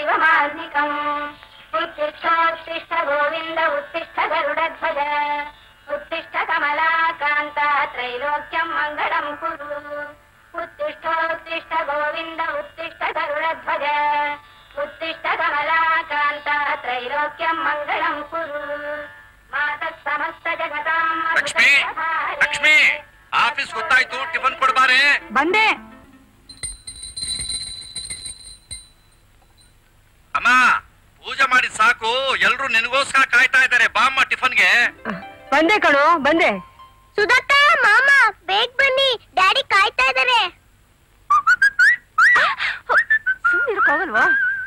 दैवमान्निकम् उत्तिष्ठोत्तिष्ठ गोविन्द उत्तिष्ठ गरुडध्वज उत्तिष्ठ कमलाकान्त त्रैलोक्यम् मङ्गलम् कुरु उत्तिष्ठोत्तिष्ठ गोविन्द उत्तिष्ठ गरुडध्वज उत्तिष्ठ कमलाकान्त त्रैलोक्यम् मङ्गलम् कुरु मातः समस्त जगताम् ಲಕ್ಷ್ಮಿ ಲಕ್ಷ್ಮಿ ಆಫೀಸ್ ಗೊತ್ತಾಯ್ತು ಟಿಫನ್ ಕೊಡ್ಬಾರೆ ಬಂದೆ ಅಮ್ಮ ಪೂಜೆ ಮಾಡಿ ಸಾಕು ಎಲ್ರು ನಿನಗೋಸ್ಕರ ಕಾಯ್ತಾ ಇದ್ದಾರೆ ಬಾಮ್ಮ ಟಿಫನ್ಗೆ ಬಂದೆ ಕಣೋ ಬಂದೆ ಸುಧಾಕ ಮಾಮ ಬೇಗ ಬನ್ನಿ ಡ್ಯಾಡಿ ಕಾಯ್ತಾ ಇದ್ದಾರೆ ಸುಮ್ಮನಿರಕ್ಕಾಗಲ್ವಾ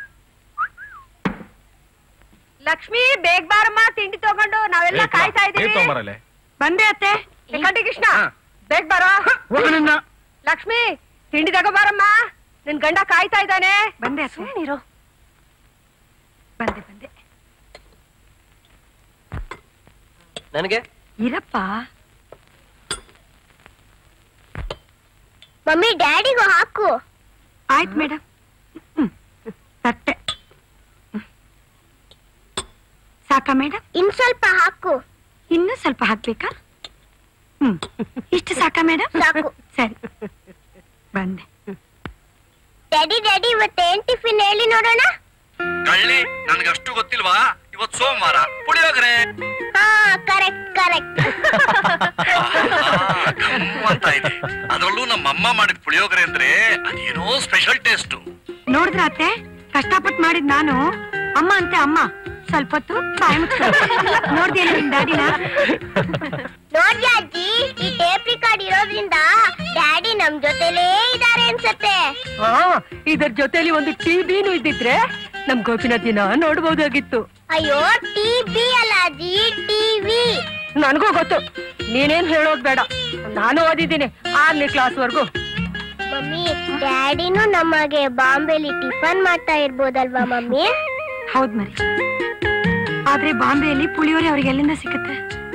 ಲಕ್ಷ್ಮಿ ಬೇಗ ಬಾರಮ್ಮ ತಿಂಡಿ ತಗೊಂಡು ನಾವೆಲ್ಲ ಕಾಯ್ತಾ ಇದೀವಿ ಬಂದೆ ಅತ್ತೆ ಕಟ್ಟಿ ಕೃಷ್ಣ ಬೇಗ ಬಾರೋ ಲಕ್ಷ್ಮಿ ತಿಂಡಿ ತಗೋಬಾರಮ್ಮ ನಿನ್ ಗಂಡ ಕಾಯ್ತಾ ಇದ್ದಾನೆ ಬಂದೆ ಸುಮ್ಮನಿರು ಬಂದೆ ಬಂದೆ ನನಗೆ ಇರಪ್ಪ ಮಮ್ಮಿ ಡ್ಯಾಡಿಗೂ ಹಾಕು ಆಯ್ತು ಮೇಡಮ್ ತಟ್ಟೆ ಹ್ಮ್. ಸಾಕಾ ಮೇಡಮ್ ಇನ್ ಸ್ವಲ್ಪ ಹಾಕು ಇನ್ನೂ ಸ್ವಲ್ಪ ಹಾಕ್ಬೇಕಾ ಹ್ಮ್ ಇಷ್ಟು ಸಾಕಾ ಮೇಡಮ್ ಸಾಕು. ಸರಿ ಬಂದೆ ಡ್ಯಾಡಿ ಡ್ಯಾಡಿ ಇವತ್ತೇನ್ ಟಿಫಿನ್ ಹೇಳಿ ನೋಡೋಣ ಕಳ್ಳಿ ನನ್ಗೆ ಅಷ್ಟು ಗೊತ್ತಿಲ್ವಾ ಇವತ್ ಸೋಮವಾರ ಪುಳಿಯೋಗರೆ ಹಾ ಕರೆಕ್ಟ್ ಕರೆಕ್ಟ್ ಅಂತ ಇದೆ ಅದ್ರಲ್ಲೂ ನಮ್ಮಮ್ಮ ಮಾಡಿದ ಪುಳಿಯೋಗರೆ ಅಂದ್ರೆ ಅದೇನೋ ಸ್ಪೆಷಲ್ ಟೇಸ್ಟ್ ನೋಡಿದ್ರ ಅತ್ತೆ ಕಷ್ಟಪಟ್ಟು ಮಾಡಿದ್ ನಾನು ಅಮ್ಮ ಅಂತೆ ಅಮ್ಮ ಸ್ವಲ್ಪ ಹೊತ್ತು ಬಾಯಿ ನೋಡ್ದೇನೆ ನಿಮ್ ಡ್ಯಾಡಿನ ನೋಡ್ರಿ ಅಜ್ಜಿ ಈ ಟೇಪ್ ರಿಕಾರ್ಡ್ ಇರೋದ್ರಿಂದ ಡ್ಯಾಡಿ ನಮ್ ಜೊತೆಲೇ ಇದಾರೆ ಅನ್ಸತ್ತೆ ಹಾ ಇದ್ರ ಜೊತೆಲಿ ಒಂದು ಟಿವಿನೂ ಇದ್ದಿದ್ರೆ ನಮ್ ಗೋಪಿನಾಥ್ ದಿನ ನೋಡ್ಬೋದಾಗಿತ್ತು ಅಯ್ಯೋ ಟಿವಿ ಅಲ್ಲ ಅಜ್ಜಿ ಟಿವಿ ನನಗೂ ಗೊತ್ತು ನೀನೇನ್ ಹೇಳೋದ್ ಬೇಡ ನಾನು ಓದಿದ್ದೀನಿ ಆರನೇ ಕ್ಲಾಸ್ ವರ್ಗು ಮಮ್ಮಿ ಡ್ಯಾಡಿನೂ ನಮಗೆ ಬಾಂಬೆಲಿ ಟಿಫನ್ ಮಾಡ್ತಾ ಇರ್ಬೋದಲ್ವಾ ಮಮ್ಮಿ ಹೌದ್ ಮರಿ ಆದ್ರೆ ಬಾಂಬೆಯಲ್ಲಿ ಪುಳಿಯೋರೆ ಅವ್ರಿಗೆ ಎಲ್ಲಿಂದ ಸಿಕ್ಕತ್ತೆ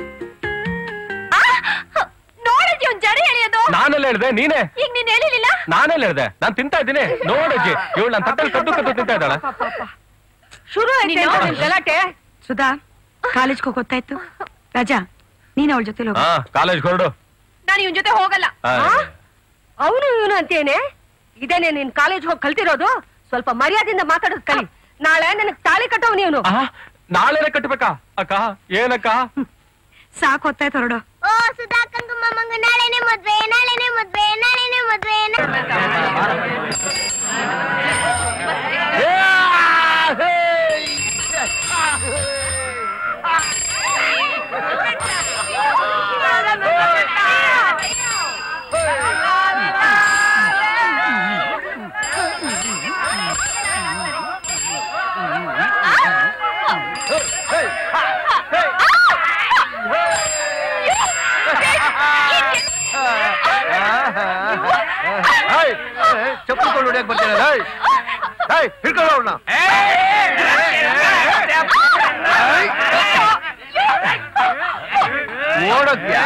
ನೋಡಿದ್ಯ ಒಂದ್ ಜಡಿ ಎಳೆಯೋದು ನಾನೆಲ್ಲ ಹೇಳ್ದೆ ನೀನೇ ಈಗ ನೀನ್ ಹೇಳಿಲಿಲ್ಲ ನಾನೆಲ್ಲ ಹೇಳ್ದೆ ನಾನ್ ತಿಂತಾ ಇದ್ದೀನಿ ನೋಡಜ್ಜಿ ಇವಳು ನನ್ನ ತಟ್ಟಲ್ಲಿ ಕದ್ದು ಕದ್ದು ತಿಂತಾ ಇದ್ದಾಳೆ ಶುರು ಆಯ್ತು ನಿಮ್ ಗಲಾಟೆ ಸುಧಾ ಕಾಲೇಜ್ಗೆ ಹೋಗ್ ಗೊತ್ತಾಯ್ತು ರಾಜಾ ನೀನ್ ಅವಳ ಜೊತೆ ಹೋಗು ಹಾ ಕಾಲೇಜ್ ಹೊರಡು ನಾನು ಇವನ್ ಜೊತೆ ಹೋಗಲ್ಲ ಅವನು ಇವನು ಅಂತೇನೆ ಇದೇನೆ ನೀನ್ ಕಾಲೇಜ್ ಹೋಗಿ ಕಲ್ತಿರೋದು ಸ್ವಲ್ಪ ಮರ್ಯಾದೆಯಿಂದ ಮಾತಾಡೋದ್ ಕಲಿ ನಾಳೆ ನನಗ್ ತಾಳಿ ಕಟ್ಟವ್ ನೀನು ನಾಳೆನೆ ಕಟ್ಬೇಕಾ ಅಕ್ಕ ಏನಕ್ಕ ಸಾಕು ಹೊತ್ತಾಯ್ತು ಹೊರಡು ಓ ಸುಧಾಕಂಗ ಮಮ್ಮಂಗ ನಾಳೆನೆ ಮದ್ವೆ ನಾಳೆನೆ ಮದ್ವೆ ನಾಳೆನೆ ಮದ್ವೆ ಚಪ್ಪಲ್ಕೊಂಡು ಹೊಡಿಯಕ್ ಬರ್ತೀನಿ ಹಿಡ್ಕೊಳ್ಳೋ ಅವ್ಳನ್ನ ಓಡೋದ್ಯಾ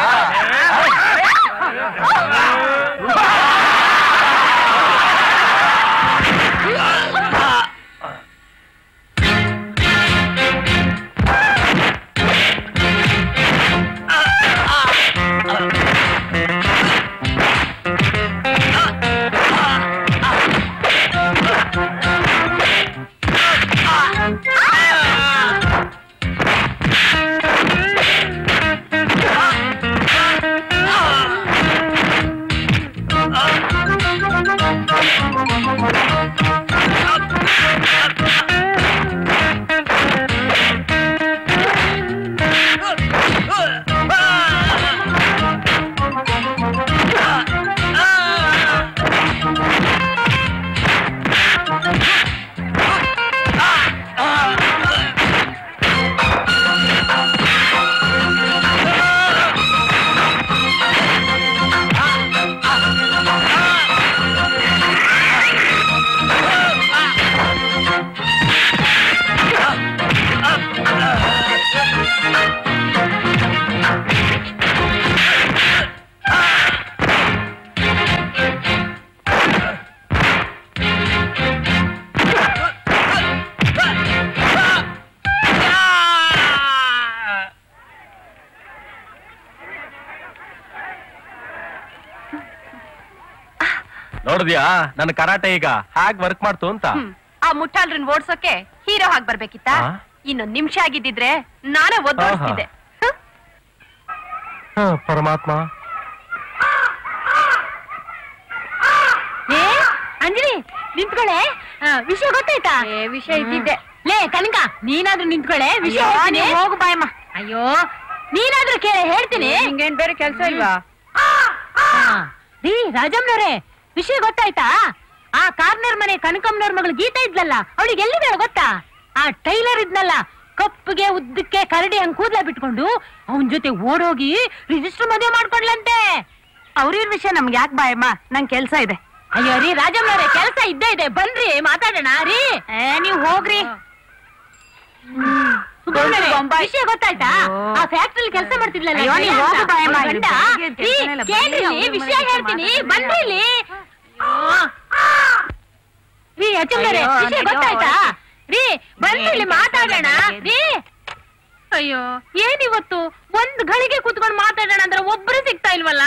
ನೋಡಿದ್ಯಾ ನನ್ನ ಕರಾಟೆ ಈಗ ಹ್ಯಾಗ್ ವರ್ಕ್ ಮಾಡ್ತು ಅಂತ ಹ್ಮ್. ಆ ಮುಟ್ಟಾಳ್ರನ್ ಓಡ್ಸೋಕೆ ಹೀರೋ ಹಾಗೆ ಬರ್ಬೇಕಿತ್ತ ಆ? ಇನ್ನೊಂದ್ ನಿಮಿಷ ಆಗಿದ್ದಿದ್ರೆ ನಾನೇ ಒದ್ದೋಡಿಸ್ತಿದ್ದೆ ಹ, ಪರಮಾತ್ಮ ಏ ಅಂಜಲಿ ನಿಂತ್ಕೊಳ್ಳೆ ಆ, ವಿಷಯ ಗೊತ್ತಾಯ್ತಾ ವಿಷಯ ಇದ್ದಿದ್ದೆ ಲೇ ಕನಕ ನೀನಾದ್ರೂ ನಿಂತ್ಕೊಳ್ಳೆ ವಿಷಯ ಅಯ್ಯೋ, ಹೇಳ್ತೀನಿ. ನೀನ್ ಹೋಗು ಬಾಯಮ್ಮ. ಅಯ್ಯೋ ನೀನಾದ್ರೂ ಕೇಳ ಹೇಳ್ತೀನಿ ನಿಂಗೇನ್ ಬೇರೆ ಕೆಲ್ಸ ಇಲ್ವಾ ಆ, ರೀ ರಾಜಮ್ಮನವ್ರೆ ವಿಷಯ ಗೊತ್ತಾಯ್ತಾ ಆ ಕಾರ್ನರ್ ಮನೆ ಕನಕಮ್ಮನವ್ರ ಮಗಳು ಗೀತಾ ಇದ್ಲಲ್ಲ ಅವಳಿಗೆ ಎಲ್ಲಿದ್ದಾಳೆ ಗೊತ್ತಾ ಆ ಟೈಲರ್ ಇದ್ನಲ್ಲ ಕಪ್ಪಗೆ ಉದ್ದಕ್ಕೆ ಕರಡಿ ಹಂಗ್ ಕೂದ್ಲ ಬಿಟ್ಕೊಂಡು ಅವನ್ ಜೊತೆ ಓಡೋಗಿ ರಿಜಿಸ್ಟರ್ ಮದುವೆ ಮಾಡ್ಕೊಂಡ್ಲಂತೆ ಅವ್ರಿವ್ರ ವಿಷಯ ನಮ್ಗೆ ಯಾಕೆ ಬಾಯಮ್ಮ ನಂಗ್ ಕೆಲ್ಸ ಇದೆ ಅಯ್ಯೋ ರೀ ರಾಜಮ್ಮನವ್ರೆ ಕೆಲಸ ಇದ್ದೇ ಇದೆ ಬನ್ರಿ ಮಾತಾಡೋಣ ರೀ ಏ ನೀವ್ ಹೋಗ್ರಿ ಸುಬ್ಬಣ್ಣವ್ರೆ, ಬೊಂಬಾಯಿ. ವಿಷಯ ಗೊತ್ತಾಯ್ತಾ ಓ. ಆ ಫ್ಯಾಕ್ಟ್ರಿ ಕೆಲಸ ಮಾಡ್ತಿದ್ಲಲ್ಲ ಅಯ್ಯೋ, ನೀವ್ ಜಯ ಅಂತ, ಹೋಗು ಬಾಯಮ್ಮ, ಅವ್ರ ಇಲ್ಲಿ ಗಂಡ. ಬೆಳಿಗ್ಗೆ ರೀ, ಕೆಲ್ಸನೇ ಇಲ್ಲ, ಕೇಳ್ರಿ ಬನ್ನಿ, ಇಲ್ಲಿ, ಅವ್ರ ವಿಷಯ ಮನೆಗೆ ಹೇಳ್ತೀನಿ ಮಾತಾಡ್ತೀನಿ. ಬನ್ರಿ ಇಲ್ಲಿ ರೀ ಅಚ್ಚಮ್ಮನವ್ರೆ ಅಯ್ಯೋ, ವಿಷಯ ಅಯ್ಯೋ, ಗೊತ್ತಾಯ್ತಾ ರೀ ಬನ್ರಿ ಇಲ್ಲಿ ಏನ್ ಮಾತಾಡೋಣ ಕೆಲ್ಸ ರೀ ಅಯ್ಯೋ ಏನಿವತ್ತು ಒಂದ್ ಗಳಿಗೆ ಕುತ್ಕೊಂಡು ಮಾತಾಡೋಣ ಅಂದ್ರೆ ಒಬ್ರು ಸಿಗ್ತಾ ಇಲ್ವಲ್ಲ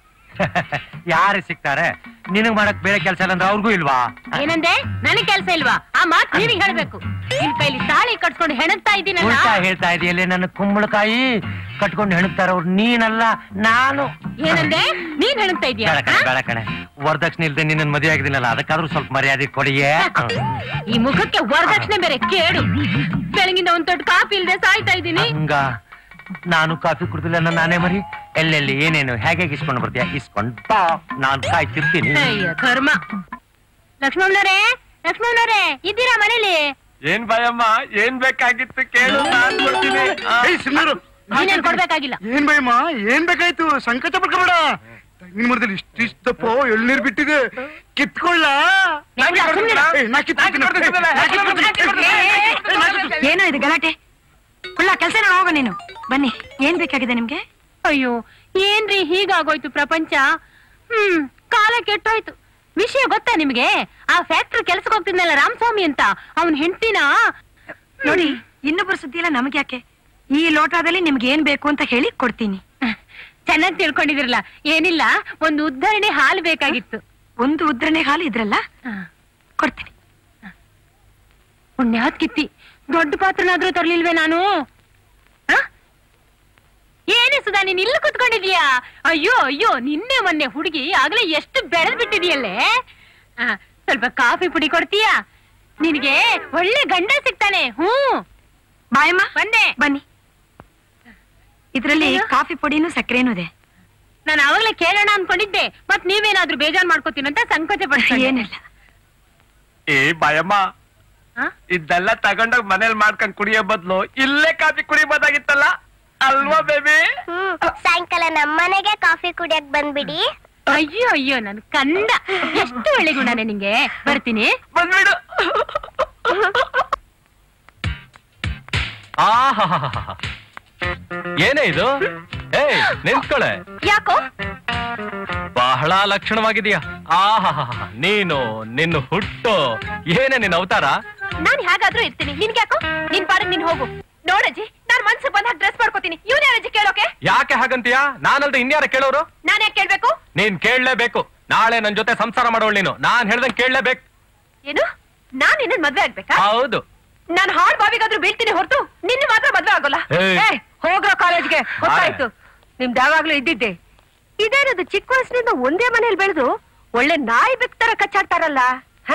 ಯಾರು ಸಿಗ್ತಾರೆ ನಿನಗ್ ಮಾಡಕ್ ಬೇರೆ ಕೆಲಸ ಇಲ್ಲ ಅಂದ್ರೆ ಅವ್ರಿಗೂ ಇಲ್ವಾ ಏನಂದೆ ನನಗ್ ಕೆಲ್ಸ ಇಲ್ವಾ ಆ ಮಾತ್ ನೀವಿಗ್ ಹೇಳ್ಬೇಕು ನಿನ್ ಕೈಲಿ ತಾಳಿ ಕಟ್ಸ್ಕೊಂಡು ಹೆಣಗ್ತಾ ಇದ್ದೀನಲ್ಲ ಉಲ್ಟಾ ಹೇಳ್ತಾ ಇದೆಯಲ್ಲೇ ನನ್ನ ಕುಂಬಳಕಾಯಿ ಕಟ್ಕೊಂಡು ಹೆಣಗ್ತಾರ ಅವ್ರು ನೀನಲ್ಲ ನಾನು ಏನಂದೆ ನೀನ್ ಹೆಣಗ್ತಾ ಇದೀಯ ಬೇಡ ಕಣೆ ಬೇಡ ಕಣೆ ವರದಕ್ಷಿಣೆ ಇಲ್ದೆ ನಿನ್ನ ಮದುವೆ ಆಗಿದ್ದೀನಲ್ಲ ಅದಕ್ಕಾದ್ರೂ ಸ್ವಲ್ಪ ಮರ್ಯಾದೆ ಕೊಡಿಯೇ ಈ ಮುಖಕ್ಕೆ ವರದಕ್ಷಿಣೆ ಬೇರೆ ಕೇಡು ಬೆಳಗಿಂದ ಒಂದ್ ತೊಟ್ಟು ಕಾಫಿ ಇಲ್ದೆ ಸಾಯ್ತಾ ಇದ್ದೀನಿ ಹಂಗ ನಾನು ಕಾಫಿ ಕುಡ್ದಿಲ್ಲ ನನ್ನ ನಾನೇ ಮರಿ ಎಲ್ಲೆಲ್ಲಿ ಏನೇನು ಹೇಗೆ ಇಸ್ಕೊಂಡು ಬರ್ತೀಯ ಇಸ್ಕೊಂಡ್ ಬಾ ನಾನು ಕಾಯ್ತಿರ್ತೀನಿ ಅಯ್ಯ ಕರ್ಮ ಲಕ್ಷ್ಮಣರೇ ಲಕ್ಷ್ಮಣರೇ ಇದ್ದೀರಾ ಮನೇಲಿ ಏನ್ ಭಯಮ್ಮ ಏನ್ ಬೇಕಾಗಿತ್ತು ಕೇಳು ನಾನ್ ಕೊಡ್ತೀನಿ ಆ. ಏಯ್ ಸುಮ್ಮರು ನೀನೇನ್ ಕೊಡ್ಬೇಕಾಗಿಲ್ಲ ಏನ್ ಭಯಮ್ಮ ಏನ್ ಬೇಕಾಯ್ತು ಸಂಕಟ ಪಡ್ಕೋಬೇಡ ತೆಂಗಿನ ಮರದಲ್ಲಿ ಇಷ್ಟಿಷ್ಟಪ್ಪ ಎಳ್ನೀರ್ ಬಿಟ್ಟಿದೆ ಕಿತ್ಕೊಳ್ಳ ಏನ್ಲ, ಸುಮ್ನಿರು. ನಾ ಕಿತ್ಕೊಳ್ತೀನಿ. ನಾ ಕಿತ್ಕೊಳ್ತೀನಿ. ಏ, ನಾ ಕಿತ್ಕೊಳ್ತೀನಿ. ಏನೋ ಇದು ಗಲಾಟೆ ಕುಳ್ಳ ಕೆಲ್ಸನ ಹೋಗು ನೀನು ಬನ್ನಿ ಏನ್ ಬೇಕಾಗಿದೆ ನಿಮ್ಗೆ ಅಯ್ಯೋ ಏನ್ರಿ ಹೀಗಾಗೋಯ್ತು ಪ್ರಪಂಚ ಹ್ಮ್ ಕಾಲ ಕೆಟ್ಟೋಯ್ತು ವಿಷಯ ಗೊತ್ತಾ ನಿಮ್ಗೆ ಆ ಫ್ಯಾಕ್ಟ್ರಿ ಕೆಲ್ಸಕ್ಕೆ ಹೋಗ್ತಿದ್ನಲ್ಲ ರಾಮಸ್ವಾಮಿ ಅಂತ ಅವನ್ ಹೆಂಡತಿನ ನೋಡಿ ಇನ್ನೊಬ್ಬರ ಸುದ್ದಿ ಎಲ್ಲ ನಮ್ಗೆ ಯಾಕೆ ಈ ಲೋಟದಲ್ಲಿ ನಿಮ್ಗೆ ಏನ್ ಬೇಕು ಅಂತ ಹೇಳಿ ಕೊಡ್ತೀನಿ ಚೆನ್ನಾಗಿ ತಿಳ್ಕೊಂಡಿದಿರಲ್ಲ ಏನಿಲ್ಲ ಒಂದು ಉದ್ಧರಣೆ ಹಾಲು ಬೇಕಾಗಿತ್ತು ಒಂದು ಉದ್ರಣೆ ಹಾಲು ಇದ್ರಲ್ಲ ಆ, ಕೊಡ್ತೀನಿ ಪುಣ್ಯಾತ್ ಕಿತ್ತಿ ದೊಡ್ಡ ಪಾತ್ರನಾದ್ರೂ ತರ್ಲಿಲ್ವೇ ನಾನು ಆ? ಏನೇ ಸುಧಾ ನೀನ್ ಇಲ್ಲಿ ಕುತ್ಕೊಂಡಿದೀಯಾ ಅಯ್ಯೋ ಅಯ್ಯೋ ನಿನ್ನೆ ಮೊನ್ನೆ ಹುಡುಗಿ ಆಗ್ಲೇ ಎಷ್ಟು ಬೆಳೆದ್ ಬಿಟ್ಟಿದೀಯಲ್ಲೇ ಆ, ಸ್ವಲ್ಪ ಕಾಫಿ ಪುಡಿ ಕೊಡ್ತೀಯಾ ನಿನಗೆ ಒಳ್ಳೆ ಗಂಡ ಸಿಗ್ತಾನೆ ಹ್ಞೂ ಬಾಯಮ್ಮ ಬಂದೆ ಬನ್ನಿ ಇದ್ರಲ್ಲಿ ಏನು? ಕಾಫಿ ಪುಡಿನೂ ಸಕ್ಕರೆನೂ ಇದೆ ನಾನು ಅವಾಗ್ಲೇ ಕೇಳೋಣ ಅನ್ಕೊಂಡಿದ್ದೆ ಮತ್ ನೀವೇನಾದ್ರೂ ಬೇಜಾರ್ ಮಾಡ್ಕೋತೀನಂತ ಸಂಕೋಚ ಪಡ್ತೀನಿ ಏನಿಲ್ಲ ಏ ಭಯಮ್ಮ ಇದೆಲ್ಲ ತಗೊಂಡೋಗ್ ಮನೇಲಿ ಮಾಡ್ಕೊಂಡ್ ಕುಡಿಯೋ ಬದ್ಲು ಇಲ್ಲೇ ಕಾಫಿ ಕುಡಿಬೋದಾಗಿತ್ತಲ್ಲ ಅಲ್ವಾ ಬೇಬಿ ಹ್ಮ್ ಸಾಯಂಕಾಲ ನಮ್ಮನೆಗೆ ಕಾಫಿ ಕುಡಿಯಕ್ ಬಂದ್ಬಿಡಿ ಅಯ್ಯೋ ಅಯ್ಯೋ ನನ್ ಕಂದ ಎಷ್ಟು ಒಳ್ಳೆ ಗುಣನೇ ನಿಂಗೆ ಬರ್ತೀನಿ ಬಂದ್ಬಿಡು ಆಹಾಹಾಹಾ. ಏನೇ ಇದು ಏಯ್ ನಿಂತ್ಕೊಳೆ ಯಾಕೋ ಬಹಳ ಲಕ್ಷಣವಾಗಿದೆಯಾ ಆಹಾ ನೀನು ನಿನ್ನ ಹುಟ್ಟು ಏನೇ ನಿನ್ನ ಅವತಾರ ನಾನ್ ಹೇಗಾದ್ರೂ ಇರ್ತೀನಿ ನಿನ್ಗೆ ಯಾಕೋ ನಿನ್ ಪಾಡಕ್ ನೀನ್ ಹೋಗು ನೋಡಜ್ಜಿ ನಾನ್ ಮನ್ಸು ಬಂದಾಗ ಡ್ರೆಸ್ ಮಾಡ್ಕೋತೀನಿ ಇವ್ನ ಯಾರಜ್ಜಿ ಕೇಳೋಕೆ ಯಾಕೆ ಹಾಗಂತೀಯ ನಾನಲ್ದೆ ಇನ್ಯಾರ ಕೇಳೋರು ನಾನ್ ಯಾಕೆ ಕೇಳ್ಬೇಕು ನೀನ್ ಕೇಳಲೇಬೇಕು ನಾಳೆ ನನ್ ಜೊತೆ ಸಂಸಾರ ಮಾಡೋಳು ನೀನು ನಾನ್ ಹೇಳ್ದಂಗ್ ಕೇಳಲೇಬೇಕು ಏನು ನಾನ್ ನಿನ್ನ ಮದ್ವೆ ಆಗ್ಬೇಕಾ ಹೌದು ನಾನ್ ಹಾಡ್ ಬಾವಿಗಾದ್ರೂ ಬೀಳ್ತೀನಿ ಹೊರತು ನಿನ್ನ ಮಾತ್ರ ಮದ್ವೆ ಆಗೋಲ್ಲ ಏಯ್. ಏ, ಹೋಗ್ರೋ ಕಾಲೇಜ್ಗೆ ಗೊತ್ತಾಯ್ತು ನಿಮ್ದು ಯಾವಾಗ್ಲೂ ಇದ್ದಿದ್ದೆ ಇದೇನದು ಚಿಕ್ಕ ವಯಸ್ಸಿನಿಂದ ಒಂದೇ ಮನೇಲಿ ಬೆಳೆದು ಒಳ್ಳೆ ನಾಯಿ ಬೆಕ್ ತರ ಕಚ್ಚಾಡ್ತಾರಲ್ಲ ಹ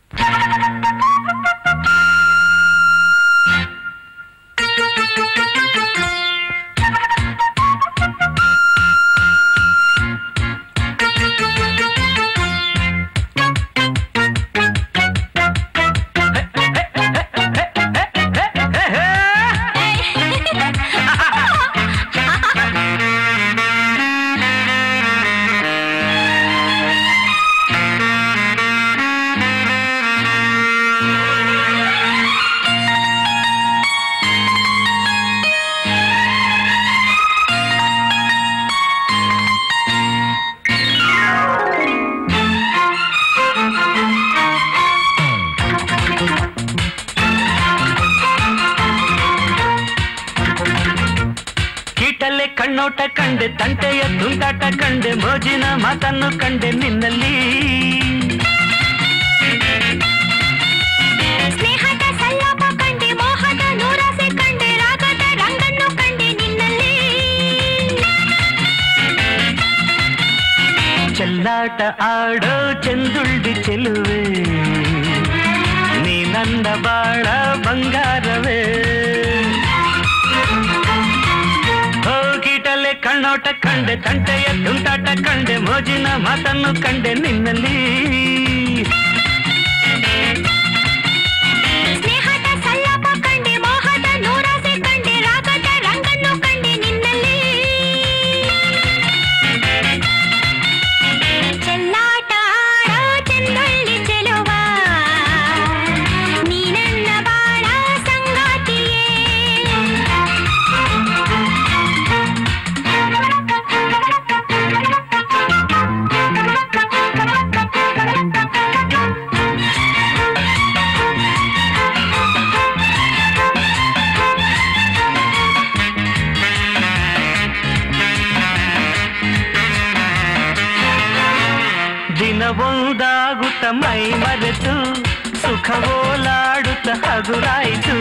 ಕೀಟಲ್ಲೇ ಕಣ್ಣೋಟ ಕಂಡೆ ತಂಟೆಯ ತುಂಟಾಟ ಕಂಡೆ ಮೋಜಿನ ಮಾತನ್ನು ಕಂಡೆ ನಿನ್ನಲ್ಲಿ ಚೆಲ್ಲಾಟ ಆಡೋ ಚೆಂದುಳ್ಳಿ ಚೆಲುವೆ ನೀ ನನ್ನ ಬಾಳ ಬಂಗಾರವೇ ಹೋಗಿಟಲೆ ಕಣ್ಣೋಟ ಕಂಡೆ ತಂಟೆಯ ತುಂಟಾಟ ಕಂಡೆ ಮೋಜಿನ ಮಾತನ್ನು ಕಂಡೆ ನಿನ್ನಲ್ಲಿ ಸ್ನೇಹದ ಸಲ್ಲಾಪ ಕಂಡೆ ಮೋಹದ ನೂರಾಸೆ ಕಂಡೆ ರಾಗದ ರಂಗನ್ನು ಕಂಡೆ ನಿನ್ನಲ್ಲಿ ಚೆಲ್ಲಾಟ ಆಡೋ ಚೆನ್ನೊಳ್ಳಿ ಚೆಲುವ ನೀ ನನ್ನ ಬಾಳ ದಿನವೊಂದಾಗುತ್ತ ಮೈ ಮರೆತು ಸುಖವೋಲಾಡುತ್ತ ಹಗುರಾಯಿತು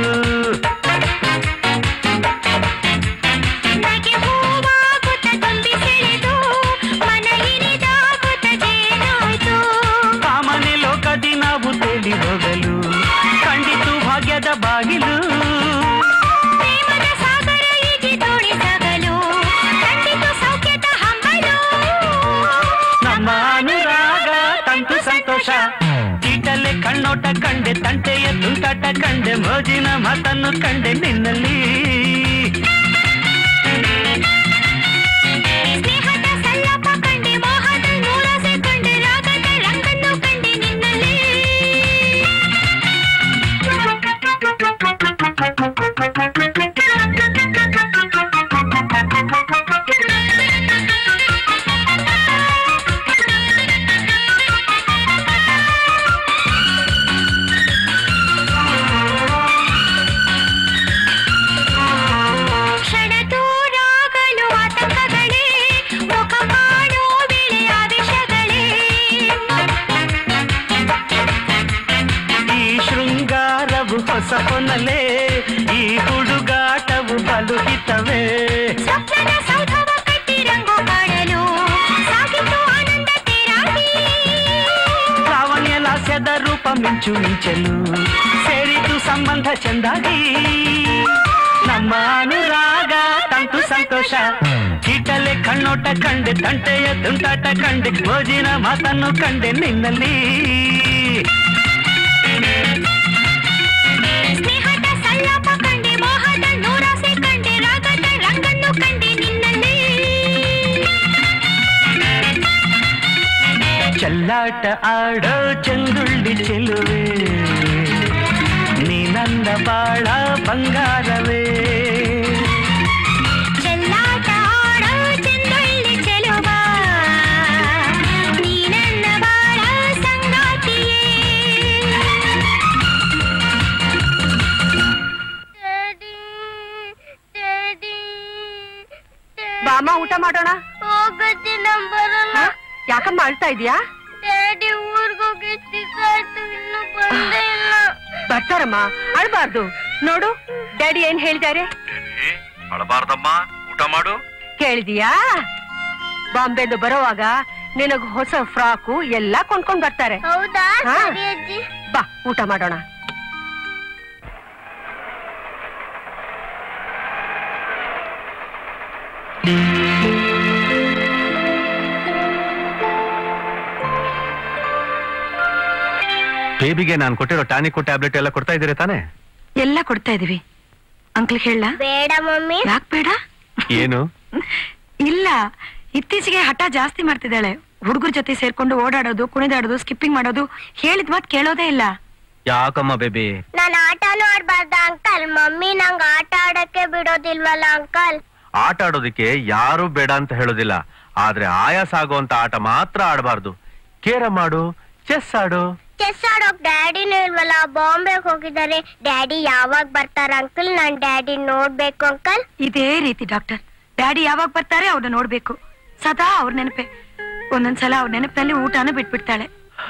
ನಗೆ ಹೂವಾಗುತ್ತ ತುಂಬಿ ಸೆಳೆದು ಮನ ಹಿರಿದಾಗುತ್ತ ಜೇನಾಯ್ತು ಕಾಮನೆ ಲೋಕದಿ ನಾವು ತೇಲಿ ಹೋಗಲು ಕಂಡಿತು ಭಾಗ್ಯದ ಬಾಗಿಲು ಪ್ರೇಮದ ಸಾಗರ ಈಜಿ ತೋಡಿ ಸಾಗಲು ಕಂಡಿತು ಸೌಖ್ಯದ ಹಂಬಲು ನಮ್ಮ ಅನುರಾಗ ತಂತು ಸಂತೋಷ ಚೀಟಲೆ ಕಣ್ಣೋಟ ಕಂಡೆ ತಂಟೆಯ ತುಂಟಾಟ ಕಂಡೆ ಮೋಜಿನ ಮಾತನ್ನು ಕಂಡೆ ನಿನ್ನಲ್ಲಿ ಸ್ನೇಹದ ಸಲ್ಲಾಪ ಕಂಡೆ ಮೋಹದ ನೂರಾಸೆ ಕಂಡೆ ರಾಗದ ರಂಗನ್ನು ಕಂಡೆ ನಿನ್ನಲ್ಲಿ ಕ್ಷಣ ದೂರಾಗಲು ಆತಂಕಗಳೇ ಮುಖ ಮಾಡೋ ವೇಳೆ ಆವೇಶಗಳೇ ಈ ಶೃಂಗಾರವು ಹೊಸ ಹೊನಲೆ ಈ ಹುಡುಗಾಟವು ಬಲು ಹಿತವೇ ಸ್ವಪ್ನದ ಸೌಧವ ಕಟ್ಟಿ ರಂಗು ಕಾಣಲು ಸಾಗಿತು ಆನಂದ ತೇರಾಗಿ ಲಾವಣ್ಯ ಲಾಸ್ಯದ ರೂಪ ಮಿಂಚು ಮಿಂಚಲು ಸೇರಿತು ಸಂಬಂಧ ಚೆಂದಾಗಿ ನಮ್ಮ ಅನುರಾಗ ತಂತು ಸಂತೋಷ ಚೀಟಲೆ ಕಣ್ಣೋಟ ಕಂಡೆ ತಂಟೆಯ ತುಂಟಾಟ ಕಂಡೆ ಮೋಜಿನ ಮಾತನ್ನು ಕಂಡೆ ನಿನ್ನಲ್ಲಿ ಸ್ನೇಹದ ಸಲ್ಲಾಪ ಕಂಡೆ ಮೋಹದ ನೂರಾಸೆ ಕಂಡೆ ರಾಗದ ರಂಗನ್ನು ಕಂಡೆ ನಿನ್ನಲ್ಲಿ ಚೆಲ್ಲಾಟ ಆಡೋ ಚೆಂದುಳ್ಳಿ ಚೆಲುವೆ ನೀ ನನ್ನ ಬಾಳ ಬಂಗಾರವೇ ಚೆಲ್ಲಾಟ ಆಡೋ ಚೆನ್ನೊಳ್ಳಿ ಚೆಲುವ ನೀ ನನ್ನ ಬಾಳ ಸಂಗಾತಿಯೇ ಬಾಮ ಊಟ ಮಾಡೋಣ ಹೋಗತ್ತಿ ನಮ್ ಬರಲ್ಲ ಹ? ಯಾಕಮ್ಮ ಅಳ್ತಾ ಇದೀಯಾ ಡ್ಯಾಡಿ ಊರ್ಗೋಗಿ ಸಿಕ್ಕಾಯ್ತು ಇನ್ನು ಬಂದೇ ಇಲ್ಲ ಬರ್ತಾರಮ್ಮ ಅಳ್ಬಾರ್ದು ನೋಡು ಡ್ಯಾಡಿ ಏನ್ ಹೇಳಿದ್ದಾರೆ ಅಳಬಾರ್ದಮ್ಮ ಊಟ ಮಾಡು ಕೇಳಿದೀಯಾ ಬಾಂಬೆದು ಬರೋವಾಗ ನಿನಗ್ ಹೊಸ ಫ್ರಾಕು ಎಲ್ಲಾ ಕೊಂಡ್ಕೊಂಡ್ ಬರ್ತಾರೆ ಹೌದಾ ಹಾ. ಸರಿ ಅಜ್ಜಿ ಬಾ ಊಟ ಮಾಡೋಣ ಬೇಬಿಗೆ ನಾನು ಕೊಟ್ಟಿರೋ ಟಾನಿಕ್ ಟ್ಯಾಬ್ಲೆಟ್ ಎಲ್ಲ ಕೊಡ್ತಾ ಇದ್ದೀರಿ ತಾನೇ ಎಲ್ಲ ಕೊಡ್ತಾ ಇದೀವಿ ಅಂಕಲ್ ಹೇಳ ಬೇಡ ಮಮ್ಮಿ ಯಾಕ್ ಬೇಡ ಏನು ಇಲ್ಲ ಇತ್ತೀಚೆಗೆ ಹಠ ಜಾಸ್ತಿ ಮಾಡ್ತಿದ್ದಾಳೆ ಹುಡುಗರ ಜೊತೆ ಸೇರ್ಕೊಂಡು ಓಡಾಡೋದು ಕುಣಿದಾಡೋದು ಸ್ಕಿಪ್ಪಿಂಗ್ ಮಾಡೋದು ಹೇಳಿದ ಮಾತ್ ಕೇಳೋದೇ ಇಲ್ಲ ಯಾಕಮ್ಮ ಬೇಬಿ ನಾನು ಆಟನೂ ಆಡ್ಬಾರ್ದ ಅಂಕಲ್ ಮಮ್ಮಿ ನಂಗ್ ಆಟ ಆಡಕ್ಕೆ ಬಿಡೋದಿಲ್ವಲ್ಲ ಅಂಕಲ್ ಆಟ ಆಡೋದಕ್ಕೆ ಯಾರು ಬೇಡ ಅಂತ ಹೇಳೋದಿಲ್ಲ ಆದ್ರೆ ಆಯಾಸ ಆಗುವಂತ ಆಟ ಮಾತ್ರ ಆಡಬಾರ್ದು ಕೇರಂ ಆಡು ಚೆಸ್ ಆಡು ಚೆಸ್ ಆಡೋಕ್ ಡ್ಯಾಡಿನೂ ಇಲ್ವಲ್ಲ ಬಾಂಬೆಗೆ ಹೋಗಿದ್ದಾರೆ ಡ್ಯಾಡಿ ಯಾವಾಗ ಬರ್ತಾರ ಅಂಕಲ್ ನಾನ್ ಡ್ಯಾಡಿ ನೋಡ್ಬೇಕು ಅಂಕಲ್ ಇದೇ ರೀತಿ ಡಾಕ್ಟರ್ ಡ್ಯಾಡಿ ಯಾವಾಗ ಬರ್ತಾರೆ ಅವ್ರನ್ನ ನೋಡ್ಬೇಕು ಸದಾ ಅವ್ರ ನೆನಪೆ ಒಂದೊಂದ್ಸಲ ಅವ್ರ ನೆನಪಿನಲ್ಲಿ ಊಟನೂ ಬಿಟ್ಬಿಡ್ತಾಳೆ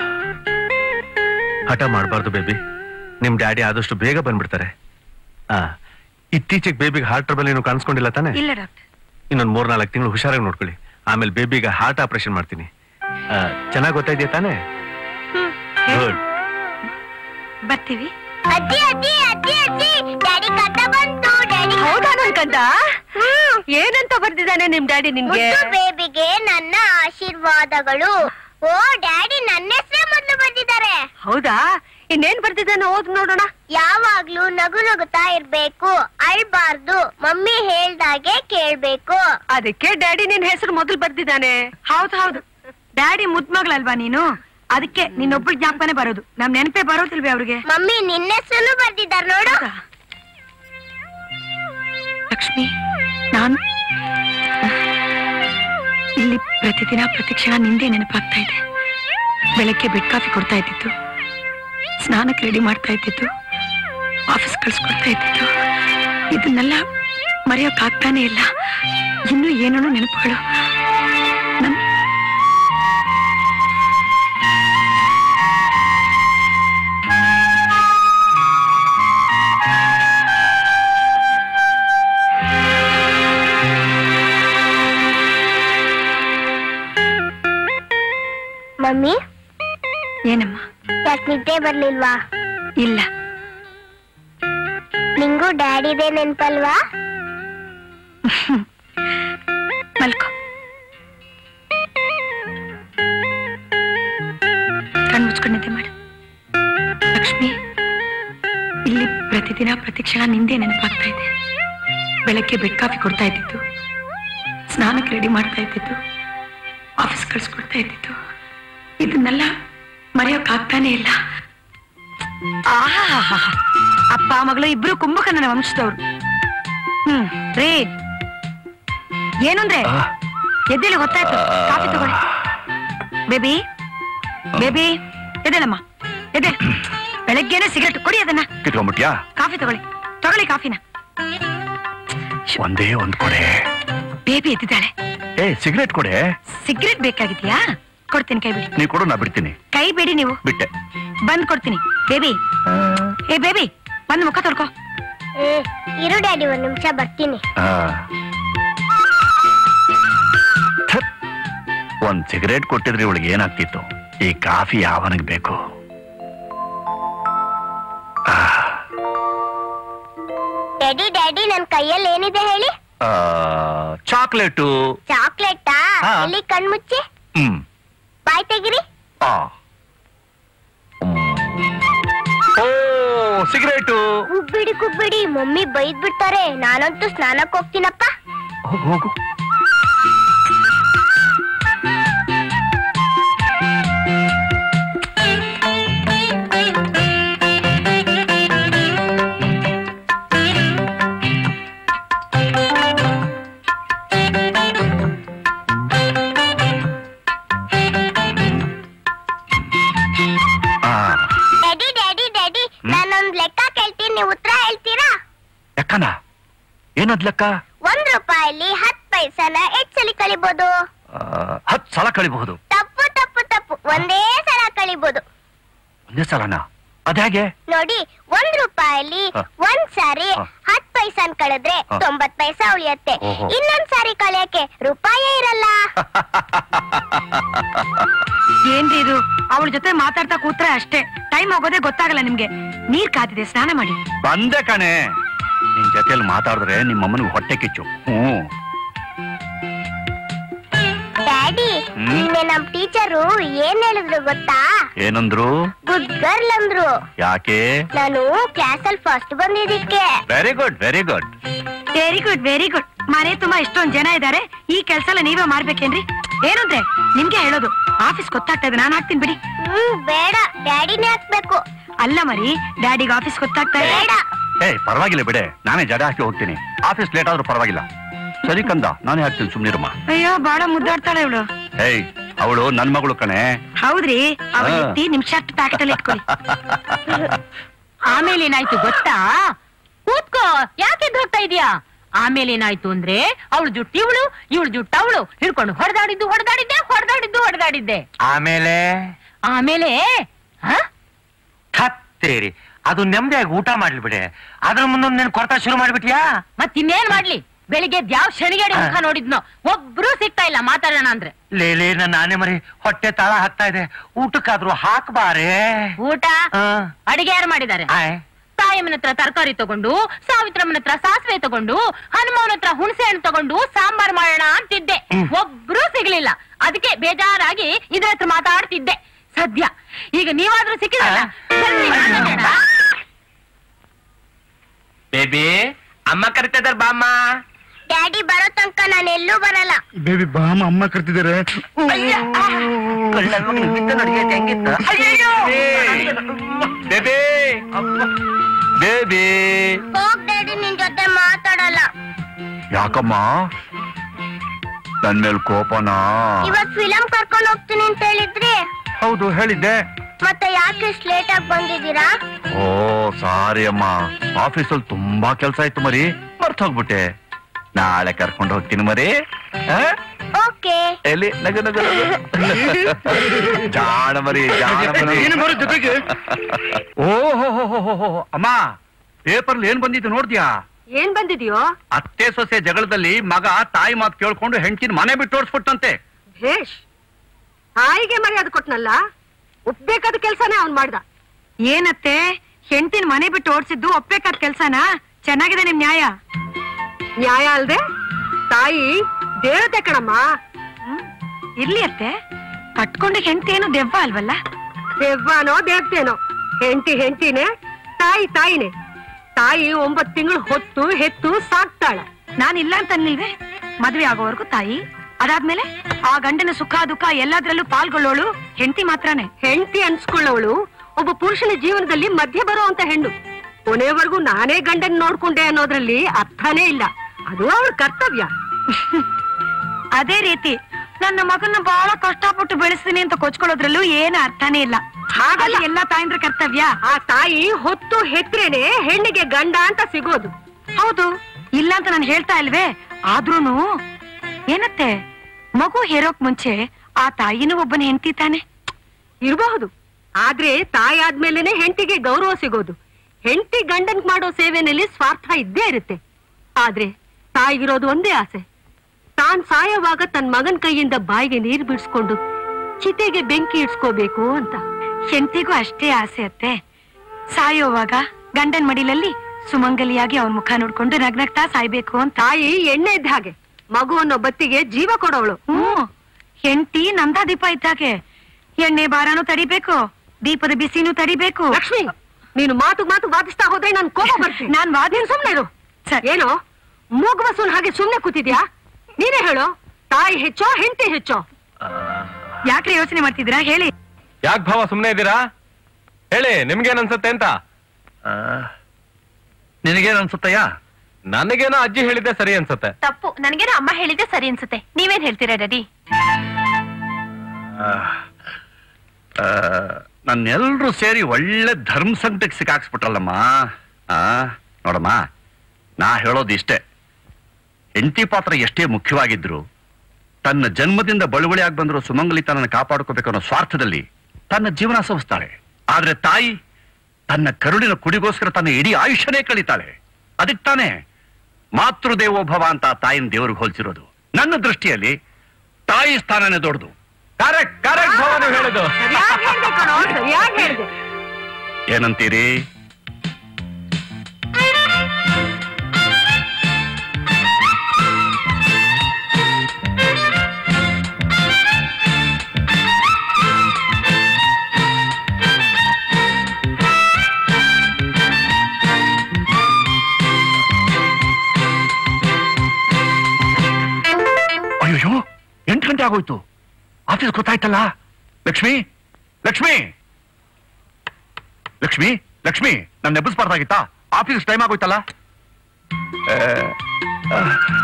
ಹಠ ಮಾಡಬಾರ್ದು ಬೇಬಿ ನಿಮ್ ಡ್ಯಾಡಿ ಆದಷ್ಟು ಬೇಗ ಬಂದ್ಬಿಡ್ತಾರೆ ಆ ಇತ್ತೀಚೆಗೆ ಬೇಬಿಗೆ ಹಾರ್ಟ್ ಟ್ರಬಲ್ ಏನು ಕಾಣಿಸ್ಕೊಂಡಿಲ್ಲ ತಾನೆ ಇಲ್ಲ ಡಾಕ್ಟರ್ ಇನ್ನೊಂದ್ ಮೂರ್ನಾಲ್ಕು ತಿಂಗಳು ಹುಷಾರಾಗಿ ನೋಡ್ಕೊಳ್ಳಿ ಆಮೇಲೆ ಬೇಬಿಗೆ ಹಾರ್ಟ್ ಆಪರೇಷನ್ ಮಾಡ್ತೀನಿ ಚೆನ್ನಾಗಿ ಗೊತ್ತಾಯ್ತೀಯ ತಾನೇ ಗುಡ್ ಬರ್ತೀವಿ ಅಜ್ಜಿ ಅಜ್ಜಿ ಅಜ್ಜಿ ಅಜ್ಜಿ ಡ್ಯಾಡಿ ಕಥ ಬಂತು ಡ್ಯಾಡಿ ಹೌದಾ ನನ್ ಕಂದ ಏನಂತ ಬರ್ದಿದ್ದಾನೆ ನಿಮ್ ಡ್ಯಾಡಿ ನಿಮ್ಗೆ ಮುದ್ದು ಬೇಬಿಗೆ ನನ್ನ ಆಶೀರ್ವಾದಗಳು ಓ ಡ್ಯಾಡಿ ನನ್ನ ಹೆಸರೇ ಮೊದಲು ಬರ್ದಿದ್ದಾರೆ ಹೌದಾ ಇನ್ನೇನ್ ಬರ್ದಿದ್ದಾನೆ ಓದ್ ನೋಡೋಣ ಯಾವಾಗ್ಲೂ ನಗು ನಗುತ್ತಾ ಇರ್ಬೇಕು ಅಳ್ಬಾರ್ದು ಮಮ್ಮಿ ಹೇಳ್ದಾಗೆ ಕೇಳ್ಬೇಕು ಅದಕ್ಕೆ ಡ್ಯಾಡಿ ನಿನ್ ಹೆಸರು ಮೊದಲು ಬರ್ದಿದ್ದಾನೆ ಹೌದು ಹೌದು ಡ್ಯಾಡಿ ಮುದ್ಮಗಳಲ್ವಾ ನೀನು ಅದಕ್ಕೆ ನಿನ್ನೊಬ್ಬಳ ಜ್ಞಾಪಕನೇ ಬರೋದು ನಮ್ ನೆನಪೇ ಬರೋದಿಲ್ವೇ ಅವ್ರಿಗೆ ಮಮ್ಮಿ ನಿನ್ನ ಹೆಸರು ಬರ್ದಿದ್ದಾರೆ ನೋಡು ಹೌದಾ? ಲಕ್ಷ್ಮಿ ನಾನು ಇಲ್ಲಿ ಪ್ರತಿದಿನ ಪ್ರತಿಕ್ಷಣ ನಿಂದೆ ನೆನಪಾಗ್ತಾ ಇದೆ ಬೆಳಗ್ಗೆ ಬೆಡ್ ಕಾಫಿ ಕೊಡ್ತಾ ಇದ್ದಿತ್ತು ಸ್ನಾನಕ್ಕೆ ರೆಡಿ ಮಾಡ್ತಾ ಇದ್ದಿತ್ತು ಆಫೀಸ್ ಕಳ್ಸ್ಕೊಡ್ತಾ ಇದ್ದಿತ್ತು ಇದನ್ನೆಲ್ಲ ಮರೆಯೋಕ್ಕಾಗ್ತಾನೆ ಇಲ್ಲ ಇನ್ನೂ ಏನೇನೋ ನೆನಪುಗಳು ನನ್ ಮಮ್ಮಿ ಏನಮ್ಮ ಯಾಕೆ ನಿದ್ದೆ ಬರ್ಲಿಲ್ವಾ ಇಲ್ಲ ನಿಂಗೂ ಡ್ಯಾಡಿದೇ ನೆನ್ಪಲ್ವಾ ಮಲ್ಕೋ ಕಣ್ ಮುಚ್ಕೊಂಡು ನಿದ್ದೆ ಮಾಡು ಲಕ್ಷ್ಮಿ ಇಲ್ಲಿ ಪ್ರತಿದಿನ ಪ್ರತಿಕ್ಷಣ ನಿಂದೆ ನೆನಪಾಗ್ತಾ ಇದೆ ಬೆಳಗ್ಗೆ ಬೆಡ್ ಕಾಫಿ ಕೊಡ್ತಾ ಇದ್ದಿತ್ತು ಸ್ನಾನಕ್ಕೆ ರೆಡಿ ಮಾಡ್ತಾ ಇದ್ದಿತ್ತು ಆಫೀಸ್ ಕಳ್ಸ್ಕೊಡ್ತಾ ಇದ್ದಿತ್ತು ಇದನ್ನೆಲ್ಲ ಮರೆಯೋಕ್ಕಾಗ್ತಾನೆ ಇಲ್ಲ ಆಹಾಹಾಹಾ. ಅಪ್ಪ ಮಗಳು ಇಬ್ರು ಕುಂಭಕರ್ಣನ ವಂಶದವ್ರು ಹ್ಮ್ ರೇ ಏನಂದ್ರೆ ಎದ್ದೇಳಿ ಗೊತ್ತಾಯ್ತು ಕಾಫಿ ತಗೊಳ್ಳಿ ಬೇಬಿ ಬೇಬಿ ಎದ್ದೇಳಮ್ಮ ಎದ್ದೇಳ ಬೆಳಗ್ಗೆನೆ ಸಿಗರೇಟ್ ಕೊಡಿ ಅದನ್ನ ಕಿತ್ಕೊಂಡ್ಬಿಟ್ಯಾ ಕಾಫಿ ತಗೊಳ್ಳಿ ತಗೊಳ್ಳಿ ಕಾಫಿನ ಒಂದೇ ಒಂದ್ ಕೊಡೆ ಬೇಬಿ ಎದ್ದಿದ್ದಾಳೆ ಏ ಸಿಗರೇಟ್ ಕೊಡೆ ಸಿಗರೇಟ್ ಬೇಕಾಗಿದ್ಯಾ ಕೊಡ್ತೀನಿ ಕೈ ಬಿಡಿ ನೀ ಕೊಡು ನಾ ಬಿಡ್ತೀನಿ ಕೈ ಬಿಡಿ ನೀವು ಬಿಟ್ಟೆ ಬಂದ್ ಕೊಡ್ತೀನಿ ಬೇಬಿ ಏ ಬೇಬಿ ಬಂದ್ ಮುಖ ತೊಳ್ಕೊ ಏ, ಇರು ಡ್ಯಾಡಿ ಒಂದ್ ನಿಮಿಷ ಬರ್ತೀನಿ ಆ. ಥತ್. ಒಂದ್ ಸಿಗರೇಟ್ ಕೊಟ್ಟಿದ್ರೆ ಇವಳಿಗೆ ಏನಾಗ್ತಿತ್ತು ಈ ಕಾಫಿ ಯಾವನಿಗೆ ಬೇಕು ಆ, ಡ್ಯಾಡಿ ಡ್ಯಾಡಿ ನನ್ ಕೈಯಲ್ಲಿ ಏನಿದೆ ಹೇಳಿ ಆ, ಚಾಕ್ಲೇಟು ಚಾಕ್ಲೇಟಾ ಹಾ. ಇಲ್ಲಿ ಕಣ್ಮುಚ್ಚಿ ಹ್ಮ್ ಬಾಯ್ ತೆಗಿರಿ ಆ. ಹ್ಮ್. ಓ ಸಿಗರೇಟು ಕುಬ್ಬಿಡಿ ಕುಬ್ಬಿಡಿ ಮಮ್ಮಿ ಬೈದ್ ಬಿಡ್ತಾರೆ ನಾನಂತೂ ಸ್ನಾನಕ್ ಹೋಗ್ತೀನಪ್ಪ ಹೋಗು ಹೋಗು ಆ, ಡ್ಯಾಡಿ ಡ್ಯಾಡಿ ಡ್ಯಾಡಿ ನಾನೊಂದ್ ಲೆಕ್ಕ ಕೇಳ್ತೀನಿ ನೀವು ಉತ್ತರ ಹೇಳ್ತೀರಾ ಲೆಕ್ಕನ ಏನದ್ ಲೆಕ್ಕ ಒಂದ್ ರೂಪಾಯಲ್ಲಿ ಹತ್ ಪೈಸನ ಎಷ್ಟ್ ಸಲ ಕಳಿಬೋದು ಆ, ಹತ್ ಸಲ ಕಳಿಬಹುದು ತಪ್ಪು ತಪ್ಪು ತಪ್ಪು ಒಂದೇ ಸಲ ಕಳಿಬೋದು ಒಂದೇ ಸಲನಾ ಅದ್ಯಾಗೆ ನೋಡಿ ಒಂದ್ ರೂಪಾಯಲ್ಲಿ ಹ. ಒಂದ್ ಸಾರಿ ಹ. ಹತ್ ಪೈಸನ್ ಕಳೆದ್ರೆ ಹ. ತೊಂಬತ್ ಪೈಸಾ ಉಳಿಯತ್ತೆ ಓಹೋ. ಇನ್ನೊಂದ್ ಸಾರಿ ಕಳಿಯಕ್ಕೆ ರೂಪಾಯೇ ಇರಲ್ಲ ಏನ್ರಿ ಇದು ಅವಳ ಜೊತೆ ಮಾತಾಡ್ತಾ ಕೂತ್ರೆ ಅಷ್ಟೇ ಟೈಮ್ ಹೋಗೋದೇ ಗೊತ್ತಾಗಲ್ಲ ನಿಮ್ಗೆ ನೀರ್ ಕಾದಿದೆ ಸ್ನಾನ ಮಾಡಿ ಬಂದೆ ಕಣೆ ನಿನ್ ಜೊತೆಲಿ ಮಾತಾಡಿದ್ರೆ ನಿಮ್ಮ ಅಮ್ಮನಿಗೆ ಹೊಟ್ಟೆ ಕಿಚ್ಚು ಹ್ಮ್ ಡ್ಯಾಡಿ ಹ್ಮ್. ನಿನ್ನೆ ನಮ್ ಟೀಚರು ಏನ್ ಹೇಳಿದ್ರು ಗೊತ್ತಾ ಏನಂದ್ರು ಗುಡ್ ಗರ್ಲ್ ಅಂದ್ರು ಯಾಕೆ ನಾನು ಕ್ಲಾಸ್ ಅಲ್ಲಿ ಫಸ್ಟ್ ಬಂದಿದ್ದಕ್ಕೆ very good very good very good very good ಮನೆ ತುಂಬಾ ಎಷ್ಟೊಂದ್ ಜನ ಇದಾರೆ ಈ ಕೆಲ್ಸ ಎಲ್ಲ ನೀವೇ ಮಾಡ್ಬೇಕೇನ್ರಿ ಏನಂದ್ರೆ ನಿಮ್ಗೆ ಹೇಳೋದು ಆಫೀಸ್ ಗೊತ್ತಾಗ್ತಾ ಇದೆ ನಾನ್ ಹಾಕ್ತೀನಿ ಬಿಡಿ ಹ್ಮ್ ಬೇಡ ಡ್ಯಾಡಿನೇ ಹಾಕ್ಬೇಕು ಅಲ್ಲ ಮರಿ ಡ್ಯಾಡಿಗೆ ಆಫೀಸ್ ಗೊತ್ತಾಗ್ತಾ ಇದೆ ಬೇಡ ಏ ಪರವಾಗಿಲ್ಲ ಬಿಡೆ ನಾನೇ ಜಡ ಹಾಕಿ ಹೋಗ್ತೀನಿ ಆಫೀಸ್ ಲೇಟ್ ಆದ್ರೂ ಪರವಾಗಿಲ್ಲ ಸರಿ ಕಂದ ನಾನೇ ಹಾಕ್ತೀನಿ ಸುಮ್ನಿರಮ್ಮ ಅಯ್ಯೋ ಬಾಳ ಮುದ್ದಾಡ್ತಾಳೆ ಇವಳು ಏಯ್ ಅವಳು ನನ್ ಮಗಳು ಕಣೆ ಹೌದ್ರಿ ಅವಳ ಹಾ. ಎತ್ತಿ ನಿಮ್ ಶರ್ಟ್ ಪ್ಯಾಕೆಟ್ ಅಲ್ಲಿ ಇಟ್ಕೊಳ್ಳಿ ಆಮೇಲೆ ಏನಾಯ್ತು ಗೊತ್ತಾ ಕೂತ್ಕೋ ಯಾಕೆ ಎದ್ದು ಹೋಗ್ತಾ ಇದೀಯಾ ಆಮೇಲೆ ಏನಾಯ್ತು ಅಂದ್ರೆ ಅವಳು ಜುಟ್ಟು ಇವಳು ಇವಳು ಜುಟ್ಟು ಅವಳು ಹಿಡ್ಕೊಂಡು ಹೊಡೆದಾಡಿದ್ದು ಹೊಡೆದಾಡಿದ್ದೆ ಹೊಡೆದಾಡಿದ್ದು ಹೊಡೆದಾಡಿದ್ದೆ ಆಮೇಲೆ ಆಮೇಲೆ ಹ? ಹತ್ತೇರಿ ಅದು ನೆಮ್ಮದಿಯಾಗಿ ಊಟ ಮಾಡ್ಲಿ ಬಿಡೆ ಅದ್ರ ಮುಂದೊಂದು ನೆನ್ ಕೊರತಾ ಶುರು ಮಾಡ್ಬಿಟ್ಯಾ ಮತ್ತಿನ್ನೇನ್ ಮಾಡ್ಲಿ ಬೆಳಿಗ್ಗೆ ಯಾವ ಶನಿಗೇಡಿ ಮುಖ ನೋಡಿದ್ನೋ ಒಬ್ರು ಸಿಗ್ತಾ ಇಲ್ಲ ಮಾತಾಡೋಣ ಅಂದ್ರೆ ಲೇ ಲೇ ನನ್ನ ಆನೆ ಮರಿ ಹೊಟ್ಟೆ ತಾಳ ಹಾಕ್ತಾ ಇದೆ ಊಟಕ್ಕಾದ್ರೂ ಹಾಕ್ಬಾರೆ ಊಟ ಅಡಿಗೆ ಯಾರು ಮಾಡಿದ್ದಾರೆ ಆಯ್ ತಾಯಮ್ಮನ ಹತ್ರ ತರಕಾರಿ ತಗೊಂಡು ಸಾವಿತ್ರಮ್ಮನ ಹತ್ರ ಸಾಸಿವೆ ತಗೊಂಡು ಹನುಮವನ ಹತ್ರ ಹುಣಸೆ ಹಣ್ಣು ತಗೊಂಡು ಸಾಂಬಾರ್ ಮಾಡೋಣ ಅಂತಿದ್ದೆ ಒಬ್ರು ಸಿಗ್ಲಿಲ್ಲ ಅದಕ್ಕೆ ಬೇಜಾರಾಗಿ ಇದ್ರ ಹತ್ರ ಮಾತಾಡ್ತಿದ್ದೆ ಸದ್ಯ ಈಗ ನೀವಾದ್ರೂ ಸಿಕ್ಕಿದ್ರಲ್ಲ ಬನ್ನಿ, ಮಾತಾಡೋಣ. ಬೇಬಿ ಅಮ್ಮ ಕರಿತಿದಾರ ಬಾಮ್ಮ ಡ್ಯಾಡಿ ಬರೋ ತನಕ ನಾನು ಎಲ್ಲೂ ಬರಲ್ಲ ಬೇಬಿ ಬಾಮ ಅಮ್ಮ ಕರ್ತಿದ್ದಾರೆ ಬೇಬಿ ಬೇಬಿ ಹೋಗ್ ಡ್ಯಾಡಿ ನಿನ್ ಜೊತೆ ಮಾತಾಡಲ್ಲ ಯಾಕಮ್ಮ ನನ್ ಮೇಲ್ ಕೋಪನಾ ಇವತ್ ಫಿಲಂ ಕರ್ಕೊಂಡ್ ಹೋಗ್ತೀನಿ ಅಂತ ಹೇಳಿದ್ರಿ ಹೌದು ಹೇಳಿದ್ದೆ ಮತ್ತೆ ಯಾಕೆ ಇಷ್ಟು ಲೇಟ್ ಆಗಿ ಬಂದಿದ್ದೀರಾ ಓ ಸಾರಿ ಅಮ್ಮ ಆಫೀಸಲ್ಲಿ ತುಂಬಾ ಕೆಲ್ಸ ಇತ್ತು ಮರಿ ಮರ್ತ್ ಹೋಗ್ಬಿಟ್ಟೆ ನಾಳೆ ಕರ್ಕೊಂಡು ಹೋಗ್ತೀನಿ ಮರಿ ಆ? ಓಕೆ ಎಲ್ಲಿ ನಗು ನಗು ನಗು. ಜಾಣ ಮರಿ ಜಾಣ ಮರಿ ಜೊತೆಗೆ ಓ ಹೋ ಹೋ ಹೋ ಹೋ ಹೋ ಅಮ್ಮ ಪೇಪರ್ ಏನ್ ಬಂದಿತ್ತು ನೋಡ್ದ್ಯಾ ಏನ್ ಬಂದಿದ್ಯೋ ಅತ್ತೆ ಸೊಸೆ ಜಗಳದಲ್ಲಿ ಮಗ ತಾಯಿ ಮಾತು ಕೇಳ್ಕೊಂಡು ಹೆಂಡತಿನ ಮನೆ ಬಿಟ್ಟು ಓಡಿಸ್ಬಿಟ್ಟಂತೆ ಭೇಷ್ ತಾಯಿಗೆ ಮರ್ಯಾದೆ ಕೊಟ್ನಲ್ಲ ಒಪ್ಬೇಕಾದ ಕೆಲ್ಸನೇ ಅವ್ನ್ ಮಾಡ್ದ ಏನತ್ತೆ ಹೆಂಡತಿನ ಮನೆ ಬಿಟ್ಟು ಓಡಿಸಿದ್ದು ಒಪ್ಬೇಕಾದ ಕೆಲ್ಸನಾ ಚೆನ್ನಾಗಿದೆ ನಿಮ್ ನ್ಯಾಯ ನ್ಯಾಯ ಅಲ್ದೆ ತಾಯಿ ದೇವತೆ ಕಣಮ್ಮ ಇರ್ಲಿ ಅತ್ತೆ ಕಟ್ಕೊಂಡು ಹೆಂಡತಿ ಏನು ದೆವ್ವ ಅಲ್ವಲ್ಲ ದೆವ್ವನೋ ದೇವತೆನೋ ಹೆಂಡತಿ ಹೆಂಡತಿನೇ ತಾಯಿ ತಾಯಿನೇ ತಾಯಿ ಒಂಬತ್ ತಿಂಗಳು ಹೊತ್ತು ಹೆತ್ತು ಸಾಕ್ತಾಳ ನಾನ್ ಇಲ್ಲ ಅಂತ ಅನ್ಲಿಲ್ವೇ ಮದ್ವೆ ಆಗೋವರೆಗೂ ತಾಯಿ ಅದಾದ್ಮೇಲೆ ಆ ಗಂಡನ ಸುಖ ದುಃಖ ಎಲ್ಲದ್ರಲ್ಲೂ ಪಾಲ್ಗೊಳ್ಳೋಳು ಹೆಂಡತಿ ಮಾತ್ರನೇ ಹೆಂಡತಿ ಅನ್ಸ್ಕೊಳ್ಳವಳು ಒಬ್ಬ ಪುರುಷನ ಜೀವನದಲ್ಲಿ ಮಧ್ಯೆ ಬರುವಂತ ಹೆಣ್ಣು ಕೊನೆವರೆಗೂ ನಾನೇ ಗಂಡನ್ ನೋಡ್ಕೊಂಡೆ ಅನ್ನೋದ್ರಲ್ಲಿ ಅರ್ಥನೇ ಇಲ್ಲ ಅದು ಅವಳ ಕರ್ತವ್ಯ ಅದೇ ರೀತಿ ನನ್ನ ಮಗನ ಬಹಳ ಕಷ್ಟಪಟ್ಟು ಬೆಳೆಸ್ತೀನಿ ಅಂತ ಕೊಚ್ಕೊಳ್ಳೋದ್ರಲ್ಲೂ ಏನು ಅರ್ಥನೇ ಇಲ್ಲ ಹಾಗಲ್ಲ ಎಲ್ಲ ತಾಯಂದ್ರ ಕರ್ತವ್ಯ ಆ ತಾಯಿ ಹೊತ್ತು ಹೆತ್ರೇನೆ ಹೆಣ್ಣಿಗೆ ಗಂಡ ಅಂತ ಸಿಗೋದು ಹೌದು ಇಲ್ಲ ಅಂತ ನಾನು ಹೇಳ್ತಾ ಇಲ್ವೇ ಆದ್ರೂನು ಏನತ್ತೆ ಮಗು ಹೇರೋಕ್ ಮುಂಚೆ ಆ ತಾಯಿನೂ ಒಬ್ಬನ ಹೆಂಡತಿ ತಾನೆ ಇರಬಹುದು ಆದ್ರೆ ತಾಯಿ ಆದ್ಮೇಲೆನೆ ಹೆಂಡತಿಗೆ ಗೌರವ ಸಿಗೋದು ಹೆಂಡತಿ ಗಂಡನ್ ಮಾಡೋ ಸೇವೆನಲ್ಲಿ ಸ್ವಾರ್ಥ ಇದ್ದೇ ಇರುತ್ತೆ ಆದ್ರೆ ತಾಯಿಗಿರೋದು ಒಂದೇ ಆಸೆ ತಾನ್ ಸಾಯವಾಗ ತನ್ ಮಗನ್ ಕೈಯಿಂದ ಬಾಯಿಗೆ ನೀರು ಬಿಡಿಸ್ಕೊಂಡು ಚಿತೆಗೆ ಬೆಂಕಿ ಇಡ್ಸ್ಕೋಬೇಕು ಅಂತ ಹೆಂಡತಿಗೂ ಅಷ್ಟೇ ಆಸೆ ಅತ್ತೆ ಸಾಯೋವಾಗ ಗಂಡನ್ ಮಡಿಲಲ್ಲಿ ಸುಮಂಗಲಿಯಾಗಿ ಅವನ್ ಮುಖ ನೋಡ್ಕೊಂಡು ನಗ್ನಗ್ತಾ ಸಾಯ್ಬೇಕು ಅಂತ ತಾಯಿ ಎಣ್ಣೆ ಇದ್ದ ಹಾಗೆ ಮಗು ಅನ್ನೋ ಬತ್ತಿಗೆ ಜೀವ ಕೊಡೋವಳು ಹ್ಮ್ ಹೆಂಡತಿ ನಂದಾ ದೀಪ ಇದ್ದಾಗೆ ಎಣ್ಣೆ ಬಾರನು ತಡಿಬೇಕು ದೀಪದ ಬಿಸಿನೂ ತಡಿಬೇಕು ಲಕ್ಷ್ಮಿ ನೀನು ಮಾತು ಮಾತು ವಾದಿಸ್ತಾ ಹೋದ್ರೆ ನನ್ ಕೋಪ ಬರ್ತೀನಿ ನಾನ್ ವಾದಿನ್ ಸುಮ್ನೆ ಇರು ಸರಿ ಏನೋ ಮೂಗ್ಬಸೂನ್ ಹಾಗೆ ಸುಮ್ನೆ ಕೂತಿದ್ಯಾ ನೀನೇ ಹೇಳು ತಾಯಿ ಹೆಚ್ಚೋ ಹೆಂಡತಿ ಹೆಚ್ಚೋ ಯಾಕ್ರಿ ಯೋಚನೆ ಮಾಡ್ತಿದ್ದೀರಾ ಹೇಳಿ ಯಾಕೆ ಭಾವ ಸುಮ್ನೆ ಇದ್ದೀರಾ ಹೇಳಿ ನಿಮ್ಗೇನ್ ಅನ್ಸುತ್ತೆ ಅಂತ ನಿನಗೇನ್ ಅನ್ಸುತ್ತಯ್ಯ ನನಗೇನೋ ಅಜ್ಜಿ ಹೇಳಿದ್ದೆ ಸರಿ ಅನ್ಸುತ್ತೆ ತಪ್ಪು ನನಗೇನೋ ಅಮ್ಮ ಹೇಳಿದ್ದೆ ಸರಿ ಅನ್ಸುತ್ತೆ ನೀವೇನ್ ಹೇಳ್ತೀರಾ ಡ್ಯಾಡಿ ನನ್ನೆಲ್ರೂ ಸೇರಿ ಒಳ್ಳೆ ಧರ್ಮ ಸಂಕಟಕ್ಕೆ ಸಿಕ್ಕಾಕ್ಸ್ಬಿಟ್ರಲ್ಲಮ್ಮ ಆ ನೋಡಮ್ಮ ನಾ ಹೇಳೋದು ಇಷ್ಟೇ ಹೆಂಡತಿ ಪಾತ್ರ ಎಷ್ಟೇ ಮುಖ್ಯವಾಗಿದ್ರು ತನ್ನ ಜನ್ಮದಿಂದ ಬಳುವಳಿಯಾಗಿ ಬಂದರೂ ಸುಮಂಗಲಿ ತನ್ನನ್ನು ಕಾಪಾಡ್ಕೋಬೇಕು ಅನ್ನೋ ಸ್ವಾರ್ಥದಲ್ಲಿ ತನ್ನ ಜೀವನ ಸವಿಸ್ತಾಳೆ ಆದ್ರೆ ತಾಯಿ ತನ್ನ ಕರುಳಿನ ಕುಡಿಗೋಸ್ಕರ ತನ್ನ ಇಡೀ ಆಯುಷ್ಯನೇ ಕಳೀತಾಳೆ ಅದಕ್ಕೆ ತಾನೇ ಮಾತೃದೇವೋಭವ ಅಂತ ತಾಯಿನ ದೇವ್ರಿಗೆ ಹೋಲ್ಸಿರೋದು ನನ್ನ ದೃಷ್ಟಿಯಲ್ಲಿ ತಾಯಿ ಸ್ಥಾನನೇ ದೊಡ್ಡದು ಕರೆಕ್ಟ್ ಕರೆಕ್ಟ್ ಭಾವ ನೀವು ಹೇಳೋದು ಸರಿಯಾಗಿ ಹೇಳ್ದೆ ಕಣೋ ಸರಿಯಾಗಿ ಹೇಳ್ದೆ ಏನಂತೀರಿ ಅಯ್ಯೋ ಎಂಟು ಗಂಟೆ ಆಗೋಯ್ತು ಆಫೀಸ್ ಗೊತ್ತಾಯ್ತಲ್ಲ ಲಕ್ಷ್ಮಿ ಲಕ್ಷ್ಮಿ ಲಕ್ಷ್ಮಿ ಲಕ್ಷ್ಮಿ ನನ್ನ ನೆಬ್ಬಸ್ಬಾರ್ದಾಗಿತ್ತಾ ಆಫೀಸ್ ಟೈಮ್ ಆಗೋಯ್ತಲ್ಲ ಆ, ಆ,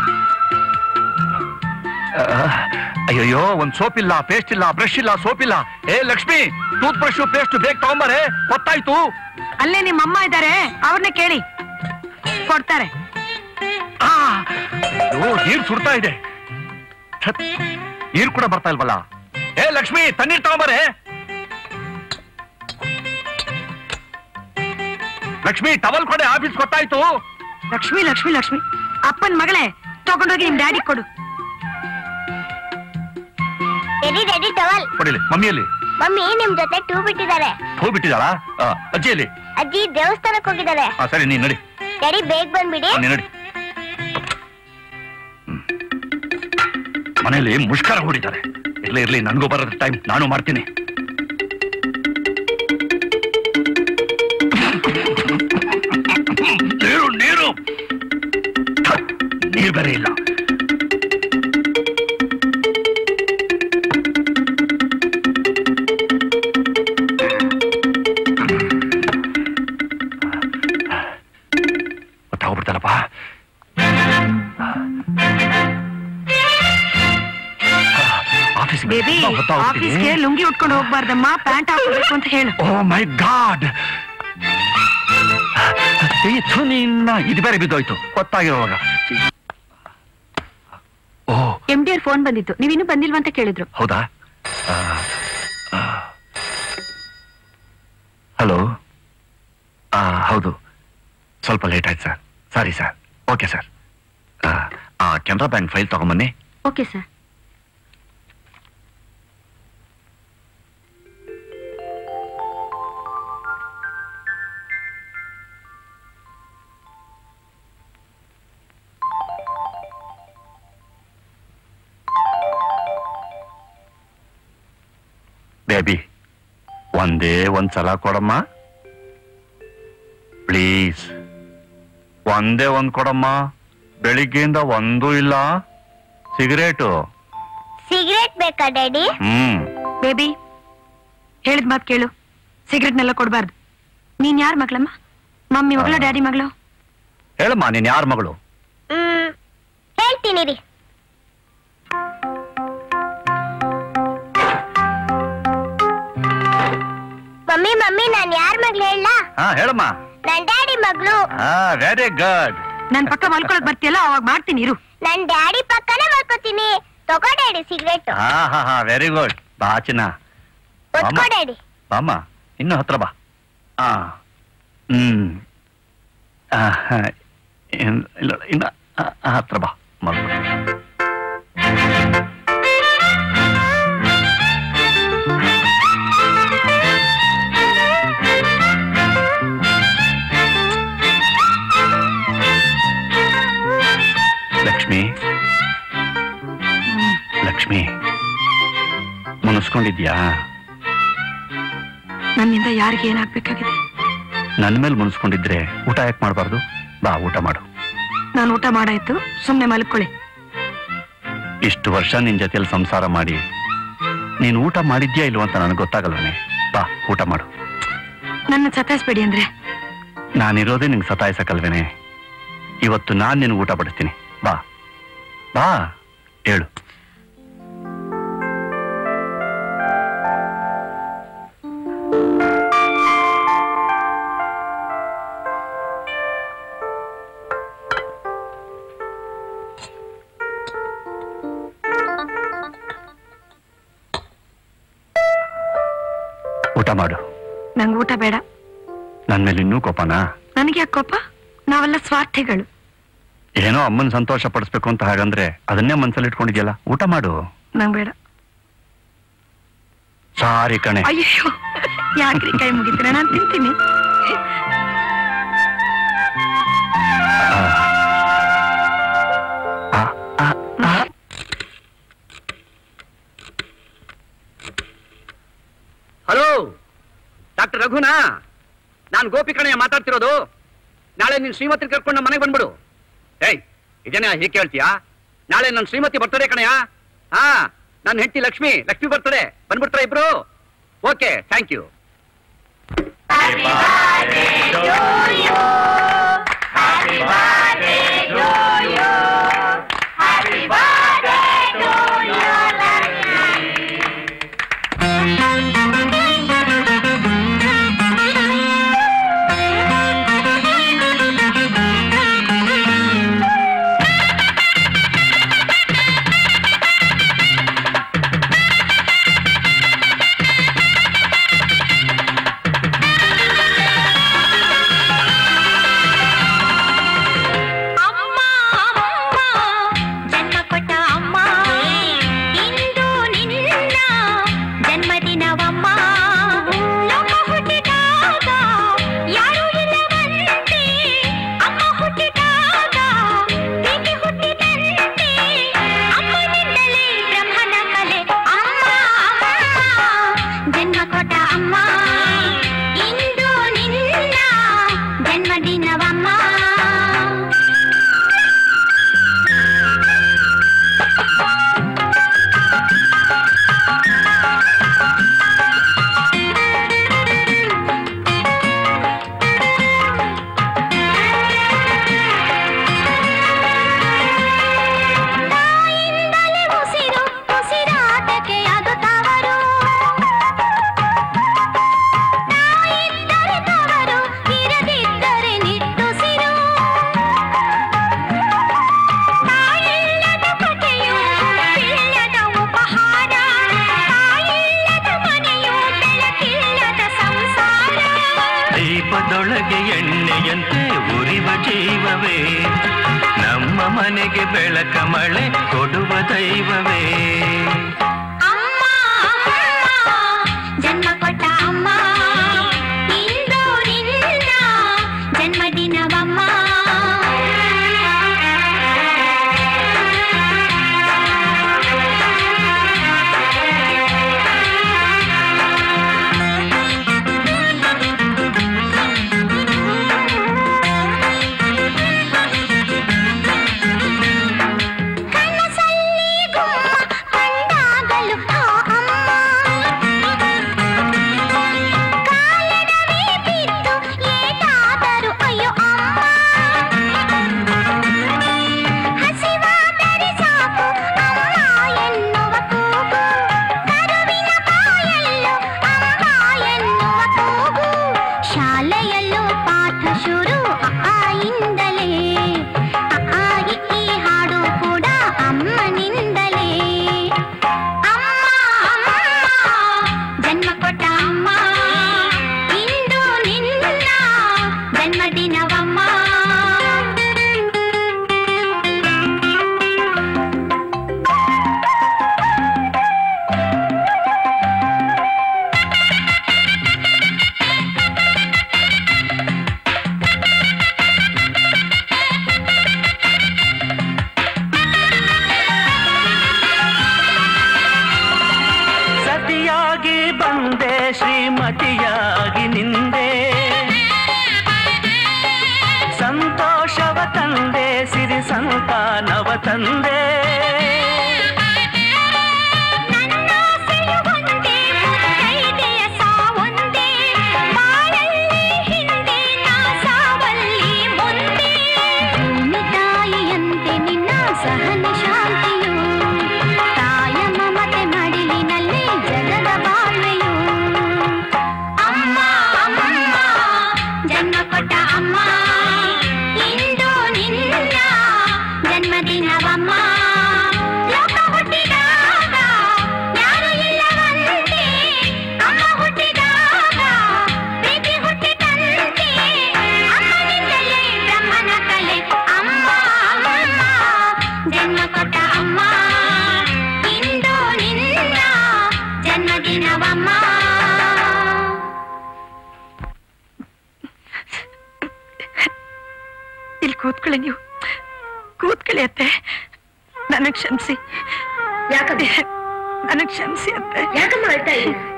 ಆ, ಅಯ್ಯಯ್ಯೋ ಒಂದ್ ಸೋಪ್ ಇಲ್ಲ ಪೇಸ್ಟ್ ಇಲ್ಲ ಬ್ರಷ್ ಇಲ್ಲ ಸೋಪ್ ಇಲ್ಲ ಏ ಲಕ್ಷ್ಮಿ ಟೂತ್ ಬ್ರಷ್ ಪೇಸ್ಟ್ ಬೇಗ ತಗೊಂಬಾರೆ ಗೊತ್ತಾಯ್ತು ಅಲ್ಲೇ ನಿಮ್ಮ ಅಮ್ಮ ಇದ್ದಾರೆ ಅವ್ರನ್ನೇ ಕೇಳಿ ಕೊಡ್ತಾರೆ ಆ, ಅಯ್ಯೋ ನೀರ್ ಸುಡ್ತಾ ಇದೆ ಛತ್, ನೀರ್ ಕೂಡ ಬರ್ತಾ ಇಲ್ವಲ್ಲ ಏ ಲಕ್ಷ್ಮಿ ತಣ್ಣೀರ್ ತಗೊಂಬಾರೆ ಲಕ್ಷ್ಮಿ ಟವಲ್ ಕೊಡೆ ಆಫೀಸ್ ಗೊತ್ತಾಯ್ತು ಲಕ್ಷ್ಮಿ ಲಕ್ಷ್ಮಿ ಲಕ್ಷ್ಮಿ ಅಪ್ಪನ್ ಮಗಳೇ ತಗೊಂಡೋಗಿ ನಿಮ್ ಡ್ಯಾಡಿ ಕೊಡು ರೆಡಿ ರೆಡಿ ಟವಲ್ ಕೊಡಿಲಿ ಮಮ್ಮಿಯಲ್ಲಿ ಮಮ್ಮಿ ನಿಮ್ ಜೊತೆ ಟೂ ಬಿಟ್ಟಿದ್ದಾರೆ ಹೋಗ್ಬಿಟ್ಟಿದಾಳಾ ಆ, ಅಜ್ಜಿಯಲ್ಲಿ ಅಜ್ಜಿ ದೇವಸ್ಥಾನಕ್ಕೆ ಹೋಗಿದ್ದಾರೆ ಆ ಸರಿ ನೀನ್ ನಡಿ ಡ್ಯಾಡಿ ಬೇಗ ಬಂದ್ಬಿಡಿ ಆ, ನೀನ್ ನಡಿ ಹ್ಮ್. ಮನೇಲಿ ಮುಷ್ಕರ ಹೂಡಿದ್ದಾರೆ ಇರ್ಲಿ ಇರ್ಲಿ ನನಗೂ ಬರೋದು ಟೈಮ್ ನಾನು ಮಾಡ್ತೀನಿ ನೀರು ನೀರು ಥ, ನೀರು ಬೇರೆ ಇಲ್ಲ ಗೊತ್ತಾಗ್ಬಿಡ್ತಾರಪ್ಪ ಆಫೀಸ್ ಬೇಬಿ ಆಫೀಸ್ಗೆ ಲುಂಗಿ ಉಟ್ಕೊಂಡು ಹೋಗ್ಬಾರ್ದಮ್ಮ ಪ್ಯಾಂಟ್ ಹಾಕೋಬೇಕು ಅಂತ ಹೇಳು ಓ ಮೈ ಗಾಡ್ ನಿನ್ನ ಇದು ಬೇರೆ ಬಿದ್ದೋಯ್ತು ಗೊತ್ತಾಗಿರುವಾಗ ಓ ಎಂ ಡಿ ಅವ್ರ ಫೋನ್ ಬಂದಿತ್ತು ನೀವಿನ್ನೂ ಬಂದಿಲ್ವಾ ಅಂತ ಕೇಳಿದ್ರು ಹೌದಾ ಹಲೋ ಹೌದು ಸ್ವಲ್ಪ ಲೇಟ್ ಆಯ್ತು sir sorry sir okay sir Canara bank file ತಗೊಂಬನ್ನಿ ಓಕೆ ಸರ್ ಬೇಬಿ ಒಂದೇ ಒಂದ್ ಸಲ ಕೊಡಮ್ಮ ಪ್ಲೀಸ್ ಒಂದೇ ಒಂದ್ ಕೊಡಮ್ಮ ಬೆಳಿಗ್ಗೆಯಿಂದ ಒಂದೂ ಇಲ್ಲ ಸಿಗರೇಟು ಸಿಗರೇಟ್ ಬೇಕಾ ಡ್ಯಾಡಿ ಹ್ಮ್ ಬೇಬಿ ಹೇಳಿದ ಮಾತು ಕೇಳು ಸಿಗರೆಟ್ನೆಲ್ಲ ಕೊಡಬಾರ್ದು ನೀನ್ ಯಾರ ಮಗಳಮ್ಮ ಮಮ್ಮಿ ಮಗಳು ಡ್ಯಾಡಿ ಮಗಳು ಹೇಳಮ್ಮ ನೀನ್ ಯಾರ ಮಗಳು ಹ್ಮ್ ಹೇಳ್ತೀನಿ ರೀ ಮಮ್ಮಿ ಮಮ್ಮಿ ನಾನ್ ಯಾರ ಮಗ್ಳು ಹೇಳ ಹಾ ಹೇಳಮ್ಮ ನನ್ ಡ್ಯಾಡಿ ಮಗಳು ಹಾ ವೆರಿ ಗುಡ್ ನನ್ ಪಕ್ಕ ಮಲ್ಕೊಳಕ್ ಬರ್ತೀಯಲ್ಲ ಅವಾಗ ಮಾಡ್ತೀನಿ ಇರು ನನ್ ಡ್ಯಾಡಿ ಪಕ್ಕನೇ ಮಾಡ್ಕೋತೀನಿ ತಗೋ ಡ್ಯಾಡಿ ಸಿಗರೇಟ್ ಹಾ ಹಾ ಹಾ ವೆರಿ ಗುಡ್ ಬಾ ಚಿನ್ನ ಒತ್ಕೋ ಡ್ಯಾಡಿ ಬಾಮ್ಮ ಇನ್ನು ಹತ್ರ ಬಾ ಆ ಹ್ಮ್ ಆ, ಹ, ಇನ್- ಇಲ್ಲ ಇನ್ನ ಆ, ಆ, ಹತ್ರ ಬಾ ಮಗು ಲಕ್ಷ್ಮಿ ಲಕ್ಷ್ಮಿ ಮುನಿಸ್ಕೊಂಡಿದ್ಯಾ ನನ್ನಿಂದ ಯಾರಿಗೆ ಏನಾಗ್ಬೇಕಾಗಿದೆ ನನ್ನ ಮೇಲೆ ಮುನಿಸ್ಕೊಂಡಿದ್ರೆ ಊಟ ಯಾಕೆ ಮಾಡಬಾರ್ದು ಬಾ ಊಟ ಮಾಡು ನಾನು ಊಟ ಮಾಡಾಯ್ತು ಸುಮ್ನೆ ಮಲ್ಕೊಳ್ಳಿ ಇಷ್ಟು ವರ್ಷ ನಿನ್ ಜೊತೆಲಿ ಸಂಸಾರ ಮಾಡಿ ನೀನು ಊಟ ಮಾಡಿದ್ಯಾ ಇಲ್ವ ಅಂತ ನನಗೆ ಗೊತ್ತಾಗಲ್ವನೆ ಬಾ ಊಟ ಮಾಡು ನನ್ನ ಸತಾಯಿಸ್ಬೇಡಿ ಅಂದ್ರೆ ನಾನಿರೋದೇ ನಿಂಗೆ ಸತಾಯಿಸಕಲ್ವೇನೆ ಇವತ್ತು ನಾನ್ ನಿನಗೆ ಊಟ ಬಡಿಸ್ತೀನಿ ಬಾ ಬಾ ಹೇಳು ಊಟ ಮಾಡು ನಂಗೆ ಊಟ ಬೇಡ ನನ್ ಮೇಲೆ ಇನ್ನೂ ಕೋಪನಾ ನನಗೆ ಯಾಕೆ ಕೋಪ ನಾವೆಲ್ಲ ಸ್ವಾರ್ಥಿಗಳು ಏನೋ ಅಮ್ಮನ್ ಸಂತೋಷ ಪಡಿಸ್ಬೇಕು ಅಂತ ಹಾಗಂದ್ರೆ ಅದನ್ನೇ ಮನ್ಸಲ್ಲಿ ಇಟ್ಕೊಂಡಿದ್ಯಲ್ಲ ಊಟ ಮಾಡು ನಂಗೆ ಬೇಡ ಸಾರಿ ಕಣೆ ಅಯ್ಯೋ ಯಾಕ್ರಿ ಕೈ ಮುಗಿತೀರ ನಾನು ತಿಂತೀನಿ ಆ, ಆ, ಆ. ಹಲೋ ಡಾಕ್ಟರ್ ರಘುನಾ ನಾನು ಗೋಪಿ ಕಣಯ್ಯ ಮಾತಾಡ್ತಿರೋದು ನಾಳೆ ನಿನ್ ಶ್ರೀಮತಿ ಕರ್ಕೊಂಡು ನಮ್ಮ ಮನೆಗೆ ಬಂದ್ಬಿಡು ಏಯ್ ಇದೇನ ಹೀಗೆ ಕೇಳ್ತೀಯಾ ನಾಳೆ ನನ್ನ ಶ್ರೀಮತಿ ಬರ್ತಡೆ ಕಣಯ್ಯ ಹಾ ನನ್ನ ಹೆಂಡತಿ ಲಕ್ಷ್ಮಿ ಲಕ್ಷ್ಮಿ ಬರ್ತಡೆ ಬಂದ್ಬಿಡ್ತಾರ ಇಬ್ರು ಓಕೆ ಥ್ಯಾಂಕ್ ಯು ಡ್ಯಾಡಿ ದೈವವೇ ನಮ್ಮ ಮನೆಗೆ ಬೆಳಕ ಮಳೆ ಕೊಡುವ ದೈವವೇ ಜನ್ಮ ಕೊಟ್ಟ ಅಮ್ಮ ಇಂದು ನಿನ್ನ ಜನ್ಮದಿನವಮ್ಮ ಕನಸಲ್ಲಿ ಗುಮ್ಮ ಕಂಡಾಗಲು ಆ ಅಮ್ಮ ಕಾಲಡವೇ ಬಿದ್ದು ಏಟಾದರೂ ಅಯ್ಯೋ ಅಮ್ಮ ಹಸಿವಾದರೆ ಸಾಕು ಅಮ್ಮ ಎನ್ನುವ ಕೂಗು ಕರುವಿನ ಬಾಯಲ್ಲೂ ಅಮ್ಮ ಎನ್ನುವ ಕೂಗು ಶಾಲೆಯಲ್ಲೂ ಪಾಠ ಶುರು ಅ ಇಂದಲೇ ಅ ಇ ಈ ಹಾಡು ಕೂಡ ಅಮ್ಮನಿಂದಲೇ ಅಮ್ಮ ಅಮ್ಮ ಜನ್ಮ ಕೊಟ್ಟ ಅಮ್ಮ ಇಂದು ನಿನ್ನ ಜನ್ಮದಿನವಮ್ಮ ಸತಿಯಾಗಿ ಬಂದೆ ಶ್ರೀಮತಿಯಾಗಿ ನಿಂದೆ ಸಂತೋಷವ ತಂದೆ ಸಿರಿ ಸಂತಾನವ ತಂದೆ ನನ್ನಾಸೆಯು ಒಂದೇ ಮುತ್ತೈದೆಯ ಸಾವೊಂದೇ ಬಾಳಲ್ಲಿ ಹಿಂದೆ ನಾ ಸಾವಲ್ಲಿ ಮುಂದೆ ಭೂಮಿ ತಾಯಿಯಂತೆ ನಿನ್ನ ಸಹನ ಶಾಂತಿಯು ತಾಯ ಮಮತೆ ಮಡಿಲಿನಲ್ಲಿ ಜಗದ ಬಾಳ್ವೆಯು ಅಮ್ಮ ಅಮ್ಮ ಜನ್ಮ ಕೊಟ್ಟ ಅಮ್ಮ ಇಂದು ನಿನ್ನ ಜನ್ಮದಿನವಮ್ಮ ಲೋಕ ಹುಟ್ಟಿದಾಗ ಯಾರು ಇಲ್ಲವಂತೆ ಅಮ್ಮ ಹುಟ್ಟಿದಾಗ ಪ್ರೀತಿ ಹುಟ್ಟಿತಂತೆ ಅಮ್ಮನಿಂದಲೇ ಬ್ರಹ್ಮನ ಕಲೆ ಅಮ್ಮ ಅಮ್ಮ ಜನ್ಮ ಕೊಟ್ಟ ಅಮ್ಮ ಇಂದು ನಿನ್ನ ಜನ್ಮದಿನವಮ್ಮ ಇಲ್ಲಿ ಕೂತ್ಕೊಳ್ಳಿ ನೀವು ಕೂತ್ಕೊಳ್ಳಿ ಅತ್ತೆ ನನಗ್ ಕ್ಷಮಿಸಿ ಯಾಕಂದ್ರೆ ನನಗ್ ಕ್ಷಮಿಸಿ ಅತ್ತೆ ಯಾಕಮ್ಮ ಅಳ್ತಾ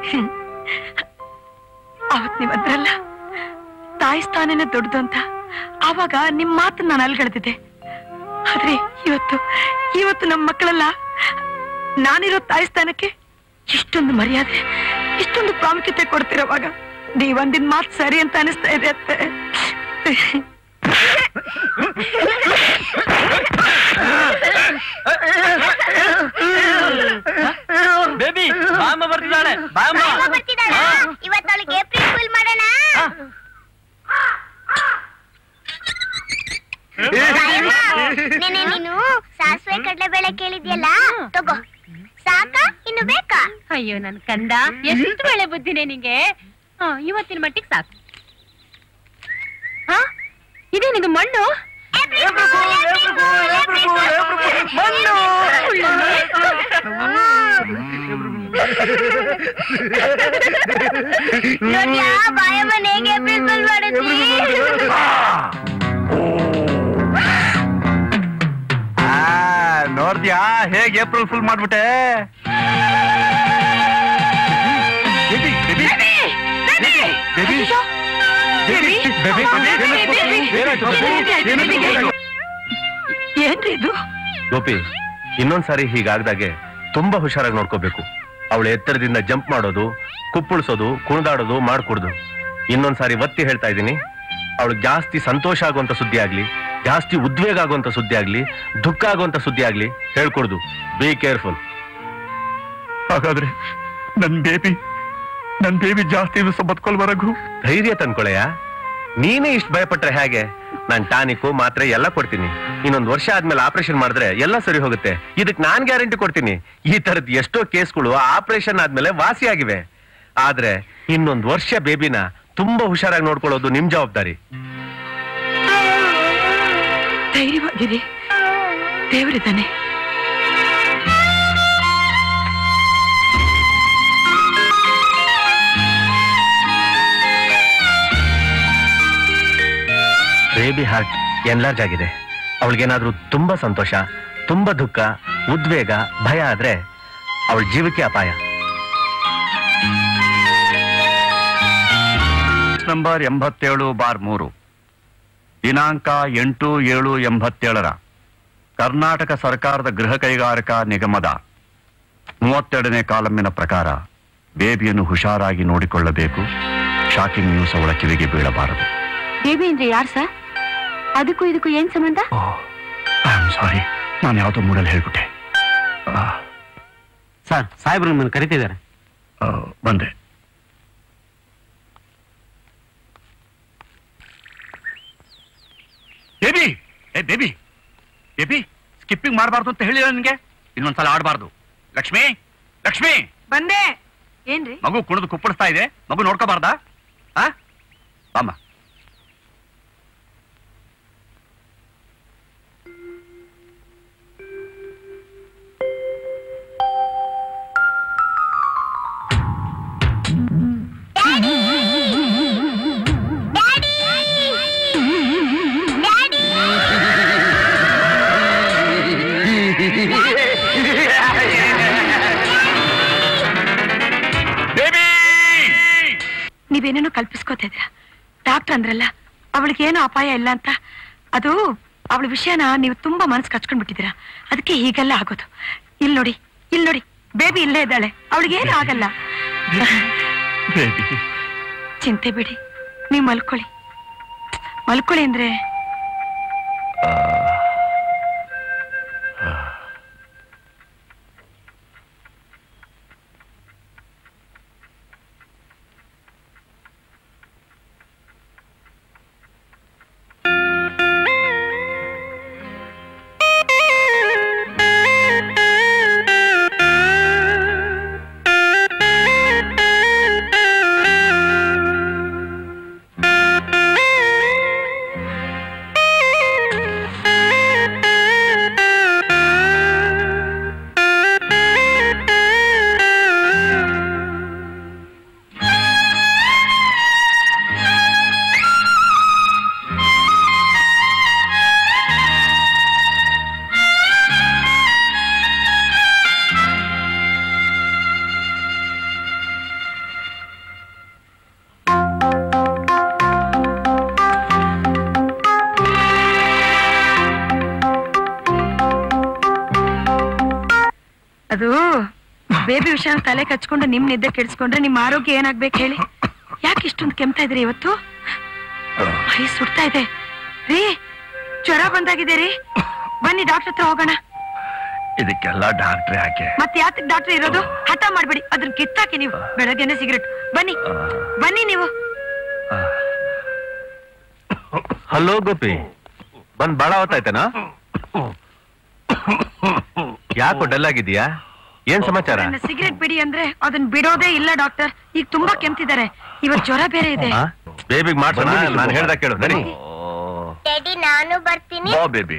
ಅವತ್ ನೀವ್ ಅದ್ರಲ್ಲ ತಾಯಿ ಸ್ಥಾನನೇ ದೊಡ್ಡದು ಅಂತ ಆವಾಗ ನಿಮ್ ಮಾತು ನಾನು ಅಲ್ಗಳ್ದಿದ್ದೆ ಆದ್ರೆ ಇವತ್ತು ಇವತ್ತು ನಮ್ಮ ಮಕ್ಕಳೆಲ್ಲ ನಾನಿರೋ ತಾಯಿ ಸ್ಥಾನಕ್ಕೆ ಇಷ್ಟೊಂದು ಮರ್ಯಾದೆ ಇಷ್ಟೊಂದು ಪ್ರಾಮುಖ್ಯತೆ ಕೊಡ್ತಿರೋವಾಗ ನೀವಂದಿನ ಮಾತು ಸರಿ ಅಂತ ಅನಿಸ್ತಾ ಇದೆ ಅತ್ತೆ ಬೇಬಿ ಬಾಮ ಬರ್ತಿದ್ದಾಳೆ ಬಾಮ ಅಮ್ಮ ಬರ್ತಿದ್ದಾಳಾ? ಇವತ್ತವಳಿಗೆ ಏಪ್ರಿಲ್ ಫುಲ್ ಮಾಡೋಣ ರಾಯಣ್ಣ, ನೆನ್ನೆ ನೀನು ಸಾಸಿವೆ ಕಡಲೆಬೇಳೆ ಕೇಳಿದ್ಯಲ್ಲ ತಗೋ ಸಾಕ ಇನ್ನು ಬೇಕಾ ಅಯ್ಯೋ ನನ್ ಕಂದ ಎಷ್ಟು ಬೆಳೆ ಬುದ್ಧಿನೇ ನಿಂಗೆ ಆ, ಇವತ್ತಿನ ಮಟ್ಟಿಗೆ ಸಾಕು ಆ? ಇದೇನಿದು ಮಣ್ಣು ನೋಡ್ಯಾ ಬಾಯಮ್ಮನ ಹೇಗೆ ಏಪ್ರಿಲ್ ಫುಲ್ ಮಾಡಿದ್ವಿ ನೋಡ್ದ್ಯಾ ಹೇಗೆ ಏಪ್ರಿಲ್ ಫುಲ್ ಮಾಡ್ಬಿಟ್ಟೆ baby, baby. Baby. Baby, baby, baby, ಏನಾಯ್ತು? ಏನಾಯ್ತು? ಏನಾಯ್ತು? ಏನ್ರಿ ಇದು ಗೋಪಿ ಇನ್ನೊಂದ್ಸಾರಿ ಹೀಗಾಗ್ದಾಗೆ ತುಂಬಾ ಹುಷಾರಾಗಿ ನೋಡ್ಕೋಬೇಕು ಅವಳ ಎತ್ತರದಿಂದ ಜಂಪ್ ಮಾಡೋದು ಕುಪ್ಪಳಿಸೋದು ಕುಣಿದಾಡೋದು ಮಾಡ್ಕೊಡ್ದು ಇನ್ನೊಂದ್ಸಾರಿ ಒತ್ತಿ ಹೇಳ್ತಾ ಇದ್ದೀನಿ ಅವಳು ಜಾಸ್ತಿ ಸಂತೋಷ ಆಗುವಂತ ಸುದ್ದಿ ಆಗ್ಲಿ ಜಾಸ್ತಿ ಉದ್ವೇಗ ಆಗುವಂತ ಸುದ್ದಿ ಆಗ್ಲಿ ದುಃಖ ಆಗುವಂತ ಸುದ್ದಿ ಆಗ್ಲಿ ಹೇಳ್ಕೊಡ್ದು ಬಿ ಕೇರ್ಫುಲ್ ಹಾಗಾದ್ರೆ ನನ್ ಬೇಬಿ ನನ್ ಬೇಬಿ ಜಾಸ್ತಿ ದಿವಸ ಬದುಕೊಳ್ವರೆಗೂ ಧೈರ್ಯ ತಂದ್ಕೊಳೆಯ ನೀನೇ ಇಷ್ಟು ಭಯಪಟ್ರೆ ಹೇಗೆ ನಾನ್ ಟಾನಿಕು ಮಾತ್ರೆ ಎಲ್ಲ ಕೊಡ್ತೀನಿ ಇನ್ನೊಂದ್ ವರ್ಷ ಆದ್ಮೇಲೆ ಆಪರೇಷನ್ ಮಾಡಿದ್ರೆ ಎಲ್ಲ ಸರಿ ಹೋಗುತ್ತೆ ಇದಕ್ ನಾನ್ ಗ್ಯಾರಂಟಿ ಕೊಡ್ತೀನಿ ಈ ತರದ್ ಎಷ್ಟೋ ಕೇಸ್ಗಳು ಆಪರೇಷನ್ ಆದ್ಮೇಲೆ ವಾಸಿಯಾಗಿವೆ ಆದ್ರೆ ಇನ್ನೊಂದ್ ವರ್ಷ ಬೇಬಿನ ತುಂಬಾ ಹುಷಾರಾಗಿ ನೋಡ್ಕೊಳ್ಳೋದು ನಿಮ್ ಜವಾಬ್ದಾರಿ ಧೈರ್ಯವಾಗಿರಿ ದೇವರಿದ್ದಾನೆ ಬೇಬಿ ಹಾರ್ಟ್ ಎನ್ಲಾರ್ಜ್ ಆಗಿದೆ ಅವಳಿಗೇನಾದ್ರೂ ತುಂಬಾ ಸಂತೋಷ ತುಂಬಾ ದುಃಖ ಉದ್ವೇಗ ಭಯ ಆದ್ರೆ ಅವಳ ಜೀವಕ್ಕೆ ಅಪಾಯ ನಂಬರ್ ಎಂಬತ್ತೇಳು ಬಾರ್ ಮೂರು ದಿನಾಂಕ ಎಂಟು ಏಳು ಎಂಬತ್ತೇಳರ ಕರ್ನಾಟಕ ಸರ್ಕಾರದ ಗೃಹ ಕೈಗಾರಿಕಾ ನಿಗಮದ ಮೂವತ್ತೆರಡನೇ ಕಾಲಮ್ಮಿನ ಪ್ರಕಾರ ಬೇಬಿಯನ್ನು ಹುಷಾರಾಗಿ ನೋಡಿಕೊಳ್ಳಬೇಕು ಶಾಕಿಂಗ್ ನ್ಯೂಸ್ ಅವಳ ಕಿವಿಗೆ ಬೀಳಬಾರದು ಬೇಬಿ ಅಂದ್ರೆ ಯಾರು ಸರ್ ಅದಕ್ಕೂ ಇದಕ್ಕೂ ಏನ್ ಸಂಬಂಧ ಐ ಆಮ್ ಸಾರಿ ನಾನು ಯಾವುದೋ ಮೂಡಲ್ಲಿ ಹೇಳ್ಬಿಟ್ಟೆ ಸರ್ ಸಾಹೇಬ್ರು ನಿಮ್ಮನ್ನು ಕರಿತಿದ್ದಾರೆ ಆ, ಬಂದೆ ಬೇಬಿ ಏ ಬೇಬಿ ಬೇಬಿ ಸ್ಕಿಪ್ಪಿಂಗ್ ಮಾಡಬಾರ್ದು ಅಂತ ಹೇಳಿಲ್ಲ ನಿನ್ಗೆ ಇನ್ನೊಂದ್ಸಲ ಆಡಬಾರ್ದು ಲಕ್ಷ್ಮಿ ಲಕ್ಷ್ಮಿ ಬಂದೆ ಏನ್ರಿ ಮಗು ಕುಣಿದು ಕುಪ್ಪಳಿಸ್ತಾ ಇದೆ ಮಗು ನೋಡ್ಕೋಬಾರ್ದಾ ಆ ಬಾಮ್ಮ ಬೇಬಿ ನೀವೇನೇನೋ ಕಲ್ಪಿಸ್ಕೋತಾ ಇದ್ದೀರಾ ಡಾಕ್ಟರ್ ಅಂದ್ರಲ್ಲ ಅವಳಿಗೆ ಏನೋ ಅಪಾಯ ಇಲ್ಲ ಅಂತ ಅದು ಅವಳ ವಿಷಯನ ನೀವು ತುಂಬಾ ಮನಸ್ಸು ಕಚ್ಕೊಂಡ್ಬಿಟ್ಟಿದ್ದೀರಾ ಅದಕ್ಕೆ ಹೀಗೆಲ್ಲ ಆಗೋದು ಇಲ್ಲಿ ನೋಡಿ ಇಲ್ಲಿ ನೋಡಿ ಬೇಬಿ ಇಲ್ಲೇ ಇದ್ದಾಳೆ ಅವಳಿಗೆ ಏನು ಆಗಲ್ಲ ಬೇಬಿ ಚಿಂತೆ ಬಿಡಿ ನೀವು ಮಲ್ಕೊಳ್ಳಿ ಮಲ್ಕೊಳ್ಳಿ ಅಂದ್ರೆ ಅದು ಬೇಬಿ ವಿಷಯ ತಲೆ ಕಚ್ಕೊಂಡು ನಿಮ್ ನಿದ್ದೆ ಕೆಡಿಸ್ಕೊಂಡ್ರೆ ನಿಮ್ ಆರೋಗ್ಯ ಏನಾಗ್ಬೇಕು ಹೇಳಿ ಯಾಕೆ ಇಷ್ಟೊಂದು ಕೆಮ್ತಾ ಇದ್ರಿ ಇವತ್ತು ಮೈ ಸುಡ್ತಾ ಇದೆ ರೀ ಜ್ವರ ಬಂದಾಗಿದೆ ರೀ ಬನ್ನಿ ಡಾಕ್ಟರ್ ಹತ್ರ ಹೋಗೋಣ ಇದಕ್ಕೆಲ್ಲ ಡಾಕ್ಟ್ರೆ ಯಾಕೆ ಮತ್ತೆ ಯಾತಕ್ ಡಾಕ್ಟರ್ ಇರೋದು ಹಠ ಮಾಡ್ಬೇಡಿ ಅದನ್ನ ಕಿತ್ತಾಕಿ ನೀವು ಬೆಳಗ್ಗೆನೆ ಸಿಗರೇಟ್ ಬನ್ನಿ ಬನ್ನಿ ನೀವು ಹಲೋ ಗೋಪಿ ಬಂದ್ ಬಾಳ ಹೊತ್ತಾಯ್ತನಾ ಯಾಕೋ ಡಲ್ ಆಗಿದ್ಯಾ ಏನ್ ಸಮಾಚಾರ ನನ್ನ ಸಿಗರೇಟ್ ಬಿಡಿ ಅಂದ್ರೆ ಅದನ್ನ ಬಿಡೋದೇ ಇಲ್ಲ ಡಾಕ್ಟರ್ ಈಗ ತುಂಬಾ ಕೆಮ್ತಿದ್ದಾರೆ ಇವತ್ತು ಜ್ವರ ಬೇರೆ ಇದೆ ಬೇಬಿಗ್ ಮಾಡ್ಸೋಣ ನಾನು ಹೇಳ್ದಾಗ ಕೇಳು ನಡಿ ಡ್ಯಾಡಿ ನಾನು ಬರ್ತೀನಿ ಬಾ ಬೇಬಿ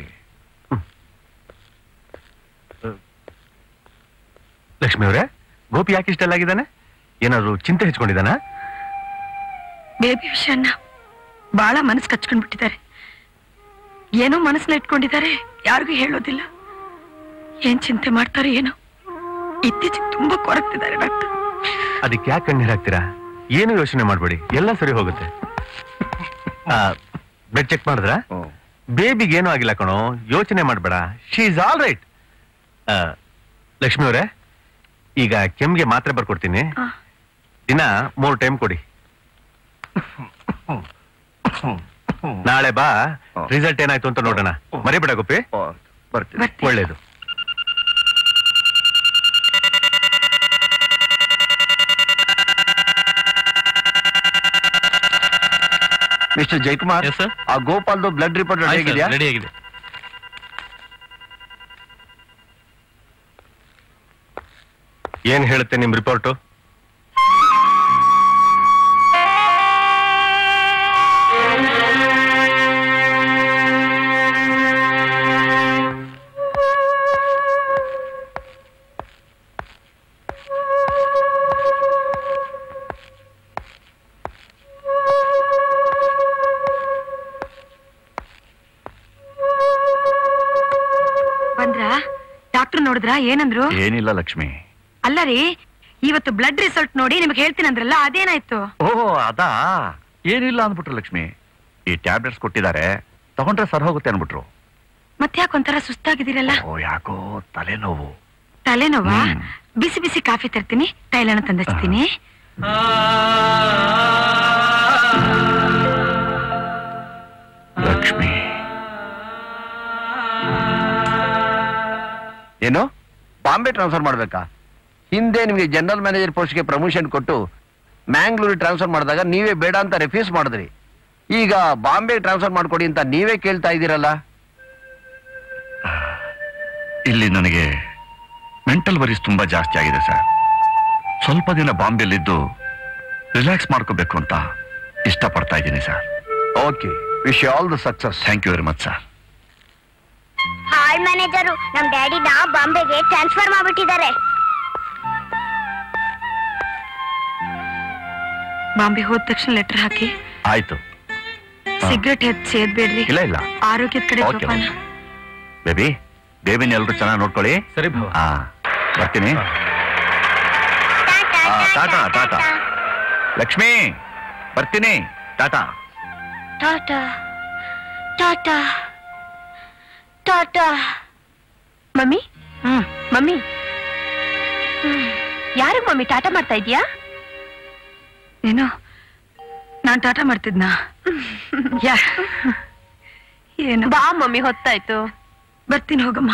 ಲಕ್ಷ್ಮಿ ಅವರೇ ಗೋಪಿ ಯಾಕೆ ಇಷ್ಟೆಲ್ಲ ಆಗಿದ್ದಾನೆ ಏನಾದ್ರು ಚಿಂತೆ ಹೆಚ್ಕೊಂಡಿದ್ದಾನ ಬೇಬಿ ವಿಷಯನ ಬಹಳ ಮನಸ್ಸು ಕಚ್ಕೊಂಡ್ಬಿಟ್ಟಿದ್ದಾರೆ ಏನೋ ಮನಸ್ಸನ್ನ ಇಟ್ಕೊಂಡಿದ್ದಾರೆ ಯಾರಿಗೂ ಹೇಳೋದಿಲ್ಲ ಏನ್ ಚಿಂತೆ ಮಾಡ್ತಾರೋ ಏನೋ ಇತ್ತೀಚೆಗೆ ತುಂಬಾ ಕೊರಗ್ತಿದ್ದಾರೆ ಡಾಕ್ಟರ್ ಅದಕ್ಕೆ ಯಾಕೆ ಕಣ್ಣೀರ್ ಹಾಕ್ತೀರಾ ಏನು ಯೋಚನೆ ಮಾಡ್ಬೇಡಿ ಎಲ್ಲ ಸರಿ ಹೋಗುತ್ತೆ ಬ್ಲಡ್ ಚೆಕ್ ಮಾಡಿದ್ರ ಬೇಬಿಗೆ ಏನೂ ಆಗಿಲ್ಲ ಕಣೋ ಯೋಚನೆ ಮಾಡ್ಬೇಡ she is all right Lakshmi ಅವರೇ ಈಗ ಕೆಮ್ಗೆ ಮಾತ್ರೆ ಬರ್ಕೊಡ್ತೀನಿ ಆ. ದಿನ ಮೂರು ಟೈಮ್ ಕೊಡಿ ನಾಳೆ ಬಾ ರಿಸಲ್ಟ್ ಏನಾಯ್ತು ಅಂತ ನೋಡೋಣ ಮರಿಬೇಡ ಗೋಪಿ ಬರ್ತೀನಿ ಬರ್ತೀನಿ ಒಳ್ಳೇದು ಮಿಸ್ಟರ್ ಜಯಕುಮಾರ್ Yes, sir. ಆ ಗೋಪಾಲ್ದು ಬ್ಲಡ್ ರಿಪೋರ್ಟ್ ಹೇಗಿದೆಯಾ ರೆಡಿ ಆಗಿದೆ ಏನ್ ಹೇಳುತ್ತೆ ನಿಮ್ ರಿಪೋರ್ಟು ನೋಡಿದ್ರಾ ಏನಂದ್ರು ಏನಿಲ್ಲ ಲಕ್ಷ್ಮಿ ಅಲ್ಲ ರೀ ಇವತ್ತು ಬ್ಲಡ್ ರಿಸಲ್ಟ್ ನೋಡಿ ನಿಮ್ಗೆ ಹೇಳ್ತೀನಂದ್ರಲ್ಲ ಅದೇನಾಯ್ತು ಓ ಅದಾ ಏನಿಲ್ಲ ಅಂದ್ಬಿಟ್ರು ಲಕ್ಷ್ಮಿ ಈ ಟ್ಯಾಬ್ಲೆಟ್ಸ್ ಕೊಟ್ಟಿದ್ದಾರೆ ತಗೊಂಡ್ರೆ ಸರ್ ಹೋಗುತ್ತೆ ಅನ್ಬಿಟ್ರು ಮತ್ತ್ಯಾಕ್ ಒಂಥರ ಸುಸ್ತಾಗಿದ್ದೀರಲ್ಲ ಓ ಯಾಕೋ ತಲೆನೋವು ತಲೆನೋವಾ ಹ್ಮ್. ಬಿಸಿ ಬಿಸಿ ಕಾಫಿ ತರ್ತೀನಿ ತೈಲನ ತಂದಿಸ್ತೀನಿ ಲಕ್ಷ್ಮಿ ಏನು ಬಾಂಬೆ ಟ್ರಾನ್ಸ್ಫರ್ ಮಾಡ್ಬೇಕಾ ಹಿಂದೆ ನಿಮಗೆ ಜನರಲ್ ಮ್ಯಾನೇಜರ್ ಪೋಸ್ಟ್ಗೆ ಪ್ರಮೋಷನ್ ಕೊಟ್ಟು ಮ್ಯಾಂಗ್ಳೂರಿಗೆ ಟ್ರಾನ್ಸ್ಫರ್ ಮಾಡಿದಾಗ ನೀವೇ ಬೇಡ ಅಂತ ರೆಫ್ಯೂಸ್ ಮಾಡಿದ್ರಿ ಈಗ ಬಾಂಬೆ ಟ್ರಾನ್ಸ್ಫರ್ ಮಾಡ್ಕೊಡಿ ಅಂತ ನೀವೇ ಕೇಳ್ತಾ ಇದ್ದೀರಲ್ಲ ಇಲ್ಲಿ ನನಗೆ ಮೆಂಟಲ್ ವರೀಸ್ ತುಂಬಾ ಜಾಸ್ತಿ ಆಗಿದೆ ಸರ್ ಸ್ವಲ್ಪ ದಿನ ಬಾಂಬೆಲಿದ್ದು ರಿಲ್ಯಾಕ್ಸ್ ಮಾಡ್ಕೋಬೇಕು ಅಂತ ಇಷ್ಟಪಡ್ತಾ ಇದ್ದೀನಿ sir okay wish all the success thank you very much sir hi manager ನಮ್ ಡ್ಯಾಡಿನ ಬಾಂಬೆಗೆ ಟ್ರಾನ್ಸ್ಫರ್ ಮಾಡ್ಬಿಟ್ಟಿದ್ದಾರೆ ಬಾಂಬೆ ಹೋದ ತಕ್ಷಣ ಲೆಟರ್ ಹಾಕಿ ಆಯ್ತು ಹಾ. ಸಿಗರೆಟ್ ಹೆಚ್ಚು ಸೇದ್ಬೇಡ್ರಿ ಇಲ್ಲ ಇಲ್ಲ ಆರೋಗ್ಯದ ಕಡೆ ಓಕೆ ಜೋಪಾನ ಬೇಬಿ ಬೇಬಿನ ಎಲ್ರು ಚೆನ್ನಾಗಿ ನೋಡ್ಕೊಳ್ಳಿ ಸರಿ ಭಾವ ಹಾ ಬರ್ತೀನಿ ಆ, ಟಾಟಾ ಟಾಟಾ ಲಕ್ಷ್ಮಿ ಬರ್ತೀನಿ tata tata tata tata mummy ಹ್ಮ್ ಮಮ್ಮಿ ಯಾರು ಮಮ್ಮಿ ಟಾಟಾ ಮಾಡ್ತಾ ಇದೀಯಾ ಏನು ನಾನ್ ಟಾಟಾ ಮಾಡ್ತಿದ್ನಾ ಯಾ ಏನು ಬಾ ಮಮ್ಮಿ ಹೊತ್ತಾಯ್ತು ಬರ್ತೀನಿ ಹೋಗಮ್ಮ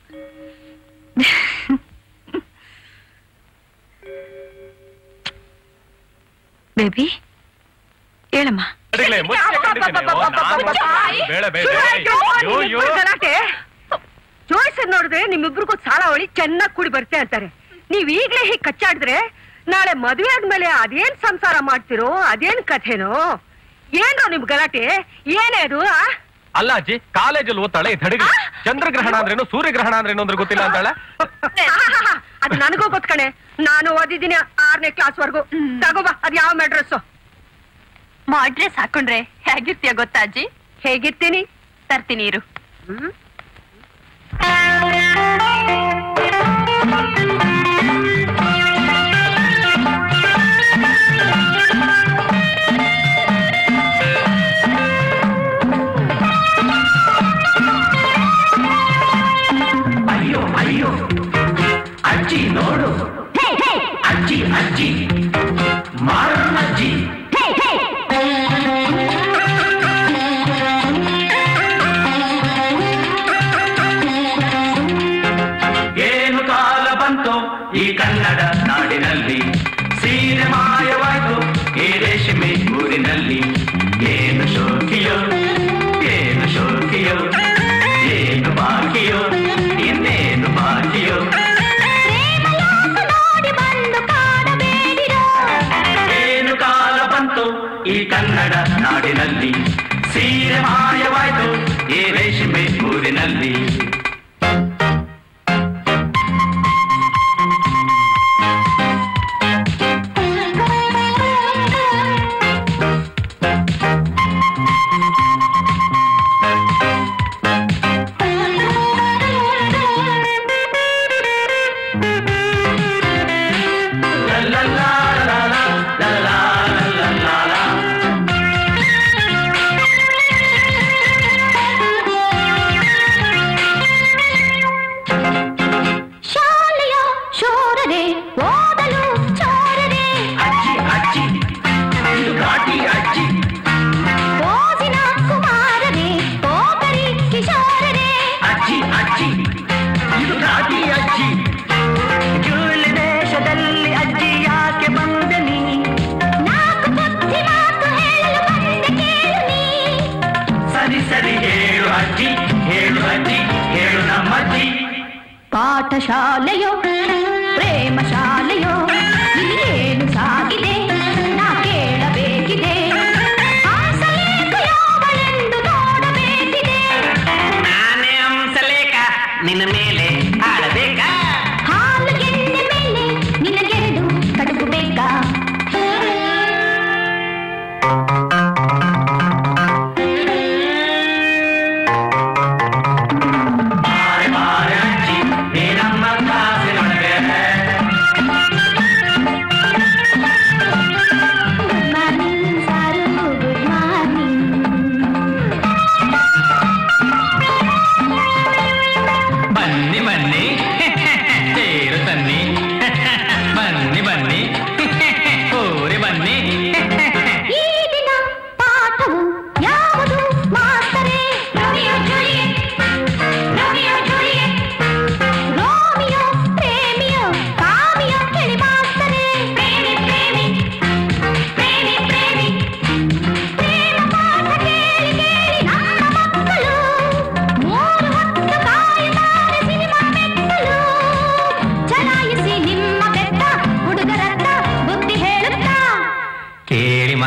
ಬೇಬಿ ಹೇಳಮ್ಮ ಅಡಿಗ್ಲೆ, ಮುಚ್ಚೆ ಕಂಡಿದ್ದೀನಿ. ಓ, ನಾನು ಬೇಡ, ಬೇಡ. ಅಯ್ಯೋ, ಅಯ್ಯೋ. ಗಲಾಟೆ ಜೋಯಿಸ್ ನೋಡಿದ್ರೆ ನಿಮ್ಮಿಬ್ರಿಗೂ ಸಾಲ ಹೊಳಿ ಚೆನ್ನಾಗಿ ಕೂಡಿ ಬರ್ತೆ ಅಂತಾರೆ ನೀವ್ ಈಗ್ಲೇ ಹೀಗ್ ಕಚ್ಚಾಡಿದ್ರೆ ನಾಳೆ ಮದುವೆ ಆದ್ಮೇಲೆ ಅದೇನ್ ಸಂಸಾರ ಮಾಡ್ತಿರೋ ಅದೇನ್ ಕಥೆನೋ ಏನ್ರೋ ನಿಮ್ ಗಲಾಟೆ ಏನೇ ಅದು ಆ? ಅಲ್ಲ ಅಜ್ಜಿ ಕಾಲೇಜಲ್ಲಿ ಓದ್ತಾಳೆ ಈ ತಡಿಗೆ ಚಂದ್ರಗ್ರಹಣ ಅಂದ್ರೇನು ಸೂರ್ಯಗ್ರಹಣ ಅಂದ್ರೇನು ಅಂದ್ರೆ ಗೊತ್ತಿಲ್ಲ ಅಂತಾಳೆ ಆಹಾಹಾ, ಅದು ನನಗೂ ಗೊತ್ಕಣೆ ನಾನು ಓದಿದ್ದೀನಿ ಆರನೇ ಕ್ಲಾಸ್ ವರ್ಗು ತಗೋಬಾ ಅದ್ ಯಾವ ಮೆಡ್ರೆಸ್ ಮಾಡ್ರೆಸ್ ಹಾಕೊಂಡ್ರೆ ಹೇಗಿರ್ತೀಯ ಗೊತ್ತಾ ಅಜ್ಜಿ ಹೇಗಿರ್ತೀನಿ ತರ್ತೀನಿ ಇರು ಏನು ಕಾಲ ಬಂತು ಈ ಕನ್ನಡ ನಾಡಿನಲ್ಲಿ ಸೀರೆ ಮಾಯವಾಯ್ತು ಈ ರೇಷ್ಮೆ ಊರಿನಲ್ಲಿ ಏನು ಶೋಕಿಯೋ ಏನು ಶೋಕಿಯೋ ಏನು ಬಾಕಿಯೋ ಇನ್ನೇನು ಬಾಕಿಯೋ ಏನು ಕಾಲ ಬಂತು ಈ ಕನ್ನಡ ನಾಡಿನಲ್ಲಿ ಸೀರೆ ಮಾಯವಾಯ್ತು ಈ ರೇಷ್ಮೆ ಊರಿನಲ್ಲಿ ಶಾಲೆಯ ಶೋರರೆ ಓದಲು ಚೋರರೆ ಅಜ್ಜಿ ಅಜ್ಜಿ ಇದು ಘಾಟಿ ಅಜ್ಜಿ ಓದಿನ ಕುಮಾರರೆ ಪೋಕರಿ ಕಿಶೋರರೆ ಅಜ್ಜಿ ಅಜ್ಜಿ ಇದು ಘಾಟಿ ಅಜ್ಜಿ ಜೂಲ್ ದೇಶದಲ್ಲಿ ಅಜ್ಜಿ ಯಾಕೆ ಬಂದೆ ನೀ ನಾಲ್ಕು ಬುದ್ಧಿ ಮಾತು ಹೇಳಲು ಬಂದೆ ಕೇಳು ನೀ ಸರಿ ಸರಿ ಹೇಳು ಅಜ್ಜಿ ಹೇಳು ಅಜ್ಜಿ ಹೇಳು ನಮ್ಮಜ್ಜಿ ಪಾಠಶಾಲೆಯೋ ಪ್ರೇಮ ಶಾಲೆಯೋ ಇಲ್ಲೇನು ಸಾಗಿದೆ ನಾ ಕೇಳಬೇಕಿದೆ ಆಸಲೇಖ ಯಾವಳೆಂದು ನೋಡಬೇಕಿದೆ ನಾನೇ ಅಂಸಲೇಖ ನಿನ್ನ ಮೇಲೆ ಆಡಬೇಕಾ ಹಾಲು ಗೆಣ್ಣೆ ಮೇಲೆ ನಿನಗೆರಡು ಕಡುಬು ಬೇಕಾ ಬಾರೆ ಬಾರೆ ಅಜ್ಜಿ ನೀ ನಮ್ಮ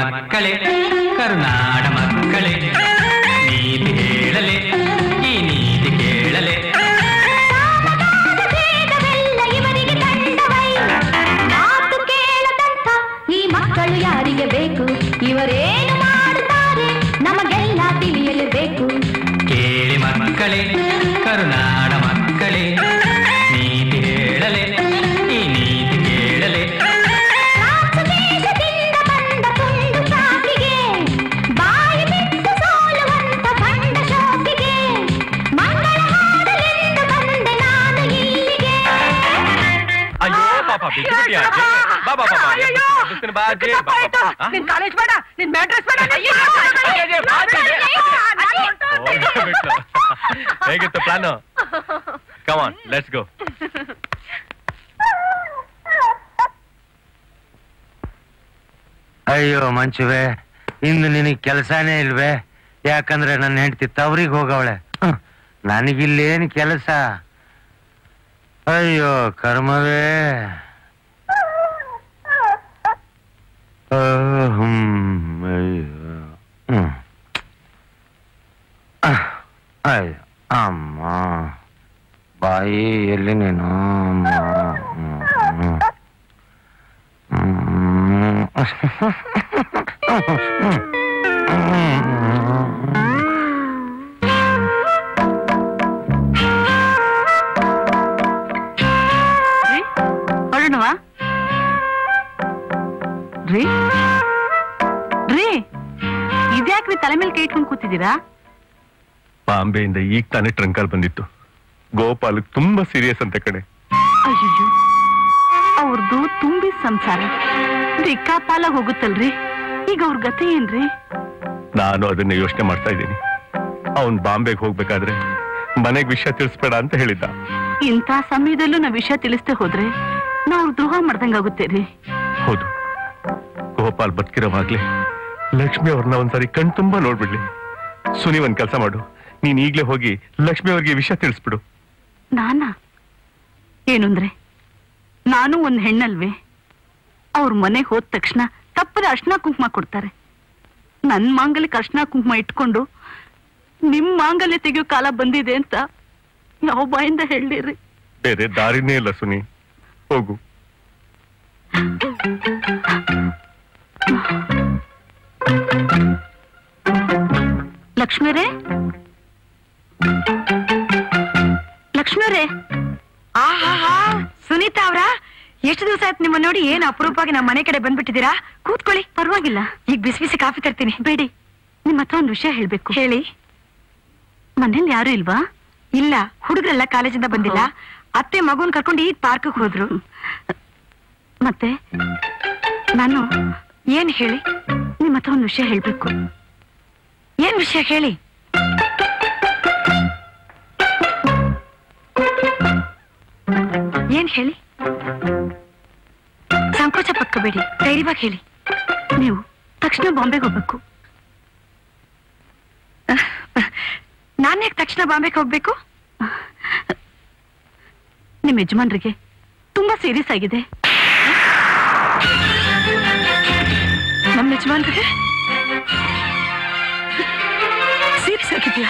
ಮಕ್ಕಳೇ ಕರುನಾಡ ಮಕ್ಕಳೇ ನೀತಿ ಹೇಳಲೆ ಈ ನೀತಿ ಕೇಳಲೆ ಇವರಿಗೆ ತಂಡವೈ ಮಾತು ಕೇಳದಂತ ಈ ಮಕ್ಕಳು ಯಾರಿಗೆ ಬೇಕು ಇವರೇನು ಮಾಡುತ್ತಾರೆ ನಮಗೆಲ್ಲ ತಿಳಿಯಲೇಬೇಕು ಕೇಳಿ ಮಕ್ಕಳೇ ಕರುನಾಡ ಮಕ್ಕಳೇ ನೀತಿ ಹೇಳಲೆ ಈ ನೀತಿ ಕೇಳಲೆ ದೇಶದಿಂದ ಬಂದ ತುಂಡು ಚಾಪಿಗೆ ಬಾಯಿ ಬಿಟ್ಟು ಸೋಲುವಂತ ಕಂಡ ಶೋಕಿಗೆ ಮಂಗಳ ಹಾಡಲೆಂದು ಬಂದೆ ನಾನು ಇಲ್ಲಿಗೆ ಅಯ್ಯೋ ಪಾಪ ಬಿಟ್ಟು ಬಿಟ್ಟಿ ಆಚೆ. ಬಾ ಬಾ ಬಾ ಬಾ ಅಯ್ಯಯ್ಯೋ! ಬಿಡ್ತೀನಿ ಬಾ ಆಚೆ. ಬಾ, ಬಾ, ಬಾ. ಆ? ನಿನ್ ಕಾಲೇಜ್ ಬೇಡ ನಿನ್ ಮ್ಯಾಟ್ರೆಸ್ ಬೇಡ ನಿನ್ ಅಯ್ಯಯ್ಯೋ, ಬಾ ಆಚೆ. ಹೋಗಿ ಬಿಟ್ಲು. ಹೇಗಿತ್ತು ಪ್ಲಾನು ಕಮಾನ್ ಲೆಟ್ಸ್ ಗೋ ಅಯ್ಯೋ ಮಂಚುವೆ ಇಂದು ನಿನಗೆ ಕೆಲಸನೇ ಇಲ್ವೇ ಯಾಕಂದ್ರೆ ನನ್ನ ಹೆಂಡತಿ ತವ್ರಿಗೆ ಹೋಗವಳೆ ಹ್ಮ್. ನನಗಿಲ್ಲೇನು ಕೆಲಸ ಅಯ್ಯೋ ಕರ್ಮವೇ ಆ, ಹ್ಮ್, ಅಯ್ಯೋ ಹ್ಮ್. ಅಹ್, ಅಯ್ಯೋ ಅಮ್ಮ ಬಾಯಿ ಎಲ್ಲಿ ನೀನು ಅಮ್ಮ ಹ್ಮ್, ಹ್ಮ್. ಹೊರಡುವ ರೀ ರೀ ಇದ್ಯಾಕ್ರಿ ತಲೆ ಮೇಲೆ ಕೈ ಇಟ್ಕೊಂಡು ಕೂತಿದ್ದೀರಾ ಬಾಂಬೆಯಿಂದ ಈಗ ತಾನೇ ಟ್ರಂಕಲ್ ಬಂದಿತ್ತು ಗೋಪಾಲ್ ತುಂಬಾ ಸೀರಿಯಸ್ ಅಂತ ಕಡೆ ಅಯ್ಯೋ ಅವ್ರದ್ದು ತುಂಬಿ ಸಂಸಾರ ದಿಕ್ಕಾಪಾಲ ಹೋಗುತ್ತಲ್ರಿ ಈಗ ಅವ್ರ ಗತಿ ಏನ್ರಿ ನಾನು ಅದನ್ನ ಯೋಚನೆ ಮಾಡ್ತಾ ಇದ್ದೀನಿ ಅವನ್ ಬಾಂಬೆಗೆ ಹೋಗ್ಬೇಕಾದ್ರೆ ಮನೆಗ್ ವಿಷಯ ತಿಳಿಸ್ಬೇಡ ಅಂತ ಹೇಳಿದ್ದ ಇಂಥ ಸಮಯದಲ್ಲೂ ನಾವ್ ವಿಷಯ ತಿಳಿಸ್ದೆ ಹೋದ್ರೆ ನಾವ್ ದ್ರೋಹ ಮಾಡ್ದಂಗಾಗುತ್ತೆ ರೀ ಹೌದು ಗೋಪಾಲ್ ಬದುಕಿರೋವಾಗ್ಲೇ ಲಕ್ಷ್ಮಿ ಅವ್ರನ್ನ ಒಂದ್ಸರಿ ಕಣ್ ತುಂಬಾ ನೋಡ್ಬಿಡ್ಲಿ ಸುನಿ ಒಂದ್ ಕೆಲಸ ಮಾಡು ನೀನ್ ಈಗ್ಲೇ ಹೋಗಿ ಲಕ್ಷ್ಮಿ ಅವ್ರಿಗೆ ವಿಷಯ ತಿಳಿಸ್ಬಿಡು ನಾನಾ ಏನು ಅಂದ್ರೆ ನಾನು ಒಂದ್ ಹೆಣ್ಣಲ್ವೇ ಅವ್ರ ಮನೆಗೆ ಹೋದ ತಕ್ಷಣ ತಪ್ಪದ ಅರ್ಶನ ಕುಂಕುಮ ಕೊಡ್ತಾರೆ ನನ್ ಮಾಂಗಲ್ಯಕ್ಕೆ ಅರ್ಶನ ಕುಂಕುಮ ಇಟ್ಕೊಂಡು ನಿಮ್ ಮಾಂಗಲ್ಯ ತೆಗೆಯೋ ಕಾಲ ಬಂದಿದೆ ಅಂತ ಯಾವ ಬಾಯಿಂದ ಹೇಳಿರಿ ಬೇರೆ ದಾರಿನೇ ಇಲ್ಲ ಸುನಿ ಹೋಗು ಲಕ್ಷ್ಮೀರೇ ಲಕ್ಷ್ಮೀರೇ ಆಹಾ ಸುನೀತಾ ಅವ್ರ ಎಷ್ಟು ದಿವಸ ಆಯ್ತು ನಿಮ್ಮ ನೋಡಿ ಏನ್ ಅಪರೂಪವಾಗಿ ನಮ್ಮ ಮನೆ ಕಡೆ ಬಂದ್ಬಿಟ್ಟಿದ್ದೀರಾ ಕೂತ್ಕೊಳ್ಳಿ ಪರವಾಗಿಲ್ಲ ಈಗ ಬಿಸಿ ಬಿಸಿ ಕಾಫಿ ತರ್ತೀನಿ ಬೇಡಿ ನಿಮ್ ಹತ್ರ ಒಂದು ವಿಷಯ ಹೇಳ್ಬೇಕು ಹೇಳಿ ಮನೇಲಿ ಯಾರು ಇಲ್ವಾ ಇಲ್ಲ ಹುಡುಗರೆಲ್ಲ ಕಾಲೇಜಿಂದ ಬಂದಿಲ್ಲ ಅತ್ತೆ ಮಗುನ್ ಕರ್ಕೊಂಡು ಈ ಪಾರ್ಕ್ ಹೋದ್ರು ಮತ್ತೆ ನಾನು ಏನ್ ಹೇಳಿ ನಿಮ್ ಹತ್ರ ಒಂದು ವಿಷಯ ಹೇಳ್ಬೇಕು ಏನ್ ವಿಷಯ ಹೇಳಿ ಏನ್ ಹೇಳಿ ಸಂಕೋಚ ಪಟ್ಕೋಬೇಡಿ ಧೈರ್ಯವಾಗಿ ಹೇಳಿ ನೀವು ತಕ್ಷಣ ಬಾಂಬೆಗೆ ಹೋಗ್ಬೇಕು ನಾನ್ ಯಾಕೆ ತಕ್ಷಣ ಬಾಂಬೆಗೆ ಹೋಗ್ಬೇಕು ನಿಮ್ ಯಜಮಾನ್ರಿಗೆ ತುಂಬಾ ಸೀರಿಯಸ್ ಆಗಿದೆ ನಮ್ಮ ಯಜಮಾನ್ರಿಗೆ ಸೀರಿಯಸ್ ಆಗಿದ್ಯಾ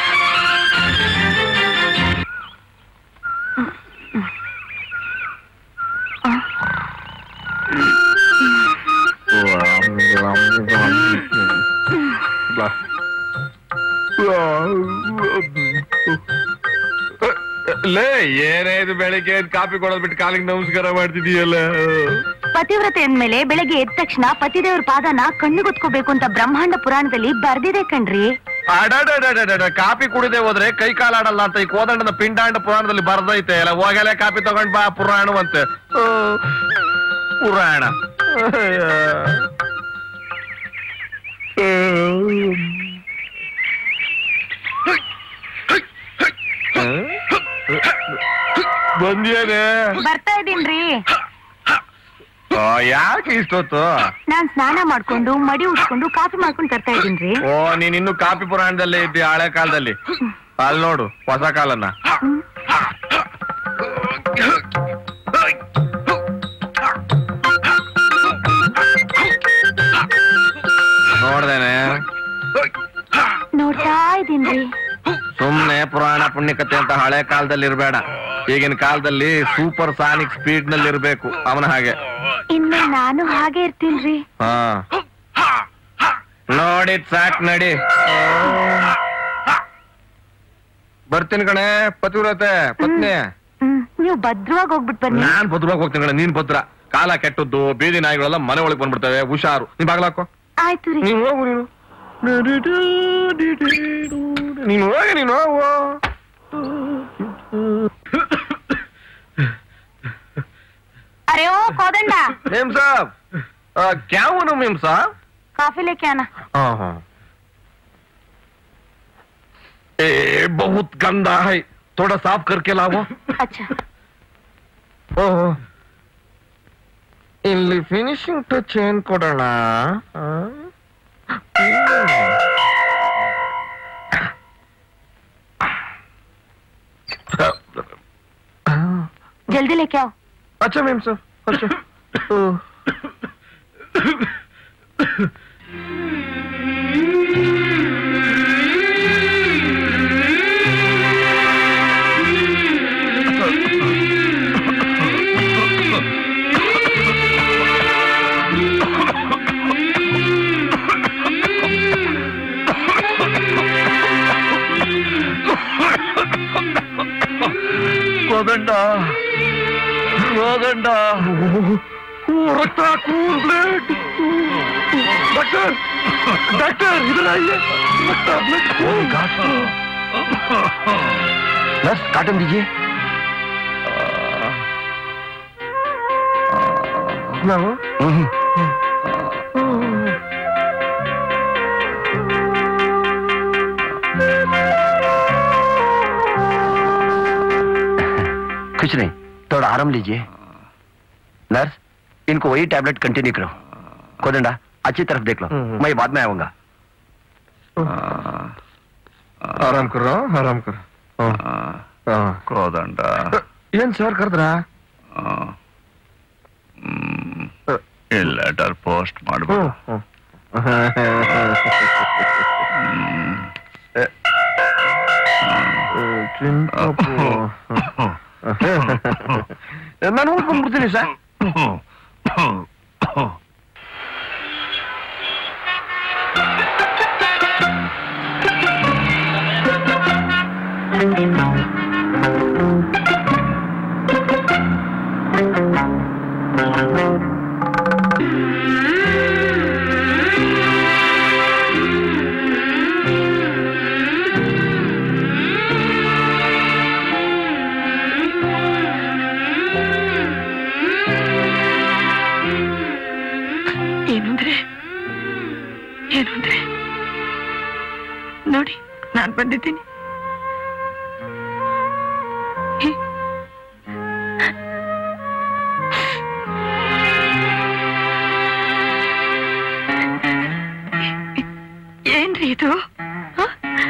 ಲೇ ಏನೇ ಇದು ಬೆಳಿಗ್ಗೆ ಎದ್ದು ಕಾಫಿ ಕೊಡೋದ್ ಬಿಟ್ಟು ಕಾಲಿಗೆ ನಮಸ್ಕಾರ ಮಾಡ್ತಿದೀಯಲ್ಲ ಪತಿವ್ರತೆ ಅಂದ್ಮೇಲೆ ಬೆಳಗ್ಗೆ ಎದ್ದ ತಕ್ಷಣ ಪತಿದೇವ್ರ ಪಾದನ ಕಣ್ಣಿಗೊತ್ಕೋಬೇಕು ಅಂತ ಬ್ರಹ್ಮಾಂಡ ಪುರಾಣದಲ್ಲಿ ಬರ್ದಿದೆ ಕಣ್ರಿ ಅಡಡಡಡಡ ಕಾಫಿ ಕುಡಿದೆ ಹೋದ್ರೆ ಕೈ ಕಾಲಾಡಲ್ಲ ಅಂತ ಈ ಕೋದಂಡದ ಪಿಂಡಾಂಡ ಪುರಾಣದಲ್ಲಿ ಬರ್ದೈತೆ ಅಲ್ಲ ಹೋಗಲೇ ಕಾಫಿ ತಗೊಂಡ್ ಬಾ ಪುರಾಣವಂತೆ ಆ, ಪುರಾಣ ಬಂದ್ಯಾನೆ ಬರ್ತಾ ಇದೀನ್ರಿ ಯಾಕೆ ಇಷ್ಟೊತ್ತು ನಾನ್ ಸ್ನಾನ ಮಾಡ್ಕೊಂಡು ಮಡಿ ಉಟ್ಕೊಂಡು ಕಾಫಿ ಮಾಡ್ಕೊಂಡು ತರ್ತಾ ಇದೀನ್ರಿ ಓ ನೀನ್ ಇನ್ನು ಕಾಫಿ ಪುರಾಣದಲ್ಲೇ ಇದ್ದಿ ಹಳೆ ಕಾಲದಲ್ಲಿ ಅಲ್ಲಿ ನೋಡು ಹೊಸ ಕಾಲನ್ನ ನೋಡ್ದೇನೆ ನೋಡ್ತಾ ಇದೀನ್ರಿ ಸುಮ್ನೆ ಪುರಾಣ ಪುಣ್ಯಕತೆ ಅಂತ ಹಳೆ ಕಾಲದಲ್ಲಿ ಇರ್ಬೇಡ ಈಗಿನ ಕಾಲದಲ್ಲಿ ಸೂಪರ್ ಸಾನಿಕ್ ಸ್ಪೀಡ್ ನಲ್ಲಿ ಇರ್ಬೇಕು ಅವನ ಹಾಗೆ ಇನ್ನು ನಾನು ಹಾಗೆ ಇರ್ತೀನ್ರಿ ಹಾ ನೋಡಿದ್ ಸಾಕ್ ನಡಿ ಬರ್ತೀನಿ ಕಣೆ ಪತಿವ್ರತೆ ಪತ್ನಿ ಹ್ಮ್ ನೀವು ಭದ್ರವಾಗಿ ಹೋಗ್ಬಿಟ್ ಬನ್ನಿ ನಾನ್ ಭದ್ರವಾಗಿ ಹೋಗ್ತೀನಿ ಕಣೆ ನೀನ್ ಭದ್ರ ಕಾಲ ಕೆಟ್ಟದ್ದು ಬೀದಿ ನಾಯಿಗಳೆಲ್ಲ ಮನೆ ಒಳಗೆ ಬಂದ್ಬಿಡ್ತವೆ ಹುಷಾರು ನೀನ್ ಬಾಗ್ಲಾಕೋ ಆಯ್ತು ರೀ ನೀನ್ ಹೋಗು ನೀನು ನೀನು ಹೋಗಿ ನೀನು ಹೋಗು अरे ओ कोदंडा मेम साहब आ, क्या हुआ ना मेम साहब कॉफी लेके आना हाँ हाँ ए बहुत गंदा है थोड़ा साफ करके लाओ अच्छा ಓಹೋ ಇಲ್ಲಿ ಫಿನಿಶಿಂಗ್ ಟಚ್ ಏನ್ ಕೊಡೋಣ ಆ? जल्दी लेके आओ अच्छा मैम सर अच्छा ओह। ಕೋದಂಡ ಕೋದಂಡ ಓ, ರಕ್ತ ಕೂಲ್ ಬ್ಲಡ್ ಡಾಕ್ಟರ್ ಡಾಕ್ಟರ್ ಇದ್ರ ರಕ್ತ ಬ್ಲಡ್ नर्स कार्टन दीजिए ನಾವು कुछ नहीं थोड़ा आराम लीजिए नर्स इनको वही टैबलेट कंटिन्यू करो कोदंडा अच्छी तरफ देख लो मैं बाद में आऊंगा ಆರಾಮ್ ಕರೋ ಆರಾಮ್ ಕರೋ ಕೋದಂಡ ಏನ್ ಸರ್ ಕರೆದ್ರಾ ಈ ಲೆಟರ್ ಪೋಸ್ಟ್ ಮಾಡ್ಬೇಕು ನಾನು ಹೋಗ್ಕೊಂಡ್ಬಿಡ್ತೀನಿ ಸರ್ ಏನು ಅಂದ್ರೆ ಏನು ಅಂದ್ರೆ ನೋಡಿ ನಾನ್ ಬಂದಿದ್ದೀನಿ ಹೇ- ಏನ್ರಿ ಇದು ಹ?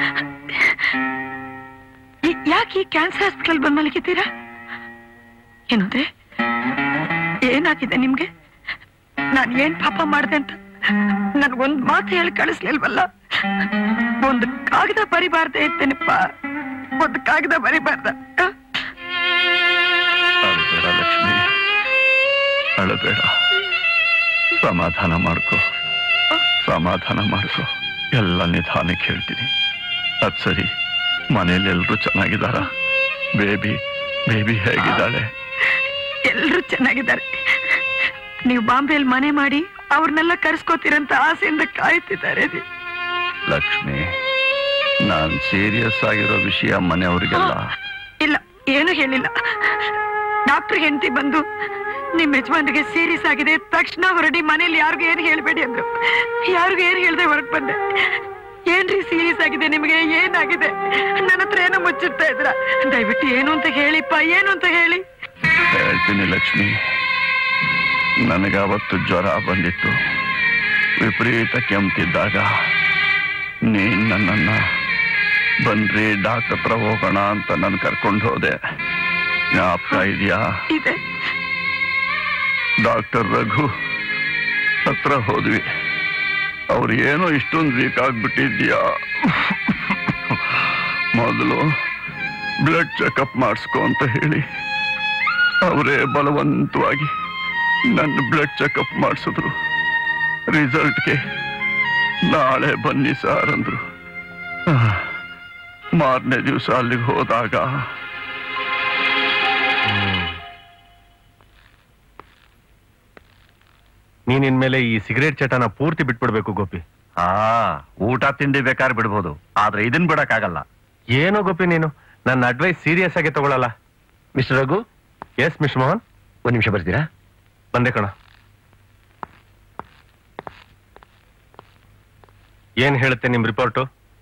ಈ- ಯಾಕೆ ಈ ಕ್ಯಾನ್ಸರ್ ಹಾಸ್ಪಿಟಲ್ ಬಂದ್ ಮಲಗಿದ್ದೀರಾ ಏನಂದ್ರೆ ಏನಾಗಿದೆ ನಿಮ್ಗೆ ನಾನು ಏನ್ ಪಾಪ ಮಾಡ್ದೆ ಅಂತ ನನ್ಗೊಂದ್ ಮಾತು ಹೇಳಿ ಕಳಿಸ್ಲಿಲ್ವಲ್ಲ ಒಂದು ಕಾಗದ ಬರಿಬಾರ್ದೆ ಇರ್ತೇನಪ್ಪ ಒಂದು ಕಾಗದ ಬರಿಬಾರ್ದ ಹ? ಅಳಬೇಡ ಲಕ್ಷ್ಮಿ ಅಳಬೇಡ ಸಮಾಧಾನ ಮಾಡ್ಕೋ ಸಮಾಧಾನ ಮಾಡ್ಕೋ ಎಲ್ಲ ನಿಧಾನಕ್ಕೆ ಹೇಳ್ತೀನಿ ಅದ್ ಸರಿ ಮನೇಲಿ ಎಲ್ರು ಚೆನ್ನಾಗಿದ್ದಾರ ಬೇಬಿ ಬೇಬಿ ಹೇಗಿದ್ದಾಳೆ ಎಲ್ರೂ ಚೆನ್ನಾಗಿದ್ದಾರೆ ನೀವು ಬಾಂಬೆಯಲ್ಲಿ ಮನೆ ಮಾಡಿ ಅವ್ರನ್ನೆಲ್ಲ ಕರ್ಸ್ಕೋತೀರಂತ ಆಸೆಯಿಂದ ಕಾಯ್ತಿದ್ದಾರೆ ರೀ. ಲಕ್ಷ್ಮಿ ನಾನ್ ಸೀರಿಯಸ್ ಆಗಿರೋ ವಿಷಯ ಮನೆಯವ್ರಿಗೆಲ್ಲ ಇಲ್ಲ ಏನು ಹೇಳಿಲ್ಲ ಡಾಕ್ಟರ್ ಹೆಂಡತಿ ಬಂದು ನಿಮ್ ಯಜಮಾನ್ರಿಗೆ ಸೀರಿಯಸ್ ಆಗಿದೆ ತಕ್ಷಣ ಹೊರಡಿ ಮನೇಲಿ ಯಾರಿಗೂ ಏನು ಹೇಳ್ಬೇಡಿ ಅಂದ್ರು ಯಾರಿಗೂ ಏನು ಹೇಳ್ದೆ ಹೊರಗ್ ಬಂದೆ ಏನ್ರಿ ಸೀರಿಯಸ್ ಆಗಿದೆ ನಿಮಗೆ ಏನಾಗಿದೆ ನನ್ನ ಹತ್ರ ಏನೋ ಮುಚ್ಚಿರ್ತಾ ಇದ್ರ ದಯವಿಟ್ಟು ಏನು ಅಂತ ಹೇಳಿಪ್ಪ ಏನು ಅಂತ ಹೇಳಿ ಹೇಳ್ತೀನಿ ಲಕ್ಷ್ಮಿ ನನಗೆ ಅವತ್ತು ಜ್ವರ ಬಂದಿತ್ತು ವಿಪರೀತ ಕೆಮ್ತಿದ್ದಾಗ ನೀನ್ ನನ್ನನ್ನ ಬನ್ರಿ ಡಾಕ್ಟರ್ ಹತ್ರ ಹೋಗೋಣ ಅಂತ ನನ್ ಕರ್ಕೊಂಡು ಹೋದೆ ಜ್ಞಾಪಕ ಇದೆಯಾ ಇದೆ ಡಾಕ್ಟರ್ ರಘು ಹತ್ರ ಹೋದ್ವಿ ಅವ್ರು ಏನೋ ಇಷ್ಟೊಂದು ವೀಕ್ ಆಗ್ಬಿಟ್ಟಿದ್ಯಾ ಮೊದಲು ಬ್ಲಡ್ ಚೆಕಪ್ ಮಾಡಿಸ್ಕೊ ಅಂತ ಹೇಳಿ ಅವರೇ ಬಲವಂತವಾಗಿ ನನ್ನ ಬ್ಲಡ್ ಚೆಕಪ್ ಮಾಡಿಸಿದ್ರು ರಿಸಲ್ಟ್ಗೆ ನಾಳೆ ಬನ್ನಿ ಸಾರ್ ಅಂದ್ರು ಮಾರನೇ ದಿವಸ ಅಲ್ಲಿಗೆ ಹೋದಾಗ ನೀನ್ ಇನ್ಮೇಲೆ ಈ ಸಿಗರೇಟ್ ಚಟನ ಪೂರ್ತಿ ಬಿಟ್ಬಿಡ್ಬೇಕು ಗೋಪಿ ಆ ಊಟ ತಿಂಡಿ ಬೇಕಾದ್ರೆ ಬಿಡ್ಬೋದು ಆದ್ರೆ ಇದನ್ ಬಿಡಕ್ಕಾಗಲ್ಲ ಏನೋ ಗೋಪಿ ನೀನು ನನ್ನ ಅಡ್ವೈಸ್ ಸೀರಿಯಸ್ ಆಗಿ ತಗೊಳಲ್ಲ mister Raghu yes miss Mohan ಒಂದ್ ನಿಮಿಷ ಬರ್ತೀರಾ ಬಂದೆ ಕಣ ಏನ್ ಹೇಳುತ್ತೆ ನಿಮ್ ರಿಪೋರ್ಟು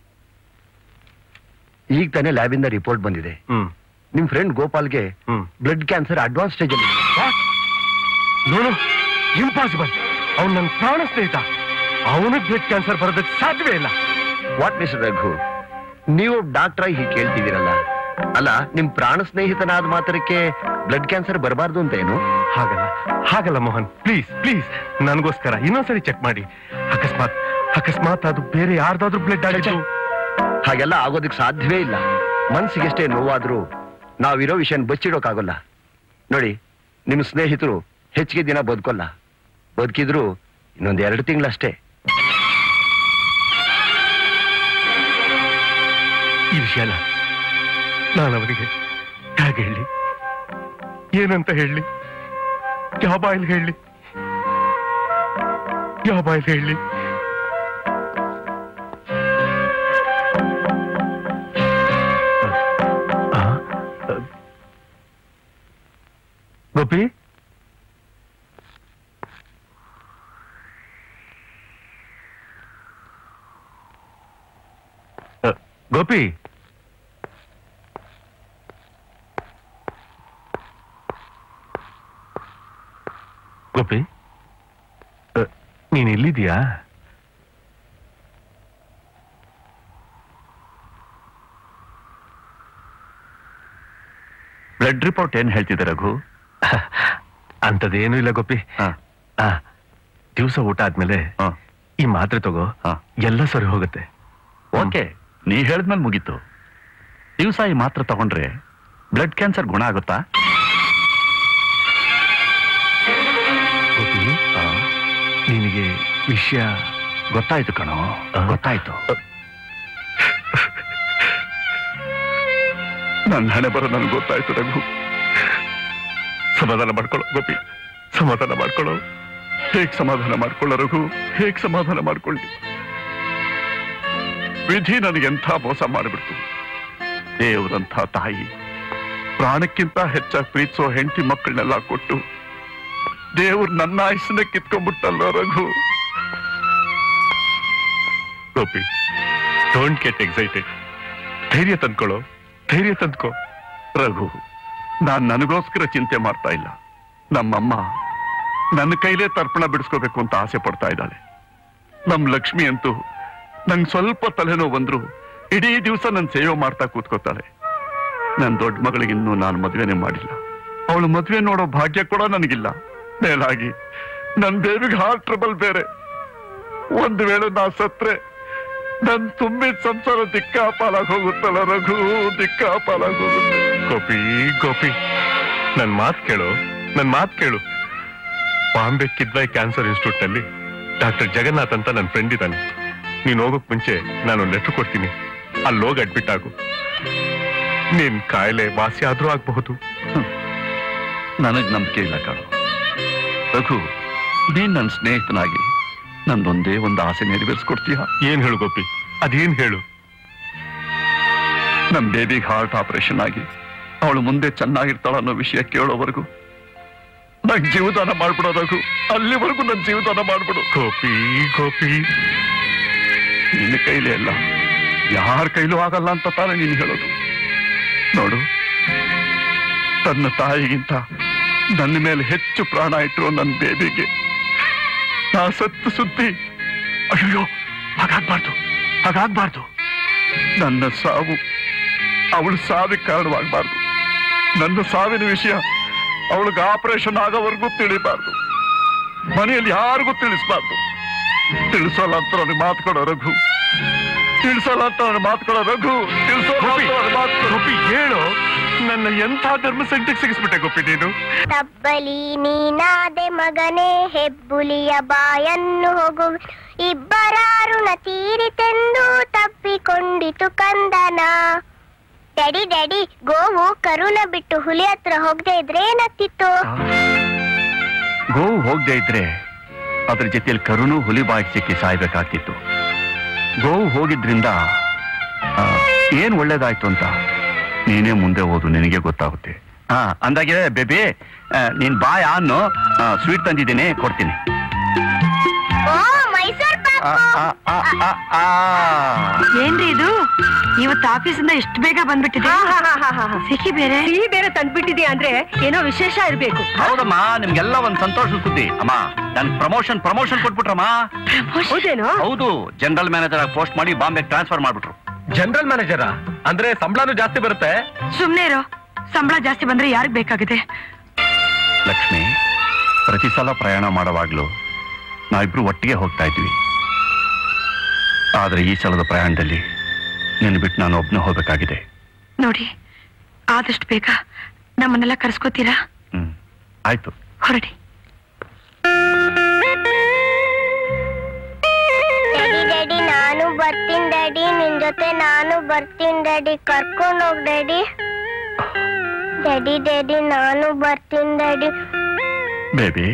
ಈಗ ತಾನೇ ಲ್ಯಾಬಿಂದ ರಿಪೋರ್ಟ್ ಬಂದಿದೆ ಹ್ಮ್ ನಿಮ್ ಫ್ರೆಂಡ್ ಗೋಪಾಲ್ಗೆ ಹ್ಮ್ ಬ್ಲಡ್ ಕ್ಯಾನ್ಸರ್ ಅಡ್ವಾನ್ಸ್ ಸ್ಟೇಜ್ ಅಲ್ಲಿ ನೋಡು ಇಂಪಾಸಿಬಲ್ ಅವ್ನು ನನ್ನ ಪ್ರಾಣ ಸ್ನೇಹಿತ ಅವನಿಗೆ ಬ್ಲಡ್ ಕ್ಯಾನ್ಸರ್ ಬರೋದಕ್ಕೆ ಸಾಧ್ಯವೇ ಇಲ್ಲ ವಾಟ್ ಮಿಸ್ಟರ್ ರಘು ನೀವು ಡಾಕ್ಟರ್ ಹೀಗೆ ಕೇಳ್ತಿದ್ದೀರಲ್ಲ ಅಲ್ಲ ನಿಮ್ ಪ್ರಾಣ ಸ್ನೇಹಿತನಾದ ಮಾತ್ರಕ್ಕೆ ಬ್ಲಡ್ ಕ್ಯಾನ್ಸರ್ ಬರಬಾರ್ದು ಅಂತ ಏನು ಹಾಗಲ್ಲ ಹಾಗಲ್ಲ ಮೋಹನ್ ಪ್ಲೀಸ್ ಪ್ಲೀಸ್ ನನಗೋಸ್ಕರ ಇನ್ನೊಂದ್ಸರಿ ಚೆಕ್ ಮಾಡಿ ಅಕಸ್ಮಾತ್ ಅಕಸ್ಮಾತ್ ಅದು ಬೇರೆ ಯಾರ್ದಾದ್ರೂ ಬ್ಲಡ್ ಆಗಿದ್ದು ಹಾಗೆಲ್ಲ ಆಗೋದಕ್ಕೆ ಸಾಧ್ಯವೇ ಇಲ್ಲ ಮನ್ಸಿಗೆಷ್ಟೇ ನೋವಾದ್ರೂ ನಾವಿರೋ ವಿಷಯ ಬಚ್ಚಿಡೋಕ್ಕಾಗಲ್ಲ ನೋಡಿ ನಿಮ್ ಸ್ನೇಹಿತರು ಹೆಚ್ಚಿಗೆ ದಿನ ಬದುಕೋಲ್ಲ ಬದುಕಿದ್ರು ಇನ್ನೊಂದ್ ಎರಡು ತಿಂಗಳಷ್ಟೇ ಈ ವಿಷಯನ ನಾನು ಅವರಿಗೆ ಹೇಗೆ ಹೇಳಿ ಏನಂತ ಹೇಳಿ ಯಾವ ಬಾಯಲ್ಲಿ ಹೇಳಿ ಯಾವ ಬಾಯಲ್ಲಿ ಹೇಳಿ ಆ, ಆ, ಗೋಪಿ ಆ, ಗೋಪಿ ಗೋಪಿ ಅ, ನೀನ್ ಇಲ್ಲಿದ್ಯಾ ಬ್ಲಡ್ ರಿಪೋರ್ಟ್ ಏನ್ ಹೇಳ್ತಿದೆ ರಘು ಅಂತದೇನು ಇಲ್ಲ ಗೋಪಿ ಆ ದಿವಸ ಊಟ ಆದ್ಮೇಲೆ ಈ ಮಾತ್ರೆ ತಗೋ ಎಲ್ಲ ಸರಿ ಹೋಗುತ್ತೆ ಓಕೆ ನೀ ಹೇಳಿದ್ಮೇಲೆ ಮುಗೀತು ದಿವಸ ಈ ಮಾತ್ರ ತಗೊಂಡ್ರೆ ಬ್ಲಡ್ ಕ್ಯಾನ್ಸರ್ ಗುಣ ಆಗುತ್ತಾ ಗೋಪಿ ನಿನಗೆ ವಿಷಯ ಗೊತ್ತಾಯ್ತು ಕಣೋ ಗೊತ್ತಾಯ್ತು ನನ್ನ ಹಣೆ ಬರೋ ನನ್ಗೆ ಗೊತ್ತಾಯ್ತು ರಘು ಸಮಾಧಾನ ಮಾಡ್ಕೊಳ್ಳೋ ಗೋಪಿ ಸಮಾಧಾನ ಮಾಡ್ಕೊಳ್ಳೋ ಹೇಗ್ ಸಮಾಧಾನ ಮಾಡ್ಕೊಳ್ಳೋ ರಘು ಹೇಗ್ ಸಮಾಧಾನ ಮಾಡ್ಕೊಳ್ಳಿ ವಿಧಿ ನನಗೆಂಥ ಮೋಸ ಮಾಡಿಬಿಡ್ತು ದೇವರಂಥ ತಾಯಿ ಪ್ರಾಣಕ್ಕಿಂತ ಹೆಚ್ಚಾಗಿ ಪ್ರೀತಿಸೋ ಹೆಂಡತಿ ಮಕ್ಕಳನ್ನೆಲ್ಲ ಕೊಟ್ಟು ದೇವ್ರು ನನ್ನ ಆಯುಸ್ಸನ್ನ ಕಿತ್ಕೊಂಡ್ಬಿಟ್ಟಲ್ಲೋ Raghu Gopi don't get excited ಧೈರ್ಯ ತಂದ್ಕೊಳ್ಳೋ ಧೈರ್ಯ ತಂದ್ಕೋ ರಘು ನಾನ್ ನನಗೋಸ್ಕರ ಚಿಂತೆ ಮಾಡ್ತಾ ಇಲ್ಲ ನಮ್ಮಮ್ಮ ನನ್ನ ಕೈಲೇ ತರ್ಪಣ ಬಿಡಿಸ್ಕೋಬೇಕು ಅಂತ ಆಸೆ ಪಡ್ತಾ ಇದ್ದಾಳೆ ನಮ್ ಲಕ್ಷ್ಮಿ ಅಂತೂ ನಂಗೆ ಸ್ವಲ್ಪ ತಲೆನೋವು ಬಂದ್ರು ಇಡೀ ದಿವಸ ನನ್ನ ಸೇವೆ ಮಾಡ್ತಾ ಕೂತ್ಕೋತಾಳೆ ನನ್ನ ದೊಡ್ಡ ಮಗಳಿಗಿನ್ನೂ ನಾನು ಮದ್ವೆನೇ ಮಾಡಿಲ್ಲ ಅವಳು ಮದ್ವೆ ನೋಡೋ ಭಾಗ್ಯ ಕೂಡ ನನಗಿಲ್ಲ ಮೇಲಾಗಿ ನನ್ ಬೇಬಿಗೆ ಹಾರ್ಟ್ ಟ್ರಬಲ್ ಬೇರೆ ಒಂದು ವೇಳೆ ನಾ ಸತ್ರೆ ನನ್ ತುಂಬಿದ ಸಂಸಾರ ದಿಕ್ಕಾಪಾಲಾಗಿ ಹೋಗುತ್ತಲ್ಲ ರಘು ದಿಕ್ಕಾಪಾಲಾಗಿ ಹೋಗುತ್ತೆ ಗೋಪಿ ಗೋಪಿ ನನ್ ಮಾತ್ ಕೇಳು ನನ್ ಮಾತ್ ಕೇಳು ಬಾಂಬೆ ಕಿದ್ವಾಯ್ ಕ್ಯಾನ್ಸರ್ ಇನ್ಸ್ಟಿಟ್ಯೂಟ್ ನಲ್ಲಿ ಡಾಕ್ಟರ್ ಜಗನ್ನಾಥ್ ಅಂತ ನನ್ನ ಫ್ರೆಂಡ್ ಇದ್ದಾನೆ ನೀನ್ ಹೋಗೋಕ್ ಮುಂಚೆ ನಾನು ಲೆಟರ್ ಕೊಡ್ತೀನಿ ಅಲ್ಲಿ ಹೋಗಿ ಅಡ್ಮಿಟ್ ಆಗು ನಿನ್ ಕಾಯಿಲೆ ವಾಸಿ ಆದ್ರೂ ಆಗ್ಬಹುದು ನನಗ್ ನಂಬಿಕೆ ಇಲ್ಲ ಕಾಣು ರಘು ನೀನ್ ನನ್ನ ಸ್ನೇಹಿತನಾಗಿ ನಂದೊಂದೇ ಒಂದು ಆಸೆ ನೆರವೇರಿಸ್ಕೊಡ್ತೀಯ ಏನ್ ಹೇಳು ಗೋಪಿ ಅದೇನ್ ಹೇಳು ನಮ್ ಬೇಬಿಗೆ ಹಾರ್ಟ್ ಆಪರೇಷನ್ ಆಗಿ ಅವಳು ಮುಂದೆ ಚೆನ್ನಾಗಿರ್ತಾಳ ಅನ್ನೋ ವಿಷಯ ಕೇಳೋವರೆಗೂ ನಂಗ್ ಜೀವದಾನ ಮಾಡ್ಬಿಡೋ ರಘು ಅಲ್ಲಿವರೆಗೂ ನನ್ ಜೀವದಾನ ಮಾಡ್ಬಿಡು ಗೋಪಿ ಗೋಪಿ ನಿನ್ನ ಕೈಲಿ ಅಲ್ಲ ಯಾರ ಕೈಲೂ ಆಗಲ್ಲ ಅಂತ ತಾನೇ ನೀನು ಹೇಳೋದು ನೋಡು ತನ್ನ ತಾಯಿಗಿಂತ ನನ್ನ ಮೇಲೆ ಹೆಚ್ಚು ಪ್ರಾಣ ಇಟ್ಟಿರೋ ನನ್ನ ಬೇಬಿಗೆ ನಾ ಸತ್ತು ಸುದ್ದಿ ಅಯ್ಯೋ ಹಾಗಾಗ್ಬಾರ್ದು ಹಾಗಾಗ್ಬಾರ್ದು ನನ್ನ ಸಾವು ಅವಳು ಸಾವಿಗೆ ಕಾರಣವಾಗಬಾರ್ದು ನನ್ನ ಸಾವಿನ ವಿಷಯ ಅವಳಿಗೆ ಆಪರೇಷನ್ ಆಗೋವರೆಗೂ ತಿಳಿಬಾರ್ದು ಮನೆಯಲ್ಲಿ ಯಾರಿಗೂ ತಿಳಿಸ್ಬಾರ್ದು ತಿಳಿಸೋಲ್ಲ ಅಂತ ನನಗೆ ಮಾತು ಕೊಡೋ ರಘು ತಿಳಿಸೋಲ್ಲ ಅಂತ ನನಗೆ ಮಾತು ಕೊಡೋ ರಘು ತಿಳಿಸೋಲ್ಲ ಅಂತ ನನಗೆ ಮಾತು ಕೊಡೋ ಹೇಳು ನನ್ನ ಎಂಥ ಧರ್ಮ ಸಂಕಟಕ್ಕೆ ಸಿಗಿಸ್ಬಿಟ್ಟೆ ಗೋಪಿ ನೀನು ತಬ್ಬಲಿ ನೀನಾದೆ ಮಗನೇ ಹೆಬ್ಬುಲಿಯ ಬಾಯನ್ನು ಹೋಗು ಇಬ್ಬರಾರುಣ ತೀರಿತೆಂದು ತಪ್ಪಿಕೊಂಡಿತು ಕಂದನ ಡ್ಯಾಡಿ ಡ್ಯಾಡಿ ಗೋವು ಕರುನ ಬಿಟ್ಟು ಹುಲಿ ಹತ್ರ ಹೋಗದೆ ಇದ್ರೆ ಏನಾಗ್ತಿತ್ತು ಗೋವು ಹೋಗದೆ ಇದ್ರೆ ಅದ್ರ ಜೊತೆಯಲ್ಲಿ ಕರುಣು ಹುಲಿ ಬಾಯಿಗೆ ಸಿಕ್ಕಿ ಸಾಯ್ಬೇಕಾಗ್ತಿತ್ತು ಗೋವು ಹೋಗಿದ್ರಿಂದ ಆ, ಏನ್ ಒಳ್ಳೇದಾಯ್ತು ಅಂತ ನೀನೇ ಮುಂದೆ ಹೋದು ನಿನಗೆ ಗೊತ್ತಾಗುತ್ತೆ ಹಾ ಅಂದಾಗೆ ಬೇಬಿ ಆ, ನೀನ್ ಬಾಯ ಅನ್ನು ಸ್ವೀಟ್ ತಂದಿದ್ದೀನಿ ಕೊಡ್ತೀನಿ ಓ ಮೈಸೂರ್ ಆ, ಆ, ಆ, ಆ, ಆ. ಏನ್ರಿ ಇದು ಇವತ್ತು ಆಫೀಸಿಂದ ಎಷ್ಟು ಬೇಗ ಬಂದ್ಬಿಟ್ಟಿದೆ ಸಿಹಿ ಬೇರೆ ಸಿಹಿ ಬೇರೆ ತಂದ್ಬಿಟ್ಟಿದ್ಯಾ ಅಂದ್ರೆ ಏನೋ ವಿಶೇಷ ಇರ್ಬೇಕು ಹೌದಮ್ಮ ನಿಮ್ಗೆಲ್ಲ ಒಂದ್ ಸಂತೋಷ ಸುದ್ದಿ ಅಮ್ಮ ನನ್ ಪ್ರಮೋಷನ್ ಪ್ರಮೋಷನ್ ಕೊಟ್ಬಿಟ್ರಮ್ಮ ಹೌದೇನೋ ಹೌದು ಜನರಲ್ ಮ್ಯಾನೇಜರ್ ಆಗಿ ಪೋಸ್ಟ್ ಮಾಡಿ ಬಾಂಬೆ ಟ್ರಾನ್ಸ್ಫರ್ ಮಾಡ್ಬಿಟ್ರು ಜನರಲ್ ಮ್ಯಾನೇಜರ ಅಂದ್ರೆ ಸಂಬಳನೂ ಜಾಸ್ತಿ ಬರುತ್ತೆ ಸುಮ್ನೆ ಇರೋ ಸಂಬಳ ಜಾಸ್ತಿ ಬಂದ್ರೆ ಯಾರಿಗ್ ಬೇಕಾಗಿದೆ ಲಕ್ಷ್ಮಿ ಪ್ರತಿ ಸಲ ಪ್ರಯಾಣ ಮಾಡುವಾಗ್ಲೂ ನಾವಿಬ್ರು ಒಟ್ಟಿಗೆ ಹೋಗ್ತಾ ಇದ್ವಿ ಆದ್ರೆ ಈ ಸಲದ ಪ್ರಯಾಣದಲ್ಲಿ ನಿನ್ನ ಬಿಟ್ಟು ನಾನು ಒಬ್ನೇ ಹೋಗ್ಬೇಕಾಗಿದೆ ನೋಡಿ ಆದಷ್ಟು ಬೇಗ ನಮ್ಮನ್ನೆಲ್ಲ ಕರ್ಸ್ಕೋತೀರಾ ಆಯ್ತು ಹೊರಡಿ ಡ್ಯಾಡಿ ಡ್ಯಾಡಿ ನಾನು ಬರ್ತೀನಿ ಡ್ಯಾಡಿ ನಿನ್ ಜೊತೆ ನಾನು ಬರ್ತೀನಿ ಡ್ಯಾಡಿ ಕರ್ಕೊಂಡು ಹೋಗ್ ಡ್ಯಾಡಿ ಡ್ಯಾಡಿ ಡ್ಯಾಡಿ ನಾನು ಬರ್ತೀನಿ ಡ್ಯಾಡಿ ಬೇಬಿ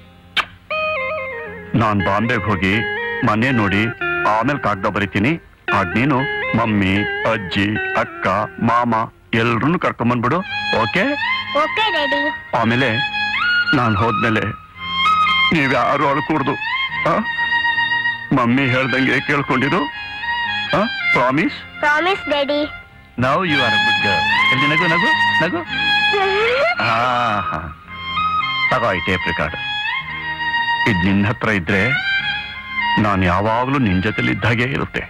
ನಾನ್ ಬಾಂಬೆಗೆ ಹೋಗಿ ಮನೆ ನೋಡಿ ಆಮೇಲೆ ಕಾಗ್ದ ಬರಿತೀನಿ ಆಗ ನೀನು ಮಮ್ಮಿ ಅಜ್ಜಿ ಅಕ್ಕ ಮಾಮ ಎಲ್ರನ್ನೂ ಕರ್ಕೊಂಬಂದ್ಬಿಡು ಓಕೆ ಓಕೆ ಡ್ಯಾಡಿ ಆಮೇಲೆ ನಾನು ಹೋದ್ಮೇಲೆ ನೀವ್ಯಾರು ಅಳ್ಕೂಡ್ದು ಆ? ಮಮ್ಮಿ ಹೇಳ್ದಂಗೆ ಕೇಳ್ಕೊಂಡಿರು promise promise daddy now you are good girl ಎಲ್ಲಿ ನಗು ನಗು ನಗು ಹಾ ಹಾ ತಗೋ ಈ ಟೇಪ್ ರೆಕಾರ್ಡ್ ಇದು ನಿನ್ನ ಹತ್ರ ಇದ್ರೆ ನಾನು ಯಾವಾಗಲೂ ನಿನ್ ಜೊತೆಲಿ ಇದ್ದಾಗೆ ಇರುತ್ತೆ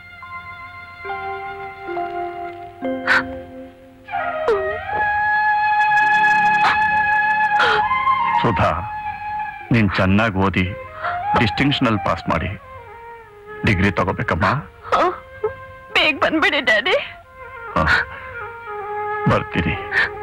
ಸುಧಾ ನೀನ್ ಚೆನ್ನಾಗಿ ಓದಿ ಡಿಸ್ಟಿಂಕ್ಷನ್ ಅಲ್ಲಿ ಪಾಸ್ ಮಾಡಿ ಡಿಗ್ರಿ ತಗೋಬೇಕಮ್ಮ ಬೇಗ ಬಂದ್ಬಿಡಿ ಡ್ಯಾಡಿ ಹ. ಬರ್ತೀನಿ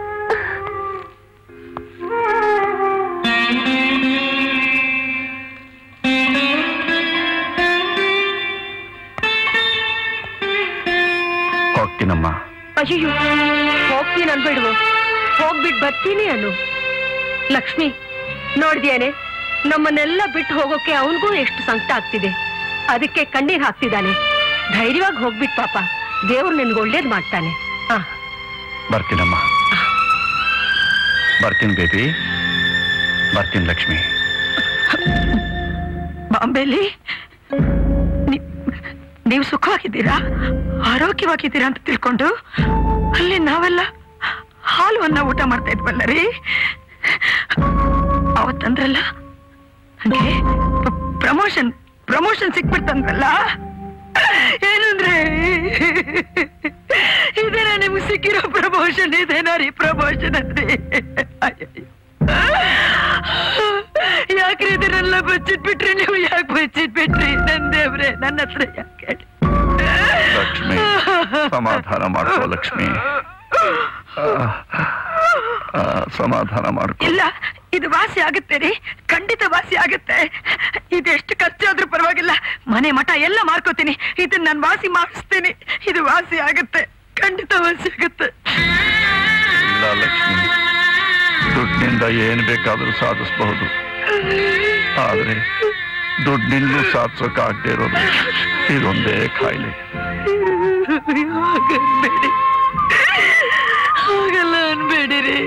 ಹೋಗ್ತೀನಮ್ಮ ಅಯ್ಯೋ ಹೋಗ್ತೀನಿ ಅನ್ಬೇಡುವ ಹೋಗ್ಬಿಟ್ ಬರ್ತೀನಿ ಅನ್ನು ಲಕ್ಷ್ಮಿ ನೋಡ್ದ್ಯಾನೆ ನಮ್ಮನ್ನೆಲ್ಲ ಬಿಟ್ಟು ಹೋಗೋಕೆ ಅವನಿಗೂ ಎಷ್ಟು ಸಂಕಟ ಆಗ್ತಿದೆ ಅದಕ್ಕೆ ಕಣ್ಣೀರ್ ಹಾಕ್ತಿದ್ದಾನೆ ಧೈರ್ಯವಾಗಿ ಹೋಗ್ಬಿಟ್ ಪಾಪ ದೇವ್ರು ನಿನ್ಗೆ ಒಳ್ಳೇದ್ ಮಾಡ್ತಾನೆ ಆ ಬರ್ತೀನಮ್ಮ ಬರ್ತೀನಿ ಬೇಬಿ ಬರ್ತೀನಿ ಲಕ್ಷ್ಮಿ ಬಾಂಬೆಲಿ ನೀ- ನೀವು ಸುಖವಾಗಿದ್ದೀರಾ ಆರೋಗ್ಯವಾಗಿದ್ದೀರಾ ಅಂತ ತಿಳ್ಕೊಂಡು ಅಲ್ಲಿ ನಾವೆಲ್ಲ ಹಾಲು ಅನ್ನ ಊಟ ಮಾಡ್ತಾ ಇದ್ವಲ್ಲ ರೀ ಅವತ್ತಂದ್ರಲ್ಲ ನಂಗೆ ಪ್ರಮೋಷನ್ ಪ್ರಮೋಷನ್ ಸಿಕ್ಬಿಡ್ತಂದ್ರಲ್ಲ ಏನಂದ್ರೆ ಇದೇನಾ ನಿಮ್ಗೆ ಸಿಕ್ಕಿರೋ ಪ್ರಮೋಷನ್ ಇದೇನಾ ರೀ ಪ್ರಮೋಷನ್ ಅಂದ್ರೆ ಯಾಕ್ರಿ ಇದನ್ನೆಲ್ಲ ಬಚ್ಚಿಟ್ಬಿಟ್ರಿ ನೀವು ಯಾಕೆ ಬಚ್ಚಿಟ್ಬಿಟ್ರಿ ನನ್ ದೇವ್ರೆ ನನ್ನ ಹತ್ರ ಯಾಕೆ ಲಕ್ಷ್ಮಿ ಸಮಾಧಾನ ಮಾಡ್ಕೋ ಲಕ್ಷ್ಮಿ ಆ, ಆ, ಸಮಾಧಾನ ಮಾಡ್ಕೋ ಇಲ್ಲ ಇದು ವಾಸಿ ಆಗುತ್ತೆ ರೀ ಖಂಡಿತ ವಾಸಿ ಆಗುತ್ತೆ ಇದೆಷ್ಟು ಖರ್ಚಾದ್ರೂ ಪರವಾಗಿಲ್ಲ ಮನೆ ಮಠ ಎಲ್ಲ ಮಾರ್ಕೋತೀನಿ ಇದನ್ನ ನಾನು ವಾಸಿ ಮಾಡಿಸ್ತೀನಿ ಇದು ವಾಸಿ ಆಗುತ್ತೆ ಖಂಡಿತ ವಾಸಿ ಆಗುತ್ತೆ ಇಲ್ಲ ಲಕ್ಷ್ಮಿ ದುಡ್ಡಿನಿಂದ ಏನ್ ಬೇಕಾದ್ರೂ ಸಾಧಿಸಬಹುದು ಆದ್ರೆ ದುಡ್ಡಿನಿಂದಲೂ ಸಾಧಿಸೋಕಾಗದೇ ಇರೋದು ಇದೊಂದೇ ಕಾಯಿಲೆ ಹಾಗನ್ಬೇಡಿ ಹಾಗಲ್ಲ ಅನ್ಬೇಡಿರಿ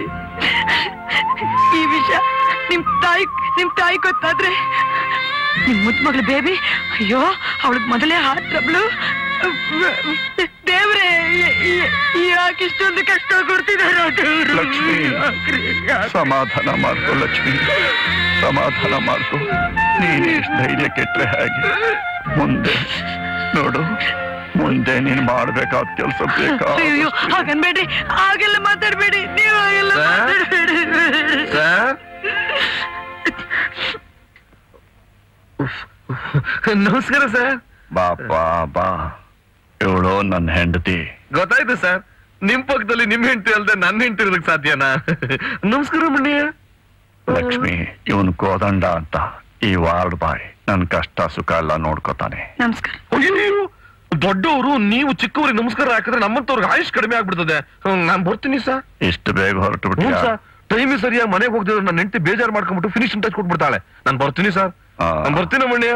ಈ ವಿಷಯ ನಿಮ್ ತಾಯಿ ನಿಮ್ ತಾಯಿ ಗೊತ್ತಾದ್ರೆ ನಿಮ್ ಮುದ್ ಮಗಳು ಬೇಬಿ ಅಯ್ಯೋ ಅವಳಿಗೆ ಮೊದಲೇ ಹಾರ್ಟ್ ಟ್ರಬ್ಲು ದೇವ್ರೆ ಯಾಕೆ ಇಷ್ಟೊಂದು ಕಷ್ಟ ಕೊಡ್ತಿದಾರ ದೇವ್ರು ಲಕ್ಷ್ಮಿ ಸಮಾಧಾನ ಮಾಡ್ಕೋ ಲಕ್ಷ್ಮಿ ಸಮಾಧಾನ ಮಾಡ್ಕೋ ನೀನೇ ಇಷ್ಟು ಧೈರ್ಯ ಕೆಟ್ರೆ ಹೇಗೆ ಮುಂದೆ ನೋಡು ಮುಂದೆ ನೀನ್ ಮಾಡ್ಬೇಕಾದ ಕೆಲಸ ಬೇಕಾ ಅಯ್ಯೋ ಹಾಗನ್ಬೇಡ್ರಿ ಹಾಗೆಲ್ಲ ಮಾತಾಡ್ಬೇಡಿ ನೀವು ಹಾಗೆಲ್ಲ ಮಾತಾಡ್ಬೇಡಿ ಸರ್ ನಮಸ್ಕಾರ ಸರ್ ಬಾಪ ಬಾ ಇವಳು ನನ್ನ ಹೆಂಡತಿ ಗೊತ್ತಾಯ್ತು ಸರ್ ನಿಮ್ ಪಕ್ಕದಲ್ಲಿ ನಿಮ್ ಹೆಂಡತಿ ಅಲ್ದೆ ನನ್ನ ಹೆಂಡತಿ ಇರೋದಕ್ಕೆ ಸಾಧ್ಯನಾ ನಮಸ್ಕಾರ ಮಣ್ಣಿಯ ಲಕ್ಷ್ಮಿ ಇವನ್ ಕೋದಂಡ ಅಂತ ಈ ವಾರ್ಡ್ ಬಾಯ್ ನನ್ ಕಷ್ಟ ಸುಖ ಎಲ್ಲ ನೋಡ್ಕೋತಾನೆ ನಮಸ್ಕಾರ ಅಯ್ಯೋ ದೊಡ್ಡವರು ನೀವು ಚಿಕ್ಕವ್ರಿಗೆ ನಮಸ್ಕಾರ ಹಾಕಿದ್ರೆ ನಮ್ಮಂತವ್ರಿಗೆ ಆಯುಷ್ ಕಡಿಮೆ ಆಗ್ಬಿಡ್ತದೆ ಹ್ಮ್, ನಾನ್ ಬರ್ತೀನಿ ಸರ್ ಇಷ್ಟು ಬೇಗ ಹೊರಟು ಹ್ಞೂ ಬಿಟ್ಟಿಯಾ ಸರ್ ಟೈಮ್ ಸರಿಯಾಗಿ ಮನೆಗೆ ಹೋಗ್ತಿದ್ರೆ ನನ್ನ ಹೆಂಡತಿ ಬೇಜಾರು ಮಾಡ್ಕೊಂಡ್ಬಿಟ್ಟು ಫಿನಿಶಿಂಗ್ ಟಚ್ ಕೊಟ್ಬಿಡ್ತಾಳೆ ನಾನು ಬರ್ತೀನಿ ಸರ್ ನಾನು ಬರ್ತೀನಿ ಮಣ್ಯ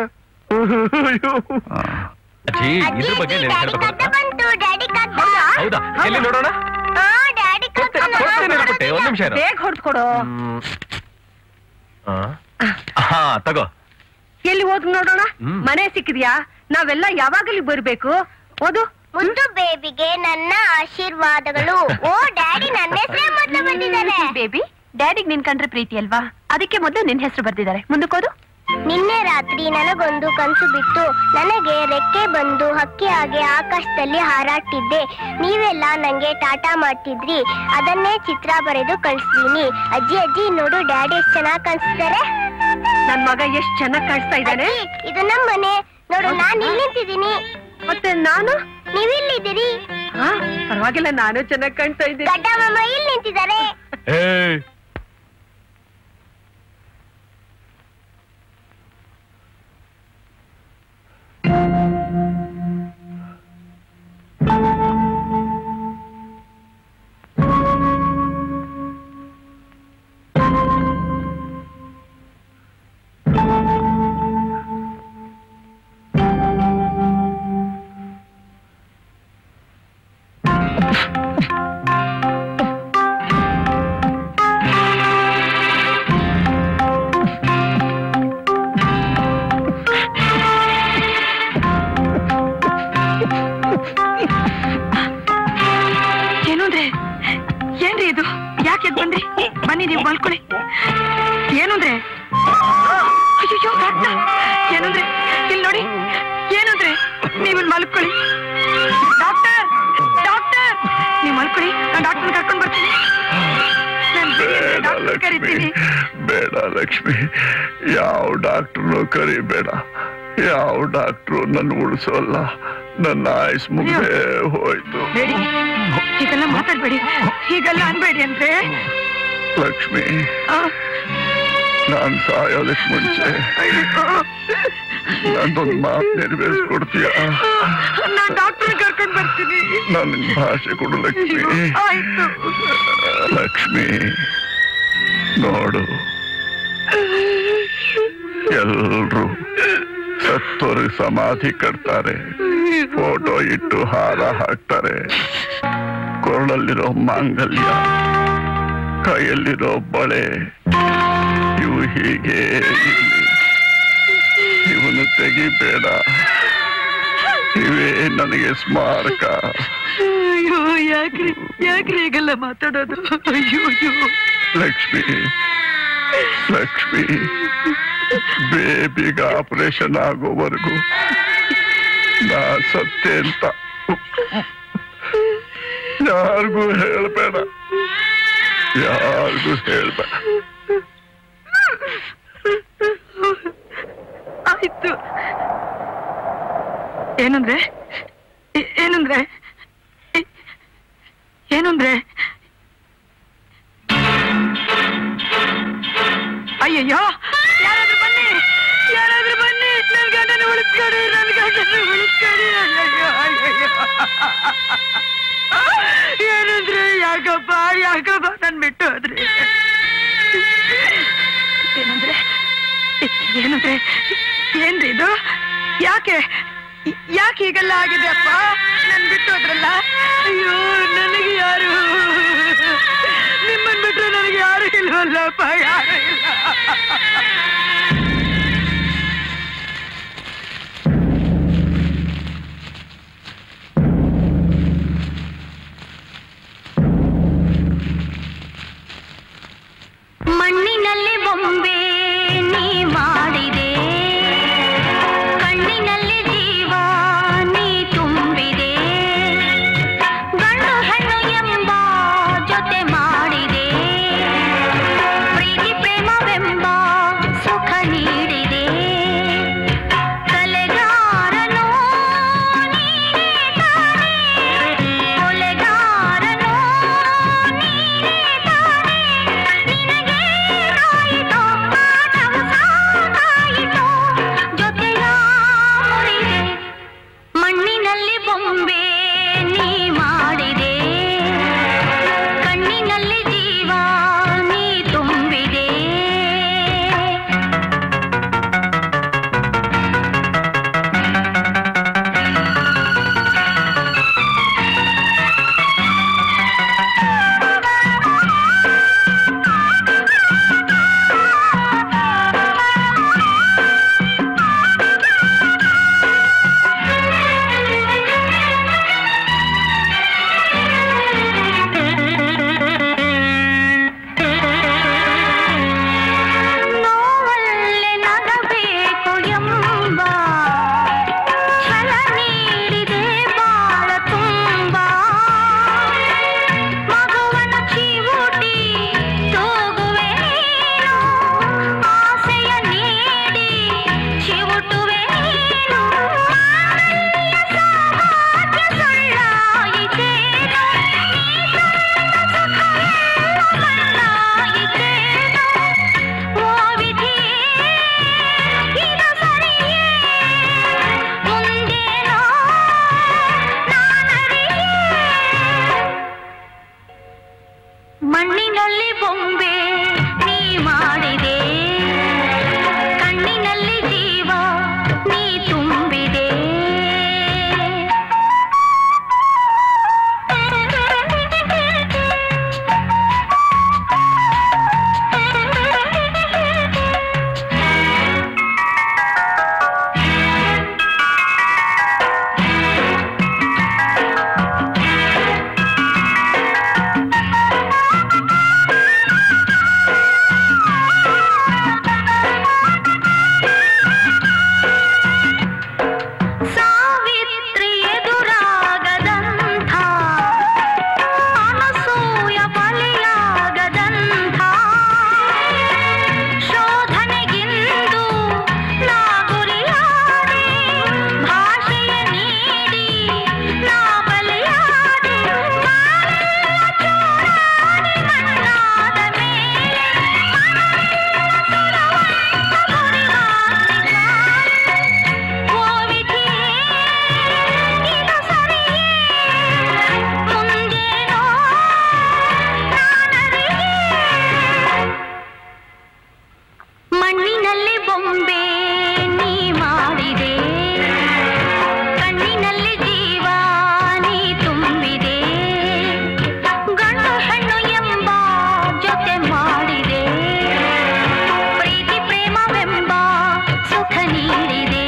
ಅಜ್ಜಿ ಇದ್ರ ಬಗ್ಗೆ ನೀನ್ ಬಂತು ಡ್ಯಾಡಿ ಕದ್ದ ಹೌದಾ ಎಲ್ಲಿ ನೋಡೋಣ ಹಾ ಡ್ಯಾಡಿ ಕೊಡ್ತೇನೆ ಕೊಟ್ಟೆ ಒಂದ್ ನಿಮಿಷ ಇರು ಬೇಗ ಹೊಡ್ಕೊಡು ಹ್ಮ್. ಆ. ಹಾ ತಗೋ ಎಲ್ಲಿ ಹೋದ್ ನೋಡೋಣ ಹ್ಮ್. ಮನೆ ಸಿಕ್ಕಿದ್ಯಾ ನಾವೆಲ್ಲ ಯಾವಾಗಲಿ ಬರ್ಬೇಕು ಓದು ಮುದ್ದು ಬೇಬಿಗೆ ನನ್ನ ಆಶೀರ್ವಾದಗಳು ಓ ಡ್ಯಾಡಿ ನನ್ನ ಹೆಸರೇ ಮೊದಲು ಬಂದಿದ್ದಾರೆ ಬೇಬಿ ಡ್ಯಾಡಿಗ್ ನಿನ್ ಕಂಡ್ರೆ ಪ್ರೀತಿ ಅಲ್ವಾ ಅದಕ್ಕೆ ಮೊದಲು ನಿನ್ ಹೆಸರು ಬರ್ದಿದ್ದಾರೆ ಮುಂದಕ್ಕೋದು ನಿನ್ನೆ ರಾತ್ರಿ ನನಗೊಂದು ಕನಸು ಬಿತ್ತು ನನಗೆ ರೆಕ್ಕೆ ಬಂದು ಹಕ್ಕಿ ಹಾಗೆ ಆಕಾಶದಲ್ಲಿ ಹಾರಾಡ್ತಿದ್ದೆ ನೀವೆಲ್ಲ ನಂಗೆ ಟಾಟಾ ಮಾಡ್ತಿದ್ರಿ ಅದನ್ನೇ ಚಿತ್ರ ಬರೆದು ಕಳಿಸ್ತೀನಿ ಅಜ್ಜಿ ಅಜ್ಜಿ ನೋಡು ಡ್ಯಾಡಿ ಎಷ್ಟು ಚೆನ್ನಾಗಿ ಕಾಣಿಸ್ತಾರೆ ನನ್ ಮಗ ಎಷ್ಟ್ ಚೆನ್ನಾಗ್ ಕಾಣಿಸ್ತಾ ಇದ್ದಾನೆ ಅಜ್ಜಿ, ಇದು ನಮ್ಮ ಮನೆ ನೋಡು ನಾನ್ ಇಲ್ಲಿ ನಿಂತಿದ್ದೀನಿ ಮತ್ತೆ ನಾನು ನೀವಿಲ್ಲಿದ್ದೀರಿ ಹಾ ಪರವಾಗಿಲ್ಲ ನಾನು ಚೆನ್ನಾಗ್ ಕಾಣ್ತಾ ಇದ್ದೀನಿ ಗಡ್ಡ ಮಾಮ ಇಲ್ಲಿ ನಿಂತಿದ್ದಾರೆ ಏಯ್ ಏನು ಅಂದ್ರೆ ಏನ್ರಿ ಇದು ಯಾಕೆ ಎದ್ ಬಂದ್ರಿ ಬನ್ನಿ ನೀವು ಮಲ್ಕೊಳ್ಳಿ ಏನು ಅಂದ್ರೆ ಅಯ್ಯೋ ರಕ್ತ ಏನಂದ್ರೆ ಇಲ್ಲಿ ನೋಡಿ ಏನಂದ್ರೆ ನೀವು ಇಲ್ಲಿ ಮಲ್ಕೊಳ್ಳಿ ಡಾಕ್ಟರ್ ಡಾಕ್ಟರ್ ನೀವು ಮಲ್ಕೊಳ್ಳಿ ನಾನು ಡಾಕ್ಟರ್ ಕರ್ಕೊಂಡು ಬರ್ತೀನಿ ನಾನು ಬೇಡ ಡಾಕ್ಟರ್ ಲಕ್ಷ್ಮಿ ಕರಿತೀನಿ ಬೇಡ ಲಕ್ಷ್ಮಿ ಯಾವ ಡಾಕ್ಟ್ರು ಕರಿಬೇಡ ಯಾವ ಡಾಕ್ಟ್ರು ನನ್ನ ಉಳಿಸೋಲ್ಲ ನನ್ನ ಆಯುಸ್ ಮುಗ್ದೇ ಹೋಯ್ತು ಬೇಡಿ ಹೀಗೆಲ್ಲ ಮಾತಾಡ್ಬೇಡಿ ಹೀಗೆಲ್ಲ ಅನ್ಬೇಡಿ ಅಂದ್ರೆ ಲಕ್ಷ್ಮಿ ಆ, ನಾನ್ ಸಾಯೋದಕ್ ಮುಂಚೆ ನಂದೊಂದು ಮಾತು ನೆರವೇರಿಸ್ಕೊಡ್ತೀಯ ನಾನ್ ಡಾಕ್ಟರ್ ಕರ್ಕೊಂಡು ಬರ್ತೀನಿ ನನ್ನ ಭಾಷೆ ಕೊಡು ಲಕ್ಷ್ಮಿ ಆಯ್ತು ಲಕ್ಷ್ಮಿ ನೋಡು ಎಲ್ರು ಸತ್ತೋರಿಗೆ ಸಮಾಧಿ ಕಟ್ತಾರೆ ಫೋಟೋ ಇಟ್ಟು ಹಾರ ಹಾಕ್ತಾರೆ ಕೊರಳಲ್ಲಿರೋ ಮಾಂಗಲ್ಯ ಕೈಯಲ್ಲಿರೋ ಬಳೆ ಇವು ಹೀಗೆ ಇರ್ಲಿ. ಇವನು ತೆಗಿಬೇಡ ಇವೇ ನನಗೆ ಸ್ಮಾರಕ ಅಯ್ಯೋ ಯಾಕ್ರಿ ಯಾಕ್ರಿ ಹೀಗೆಲ್ಲ ಮಾತಾಡೋದು ಅಯ್ಯೋ ಅಯ್ಯೋ ಲಕ್ಷ್ಮಿ ಲಕ್ಷ್ಮಿ ಬೇಬಿಗ ಆಪರೇಷನ್ ಆಗೋವರೆಗೂ ನಾ ಸತ್ತೆ ಅಂತ ಯಾರಿಗೂ ಹೇಳ್ಬೇಡ ಯಾರಿಗೂ ಹೇಳ್ಬೇಡ ಆಯ್ತು ಏನಂದ್ರೆ ಏ- ಏನಂದ್ರೆ ಏ- ಏನಂದ್ರೆ ಅಯ್ಯಯ್ಯೋ ಯಾರಾದ್ರೂ ಬನ್ನಿ ಯಾರಾದ್ರೂ ಬನ್ನಿ ನನ್ ಗಂಡನ ಉಳಿಸ್ಕೊಡಿ ನನ್ ಗಂಡನ ಉಳಿಸ್ಕೊಡಿ ಅಯ್ಯಯ್ಯೋ ಅಯ್ಯಯ್ಯೋ ಏನಂದ್ರೆ ಯಾಕಪ್ಪ ಯಾಕಪ್ಪ ನನ್ ಬಿಟ್ಟು ಹೋದ್ರಿ ಏನಂದ್ರೆ ಏನಂದ್ರೆ ಏನ್ರಿ ಇದು ಯಾಕೆ ಯಾಕೆ ಹೀಗೆಲ್ಲ ಆಗಿದೆ ಅಪ್ಪ ನನ್ ಬಿಟ್ಟು ಹೋದ್ರಲ್ಲ ಅಯ್ಯೋ ನನಗೆ ಯಾರು ನಿಮ್ಮನ್ ಬಿಟ್ರೆ ನನಗೆ ಯಾರು ಇಲ್ವಲ್ಲಪ್ಪ ಯಾರು ಇಲ್ಲ ಮಣ್ಣಿನಲ್ಲಿ ಬೊಂಬೆ ನೀ ಮಾಡಿದೆ ಕಣ್ಣಿನಲ್ಲಿ ಜೀವ ನೀ ತುಂಬಿದೆ ಗಂಡು ಹೆಣ್ಣು ಎಂಬ ಜೊತೆ ಮಣ್ಣಿನಲ್ಲಿ ಬೊಂಬೆ ನೀ ಮಾಡಿದೆ ಕಣ್ಣಿನಲ್ಲಿ ಜೀವ ನೀ ತುಂಬಿದೆ ಸಾವಿತ್ರಿ ಎದುರಾಗದಂಥ ಅನಸೂಯ ಬಲಿಯಾಗದಂಥ ಶೋಧನೆಗಿಂದು ನಾ ಗುರಿಯಾದೆ ಭಾಷೆಯ ನೀಡಿ ನಾ ಬಲಿಯಾದೆ ನಾನೆಲ್ಲ ಚೂರಾಡಿ ಮಣ್ಣಾದ ಮೇಲೆ ಓ ವಿಧಿಯೇ ಇದು ಸರಿಯೇ ಮುಂದೇನೋ ನಾನರಿಯೇ ಮಣ್ಣಿನಲ್ಲಿ ಬೊಂಬೆ ನೀ ಮಾಡಿದೆ ಕಣ್ಣಿನಲ್ಲಿ ಜೀವ ನೀ ತುಂಬಿದೆ ಗಂಡು ಹೆಣ್ಣು ಎಂಬ ಜೊತೆ ಮಾಡಿದೆ ಪ್ರೀತಿ ಪ್ರೇಮವೆಂಬ ಸುಖ ನೀಡಿದೆ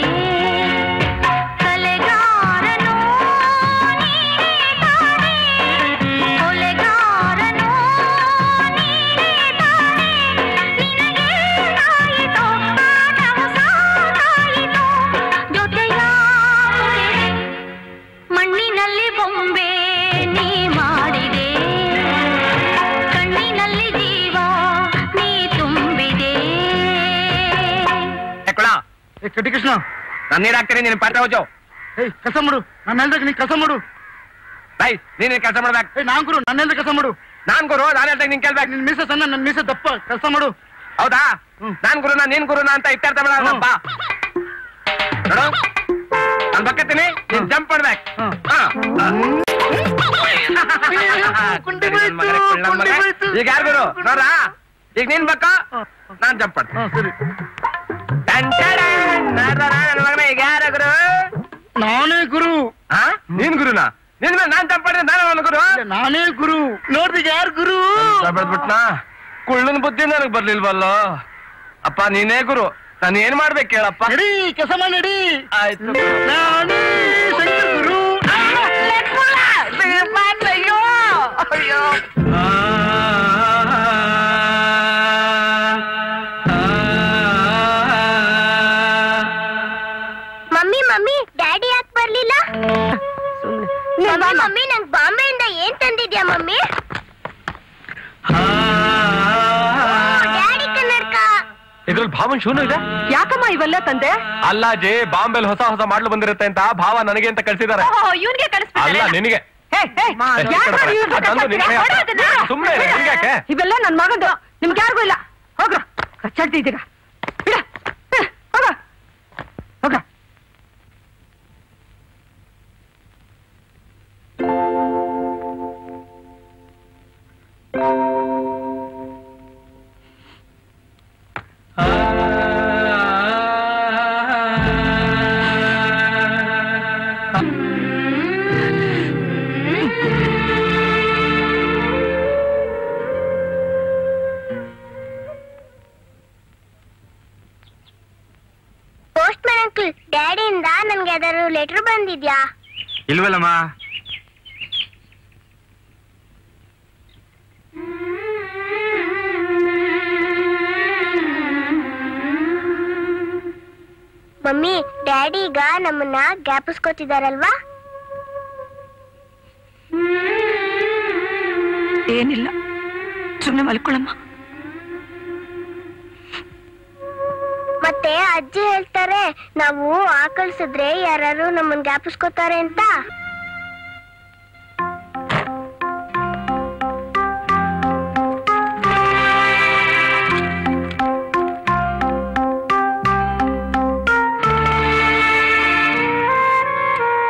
ಕಲೆಗಾರನು ನೀನೇ ತಾನೇ ಕೊಲೆಗಾರನು ನೀನೇ ತಾನೇ ನಿನಗೇನಾಯಿತೋ ಆಟವು ಸಾಕಾಯಿತೋ ಜೊತೆಯಾಗುವೆ ಮಣ್ಣಿನಲ್ಲಿ ಬೊಂಬೆ ನೀ ಮಾಡಿದೆ ಕಣ್ಣಿನಲ್ಲಿ ಜೀವ ನೀ ತುಂಬಿದೆ ಕಟ್ಟಿ ಕೃಷ್ಣ ನಾನು ನೀರು ಹಾಕ್ತೀನಿ ನೀನು ಪಾತ್ರ ಹೋಜೋ ಏಯ್ ಕಸ ಮಾಡು ನನ್ನ ಹೇಳ್ದಾಗ ನೀನ್ ಕಸ ಮಾಡು ಬೈ ನೀನ್ ಕೆಲಸ ಮಾಡ್ಬೇಕು ಏಯ್ ನಾನ್ ಗುರು ನನ್ನ ಹೇಳ್ದಾಗ ಕಸ ಮಾಡು ನಾನ್ ಗುರು ನಾನು ಹೇಳ್ದಾಗ ನೀನ್ ಕೇಳ್ಬೇಕು ನಿನ್ ಮೀಸ ಸಣ್ಣ ನನ್ ಮೀಸ ದಪ್ಪ ಕೆಲಸ ಮಾಡು ಹೌದಾ ನಾನ್ ಗುರುನಾ ನೀನ್ ಗುರುನಾ ಅಂತ ಇತ್ಯರ್ಥ ಮಾಡಪ್ಪ ನೋಡು ನಾನು ಬಕ್ಕತ್ತೀನಿ ನೀನ್ ಜಂಪ್ ಮಾಡ್ಬೇಕು ಹಾ. ನನ್ ಮಗನೇ, ಕುಳ್ಳ ಮಗ. ಈಗ ಯಾರು ಗುರು ನೋಡ್ರ ಈಗ ನೀನ್ ಬೇಕು ನಾನ್ ಜಂಪ್ ಮಾಡ್ತೀನಿ ಟನ್ ಟಡನ್. ನೋಡ್ರಾ ನನ್ ಮಗನೇ, ಈಗ ಯಾರು ಗುರು ನಾನೇ ಗುರು ಹಾ ನೀನ್ ಗುರುನಾ ನಿನ್ ಮೇಲೆ ನಾನ್ ಜಂಪ್ ಮಾಡಿದ್ರೆ ನಾನು ಅವನ ಗುರು ನಾನೇ ಗುರು ನೋಡ್ದೀಗ ಯಾರು ಗುರು ಬೆಳೆದ್ಬಿಟ್ನಾ ಕುಳ್ಳನ್ ಬುದ್ಧಿ ನನಗ್ ಬರ್ಲಿಲ್ವಲ್ಲ ಅಪ್ಪ ನೀನೇ ಗುರು ನಾನು ಏನ್ ಮಾಡ್ಬೇಕು ಕೇಳಪ್ಪ ನಡಿ ಕೆಲಸ ಮಾಡಿ ನಡಿ ಆಯ್ತು ನಾನೇ ಶಂಕರ್ ಗುರು ಅಯ್ಯೋ ಅಯ್ಯೋ ಮಮ್ಮಿ ಮಮ್ಮಿ ಡ್ಯಾಡಿ ಯಾಕೆ ಬರ್ಲಿಲ್ಲ ಮಮ್ಮಿ ಮಮ್ಮಿ ನಂಗ್ ಬಾಂಬೆಯಿಂದ ಏನ್ ತಂದಿದ್ಯಾ ಮಮ್ಮಿ ಡ್ಯಾಡಿ ಕನ್ನಡಕ ಇದ್ರಲ್ಲಿ ಭಾವನ್ ಶೂನು ಇದೆ ಯಾಕಮ್ಮ ಇವೆಲ್ಲ ತಂದೆ ಅಲ್ಲ ಜೇ ಬಾಂಬೆಲ್ ಹೊಸ ಹೊಸ ಮಾಡ್ಲು ಬಂದಿರುತ್ತೆ ಅಂತ ಭಾವ ನನಗೆ ಅಂತ ಕಳ್ಸಿದಾರೆ ಇವನ್ಗೆ ಅಲ್ಲ ನಿನಗೆ ಅದಂದು ನಿನಗೆ ಸುಮ್ನೆ ಇರು, ನಿನ್ಗ್ಯಾಕೆ? ಇವೆಲ್ಲ ನನ್ ಮಗಂದು ನಿಮ್ಗೆ ಯಾರಿಗೂ ಇಲ್ಲ ಹೋಗ್ರ ಕಚ್ಚಾಡ್ತಿದ್ದೀರ ಬಿಡ ಹ, ಹೋಗ ಹೋಗ ಪೋಸ್ಟ್ ಮ್ಯಾನ್ ಅಂಕಲ್ ಡ್ಯಾಡಿಯಿಂದ ನನ್ಗೆ ಯಾವ್ದಾದ್ರು ಲೆಟರ್ ಬಂದಿದ್ಯಾ ಇಲ್ವಲ್ಲಮ್ಮ ಮಮ್ಮಿ ಡ್ಯಾಡಿ ಈಗ ನಮ್ಮನ್ನ ಜ್ಞಾಪಿಸ್ಕೊತಿದಾರಲ್ವಾ ಏನಿಲ್ಲ ಸುಮ್ಮನೆ ಮಲ್ಕೊಳ್ಳಮ್ಮ ಮತ್ತೆ ಅಜ್ಜಿ ಹೇಳ್ತಾರೆ ನಾವು ಆಕಳ್ಸಿದ್ರೆ ಯಾರು ನಮ್ಮನ್ ಜ್ಞಾಪಿಸ್ಕೊತಾರೆ ಅಂತ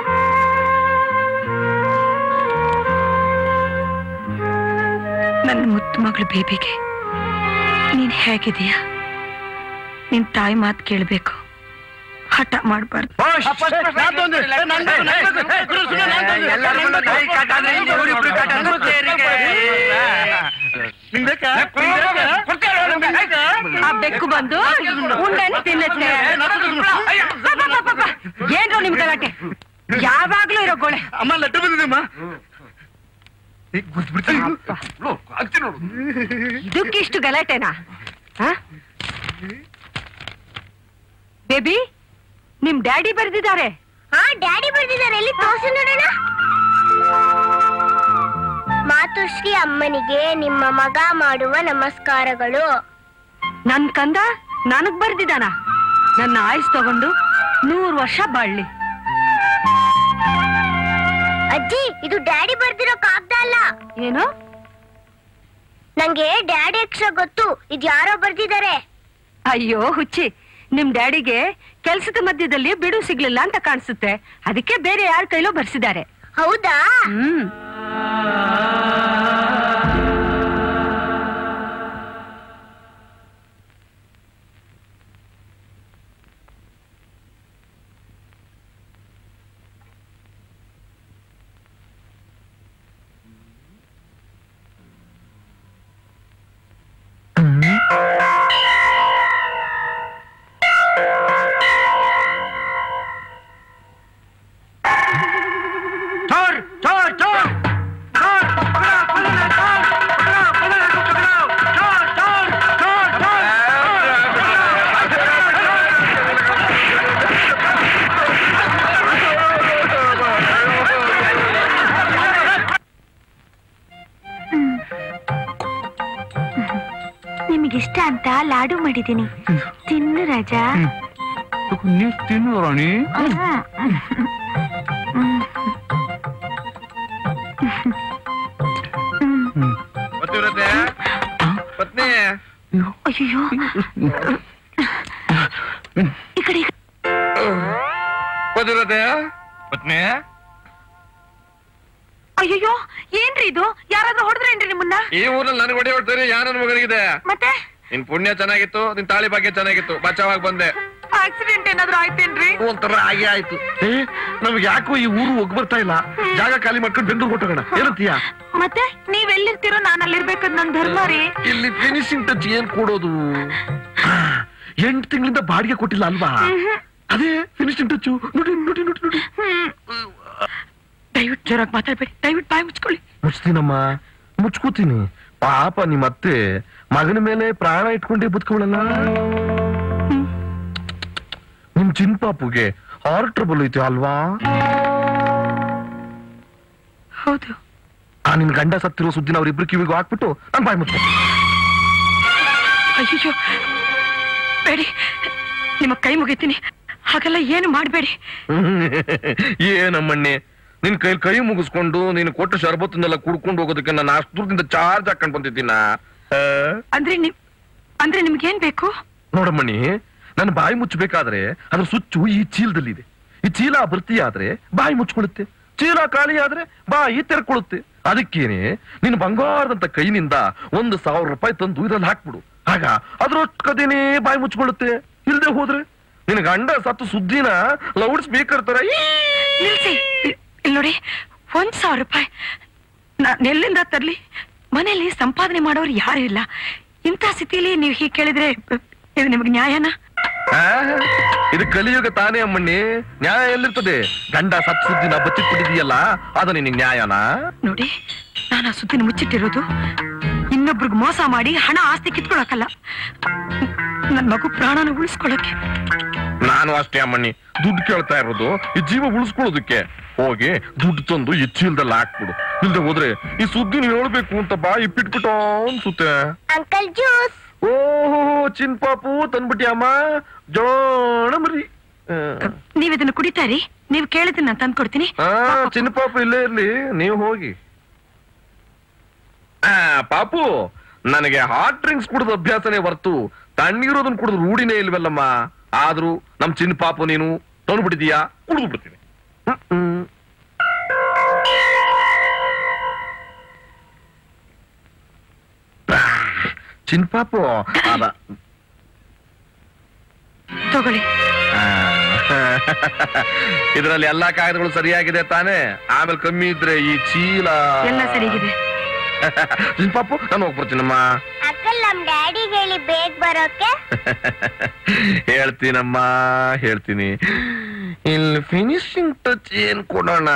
ನನ್ನ ಮುತ್ತು ಮಗಳು ಬೇಬಿಗೆ ನೀನ್ ಹೇಗಿದೀಯಾ ನಿನ್ ತಾಯಿ ಮಾತು ಕೇಳ್ಬೇಕು ಹಠ ಮಾಡ್ಬಾರ್ದು ಆ ಬೆಕ್ಕು ಬಂದು ಉಂಡೆನ್ ತಿನ್ನುತ್ತೆ ಏನ್ರು ನಿಮ್ ಗಲಾಟೆ ಯಾವಾಗ್ಲೂ ಇರೋ ಗೋಳೆ ಅಮ್ಮ ಲೆಟ್ರ್ ಬಂದಿದೆಮ್ಮ ಇದಕ್ಕಿಷ್ಟು ಗಲಾಟೆನಾ ಬೇಬಿ ನಿಮ್ ಡ್ಯಾಡಿ ಬರ್ದಿದ್ದಾರೆ ಹಾ ಡ್ಯಾಡಿ ಬರ್ದಿದ್ದಾರೆ ಎಲ್ಲಿ ತೋರ್ಸು ನೋಡೋಣ ಮಾತುಶ್ರೀ ಅಮ್ಮನಿಗೆ ನಿಮ್ಮ ಮಗ ಮಾಡುವ ನಮಸ್ಕಾರಗಳು ನನ್ ಕಂದ ನನಗ್ ಬರ್ದಿದಾನ ನನ್ನ ಆಯ್ಸ್ ತಗೊಂಡು ನೂರ್ ವರ್ಷ ಬಾಳ್ಲಿ ಅಜ್ಜಿ ಇದು ಡ್ಯಾಡಿ ಬರ್ದಿರೋ ಕಾಗ್ದ ಅಲ್ಲ ಏನು ನಂಗೆ ಡ್ಯಾಡಿ ಅಕ್ಷರ ಗೊತ್ತು ಇದು ಯಾರೋ ಬರ್ದಿದ್ದಾರೆ ಅಯ್ಯೋ ಹುಚ್ಚಿ ನಿಮ್ ಡ್ಯಾಡಿಗೆ ಕೆಲ್ಸದ ಮಧ್ಯದಲ್ಲಿ ಬಿಡು ಸಿಗ್ಲಿಲ್ಲ ಅಂತ ಕಾಣಿಸುತ್ತೆ ಅದಕ್ಕೆ ಬೇರೆ ಯಾರ ಕೈಲೋ ಬರ್ಸಿದ್ದಾರೆ ಹೌದಾ ಹ್ಮ್ ಚೋರ್ ಚೋರ್ ಚೋರ್ ಚೋರ್ ಪಕಡೋ ಪಕಡೋ ಚೋರ್ ಪಕಡೋ ಪಕಡೋ ಪಕಡೋ ಚೋರ್ ಚೋರ್ ಚೋರ್ ಚೋರ್ ನಿಮಗಿಷ್ಟ ಅಂತ ಲಾಡು ಮಾಡಿದ್ದೀನಿ ತಿನ್ನು ರಾಜ ನೀವು ತಿನ್ನು ರಾಣಿ ಗೊತ್ತಿರುತ್ತೆ ಪತ್ನಿ ಅಯ್ಯೋ ಈ ಕಡೆ ಗೊತ್ತಿರುತ್ತೆ ಪತ್ನಿ ಅಯ್ಯೋ ಏನ್ರಿ ಇದು ಯಾರಾದ್ರೂ ಹೊಡೆದ್ರೇನ್ರಿ ನಿಮ್ಮನ್ನ ಈ ಊರಲ್ಲಿ ನನಗೆ ಹೊಡೆ ಹೊಡ್ತಾರೆ ಯಾರನ್ನ ಮಗನಿಗಿದೆ ಮತ್ತೆ ನಿನ್ ಪುಣ್ಯ ಚೆನ್ನಾಗಿತ್ತು ನಿನ್ ತಾಳಿ ಭಾಗ್ಯ ಚೆನ್ನಾಗಿತ್ತು ಬಚಾವಾಗಿ ಬಂದೆ ಆಕ್ಸಿಡೆಂಟ್ ಏನಾದ್ರೂ ಆಯ್ತೇನ್ರಿ ಒಂಥರ ಹಾಗೆ ಆಯ್ತು ಏ ನಮ್ಗೆ ಯಾಕೋ ಈ ಊರು ಒಗ್ ಬರ್ತಾ ಇಲ್ಲ ಜಾಗ ಖಾಲಿ ಮಾಡ್ಕೊಂಡು ಬೆಂಗಳೂರು ಹೊಟ್ಟೋಗೋಣ ಏನಂತೀಯ ಮತ್ತೆ ನೀವ್ ಎಲ್ಲಿರ್ತೀರೋ ನಾನು ಅಲ್ಲಿರ್ಬೇಕದ್ ನನ್ ಧರ್ಮ ರೀ ಇಲ್ಲಿ ಫಿನಿಶಿಂಗ್ ಟಚ್ ಏನ್ ಕೊಡೋದು ಎಂಟು ತಿಂಗಳಿಂದ ಬಾಡಿಗೆ ಕೊಟ್ಟಿಲ್ಲ ಅಲ್ವಾ ಅದೇ ಫಿನಿಶಿಂಗ್ ಟಚ್ ನೋಡಿ ನೋಡಿ ನೋಡಿ ನೋಡಿ ದಯವಿಟ್ಟು ಜೋರಾಗಿ ಮಾತಾಡ್ಬೇಡಿ ದಯವಿಟ್ಟು ಬಾಯಿ ಮುಚ್ಕೊಳ್ಳಿ ಮುಚ್ತೀನಮ್ಮ ಮುಚ್ಕೋತೀನಿ ಪಾಪ ನಿಮ್ಮ ಅತ್ತೆ ಮಗನ ಮೇಲೆ ಪ್ರಾಣ ಇಟ್ಕೊಂಡೇ ಬದುಕೊಳ್ಳಲ್ಲ ನಿಮ್ ಚಿನ್ಪಾಪುಗೆ ಹಾರ್ಟ್ ಟ್ರಬಲ್ ಐತೆ ಅಲ್ವಾ ಹೌದು ಆ ನಿನ್ ಗಂಡ ಸತ್ತಿರೋ ಸುದ್ದಿನ ಅವ್ರಿಬ್ರು ಕಿವಿಗೂ ಹಾಕ್ಬಿಟ್ಟು ನಾನು ಬಾಯಿ ಮುಚ್ಕೊ ಅಯ್ಯೋ ಬೇಡಿ ನಿಮ್ಮ ಕೈ ಮುಗಿತೀನಿ ಹಾಗೆಲ್ಲ ಏನು ಮಾಡಬೇಡಿ ಏನಮ್ಮಣ್ಣೆ ನಿನ್ ಕೈ ಕೈ ಮುಗಿಸ್ಕೊಂಡು ನೀನು ಕೊಟ್ಟ ಶರಬತ್ತನ್ನೆಲ್ಲ ಕುಡ್ಕೊಂಡು ಹೋಗೋದಕ್ಕೆ ನಾನು ಅಷ್ಟು ದೂರದಿಂದ ಚಾರ್ಜ್ ಹಾಕೊಂಡ್ ಬಂದಿದ್ದೀನ ಅಂದ್ರೆ ನಿಮ್ ಅಂದ್ರೆ ನಿಮ್ಗೇನ್ ಬೇಕು ನೋಡಮ್ಮಣ್ಣಿ ನನ್ನ ಬಾಯಿ ಮುಚ್ಚಬೇಕಾದ್ರೆ ಅದ್ರ ಸುಚ್ಚು ಈ ಚೀಲದಲ್ಲಿದೆ ಈ ಚೀಲ ಭರ್ತಿ ಆದ್ರೆ ಬಾಯಿ ಮುಚ್ಕೊಳ್ಳುತ್ತೆ ಚೀಲ ಖಾಲಿ ಆದ್ರೆ ಬಾಯಿ ತೆರ್ಕೊಳ್ಳುತ್ತೆ ಅದಕ್ಕೇನೆ ನಿನ್ನ ಬಂಗಾರದಂತ ಕೈನಿಂದ ಒಂದು ಸಾವಿರ ರೂಪಾಯಿ ತಂದು ಇದ್ರಲ್ಲಿ ಹಾಕ್ಬಿಡು ಆಗ ಅದ್ರೊಟ್ಕದೇನೆ ಬಾಯಿ ಮುಚ್ಕೊಳ್ಳುತ್ತೆ ಇಲ್ದೆ ಹೋದ್ರೆ ನಿನ್ನ ಗಂಡ ಸತ್ತು ಸುದ್ದಿನ ಲೌಡ್ ಸ್ಪೀಕರ್ ತರ ಈ ನಿಲ್ಸಿ ಇಲ್- ಇಲ್ ನೋಡಿ ಒಂದ್ ಸಾವಿರ ರೂಪಾಯಿ ನಾನು ಎಲ್ಲಿಂದ ತರ್ಲಿ ಮನೆಯಲ್ಲಿ ಸಂಪಾದನೆ ಮಾಡೋರು ಯಾರು ಇಲ್ಲ ಇಂಥ ಸ್ಥಿತಿಲಿ ನೀವು ಹೀಗೆ ಕೇಳಿದ್ರೆ ಇದು ನಿಮ್ಗೆ ನ್ಯಾಯನಾ ಆ, ಇದು ಕಲಿಯುಗ ತಾನೇ ಅಮ್ಮಣ್ಣಿ ನ್ಯಾಯ ಎಲ್ಲಿರ್ತದೆ ಗಂಡ ಸತ್ ಸುದ್ದಿನ ಬಚ್ಚಿಟ್ಬಿಟ್ಟಿದೀಯಲ್ಲ ಅದು ನಿನಗೆ ನ್ಯಾಯನಾ ನೋಡಿ ನಾನು ಆ ಸುದ್ದಿನ ಮುಚ್ಚಿಟ್ಟಿರೋದು ಇನ್ನೊಬ್ರಿಗೆ ಮೋಸ ಮಾಡಿ ಹಣ ಆಸ್ತಿ ಕಿತ್ಕೊಳಕಲ್ಲ ನನ್ ಮಗು ಪ್ರಾಣನ ಉಳಿಸ್ಕೊಳಕ್ಕೆ ನಾನು ಅಷ್ಟೇ ಅಮ್ಮಣ್ಣಿ ದುಡ್ಡು ಕೇಳ್ತಾ ಇರೋದು ಈ ಜೀವ ಉಳಿಸ್ಕೊಳ್ಳೋದಕ್ಕೆ ಹೋಗಿ ದುಡ್ಡು ತಂದು ಈ ಚೀಲದಲ್ಲಿ ಹಾಕ್ಬಿಡು ಇಲ್ದೆ ಹೋದ್ರೆ ಈ ಸುದ್ದಿನ ಹೇಳ್ಬೇಕು ಅಂತ ಬಾಯಿ ಬಿಟ್ಬಿಟ್ಟು ಅನ್ಸುತ್ತೆ ಅಂಕಲ್ ಜ್ಯೂಸ್ ಓಹೋ ಚಿನ್ಪಾಪು ತಂದ್ಬಿಟ್ಟಿ ಅಮ್ಮ ಜೋಣ ಮರಿ ನೀವ್ ಇದನ್ನ ಕುಡಿತಾರಿ ನೀವ್ ಕೇಳಿದ್ರೆ ನಾನು ತಂದ್ಕೊಡ್ತೀನಿ ಆ ಚಿನ್ನಪಾಪು ಇಲ್ಲೇ ಇರ್ಲಿ ನೀವು ಹೋಗಿ ಆ ಪಾಪು ನನಗೆ ಹಾಟ್ ಡ್ರಿಂಕ್ಸ್ ಕುಡಿದ ಅಭ್ಯಾಸನೇ ಹೊರ್ತು ತಣ್ಣೀರೋದನ್ನ ಕುಡಿದು ರೂಢಿನೇ ಇಲ್ವಲ್ಲಮ್ಮ ಆದ್ರೂ ನಮ್ ಚಿನ್ನ ಪಾಪು ನೀನು ತಂದ್ಬಿಟ್ಟಿದೀಯಾ ಕುಡಿದು ಬಿಡ್ತೀನಿ ಹ್ಮ್, ಹ್ಮ್. ಚಿನ್ಪಾಪು ಅದ ತಗೊಳ್ಳಿ ಇದರಲ್ಲಿ ಎಲ್ಲಾ ಕಾಯ್ದೆಗಳು ಸರಿಯಾಗಿದೆ ತಾನೇ ಆಮೇಲೆ ಕಮ್ಮಿ ಇದ್ರೆ ಈ ಚೀಲ ಎಲ್ಲ ಸರಿಗಿದೆ ಚಿನ್ಪಾಪು ನಾನು ಹೋಗ್ಬರ್ತೀನಮ್ಮ ಅಕ್ಕಲ್ ನಮ್ ಡ್ಯಾಡಿ ಹೇಳಿ ಬೇಗ ಬರೋಕೆ ಹೇಳ್ತೀನಮ್ಮ ಹೇಳ್ತೀನಿ ಇಲ್ಲಿ ಫಿನಿಶಿಂಗ್ ಟಚ್ ಏನ್ ಕೊಡೋಣ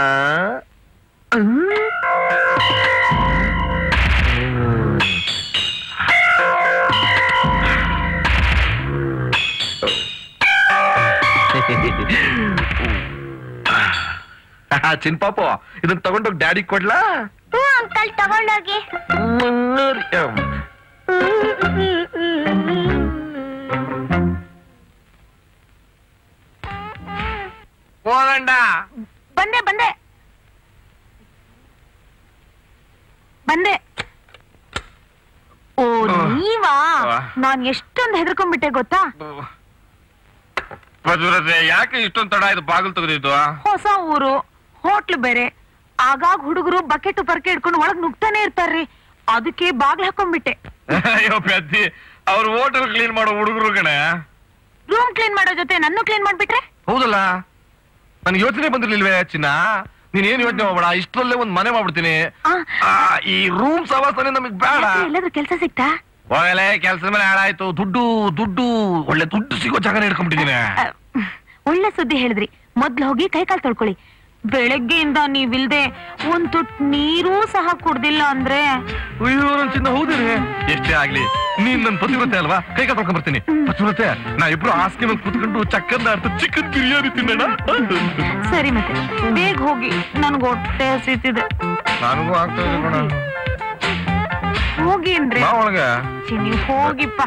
ಚಿನ್ಪಾಪು ಇದನ್ನ ತಗೊಂಡೋಗಿ ಡ್ಯಾಡಿ ಕೊಡ್ಲಾ ಹ್ಞೂ ಅಂಕಲ್ ತಗೊಂಡೋಗಿ ಮುನ್ನೂರು ಎಂ. ಹೋಗಂಡ ಬಂದೆ ಬಂದೆ ಬಂದೆ ಓ ನೀವಾ ನಾನ್ ಎಷ್ಟೊಂದು ಹೆದರ್ಕೊಂಡ್ಬಿಟ್ಟೆ ಗೊತ್ತಾ ಪ್ರಜ್ವರತೆ ಯಾಕೆ ಇಷ್ಟೊಂದು ತಡ ಇದು ಬಾಗಿಲು ತೆಗೆದಿದ್ದು ಹೊಸ ಊರು ಹೋಟ್ಲು ಬೇರೆ ಆಗಾಗ ಹುಡುಗರು ಬಕೆಟ್ ಪರ್ಕೆ ಇಟ್ಕೊಂಡು ಒಳಗ್ ನುಗ್ತಾನೆ ಇರ್ತಾರ್ರಿ ಅದಕ್ಕೆ ಬಾಗ್ಲ ಹಾಕೊಂಡ್ಬಿಟ್ಟೆ ಅಯ್ಯೋ ಪೆದ್ದಿ ಅವ್ರು ಹೋಟೆಲ್ ಕ್ಲೀನ್ ಮಾಡೋ ಹುಡುಗರು ಕಣೆ ರೂಮ್ ಕ್ಲೀನ್ ಮಾಡೋ ಜೊತೆ ನನ್ನ ಕ್ಲೀನ್ ಮಾಡ್ಬಿಟ್ರೆ ಹೌದಲ್ಲ ನನ್ಗೆ ಯೋಚನೆ ಬಂದಿರ್ಲಿಲ್ವೇ ಚಿನ್ನ ನೀನ್ ಏನ್ ಯೋಚನೆ ಮಾಡ್ಬೇಡ ಇಷ್ಟರಲ್ಲೇ ಒಂದ್ ಮನೆ ಮಾಡ್ಬಿಡ್ತೀನಿ ಆ, ಈ ರೂಮ್ ಸವಾಸನೆ ನಮಗ್ ಬೇಡ ಎಲ್ಲಾದ್ರೂ ಕೆಲ್ಸ ಸಿಕ್ತಾ ಹೋಗಲೇ ಕೆಲ್ಸದ ಮೇಲೆ ಹಾಳಾಯ್ತು ದುಡ್ಡು ದುಡ್ಡು ಒಳ್ಳೆ ದುಡ್ಡು ಸಿಗೋ ಜಾಗನೇ ಹಿಡ್ಕೊಂಡ್ಬಿಟ್ಟಿದ್ದೀನಿ ಒಳ್ಳೆ ಸುದ್ದಿ ಹೇಳಿದ್ರಿ ಮೊದ್ಲು ಹೋಗಿ ಕೈ ಕಾಲ್ ತೊಳ್ಕೊಳ್ಳಿ ಬೆಳಗ್ಗೆಯಿಂದ ನೀವಿಲ್ದೆ ಒಂದ್ ತುಟ್ ನೀರೂ ಸಹ ಕುಡ್ದಿಲ್ಲ ಅಂದ್ರೆ ಅಯ್ಯೋ ನನ್ ಚಿನ್ನ ಹೌದೇನೆ ಎಷ್ಟೇ ಆಗ್ಲಿ ನೀನ್ ನನ್ ಪತಿವ್ರತೆ ಅಲ್ವಾ ಕೈ ಕಟ್ಕೊಂಡ್ ಬರ್ತೀನಿ ಪತಿವ್ರತೆ ನಾ ಇಬ್ರು ಹಾಸಿಗೆ ಮೇಲೆ ಕೂತ್ಕೊಂಡು ಚಕ್ಕಂದ ಅರ್ಥ ಚಿಕನ್ ಬಿರಿಯಾನಿ ತಿನ್ನೋಣ ಸರಿ ಮತ್ತೆ ಬೇಗ ಹೋಗಿ ನನ್ಗೆ ಹೊಟ್ಟೆ ಹಸಿತಿದೆ ನನಗೂ ಆಗ್ತಾ ಇದೆ ಕಣ ಹೋಗಿ ಅಂದ್ರೆ ಬಾ ಒಳಗೆ ಛೀ, ನೀವ್ ಹೋಗಿಪ್ಪ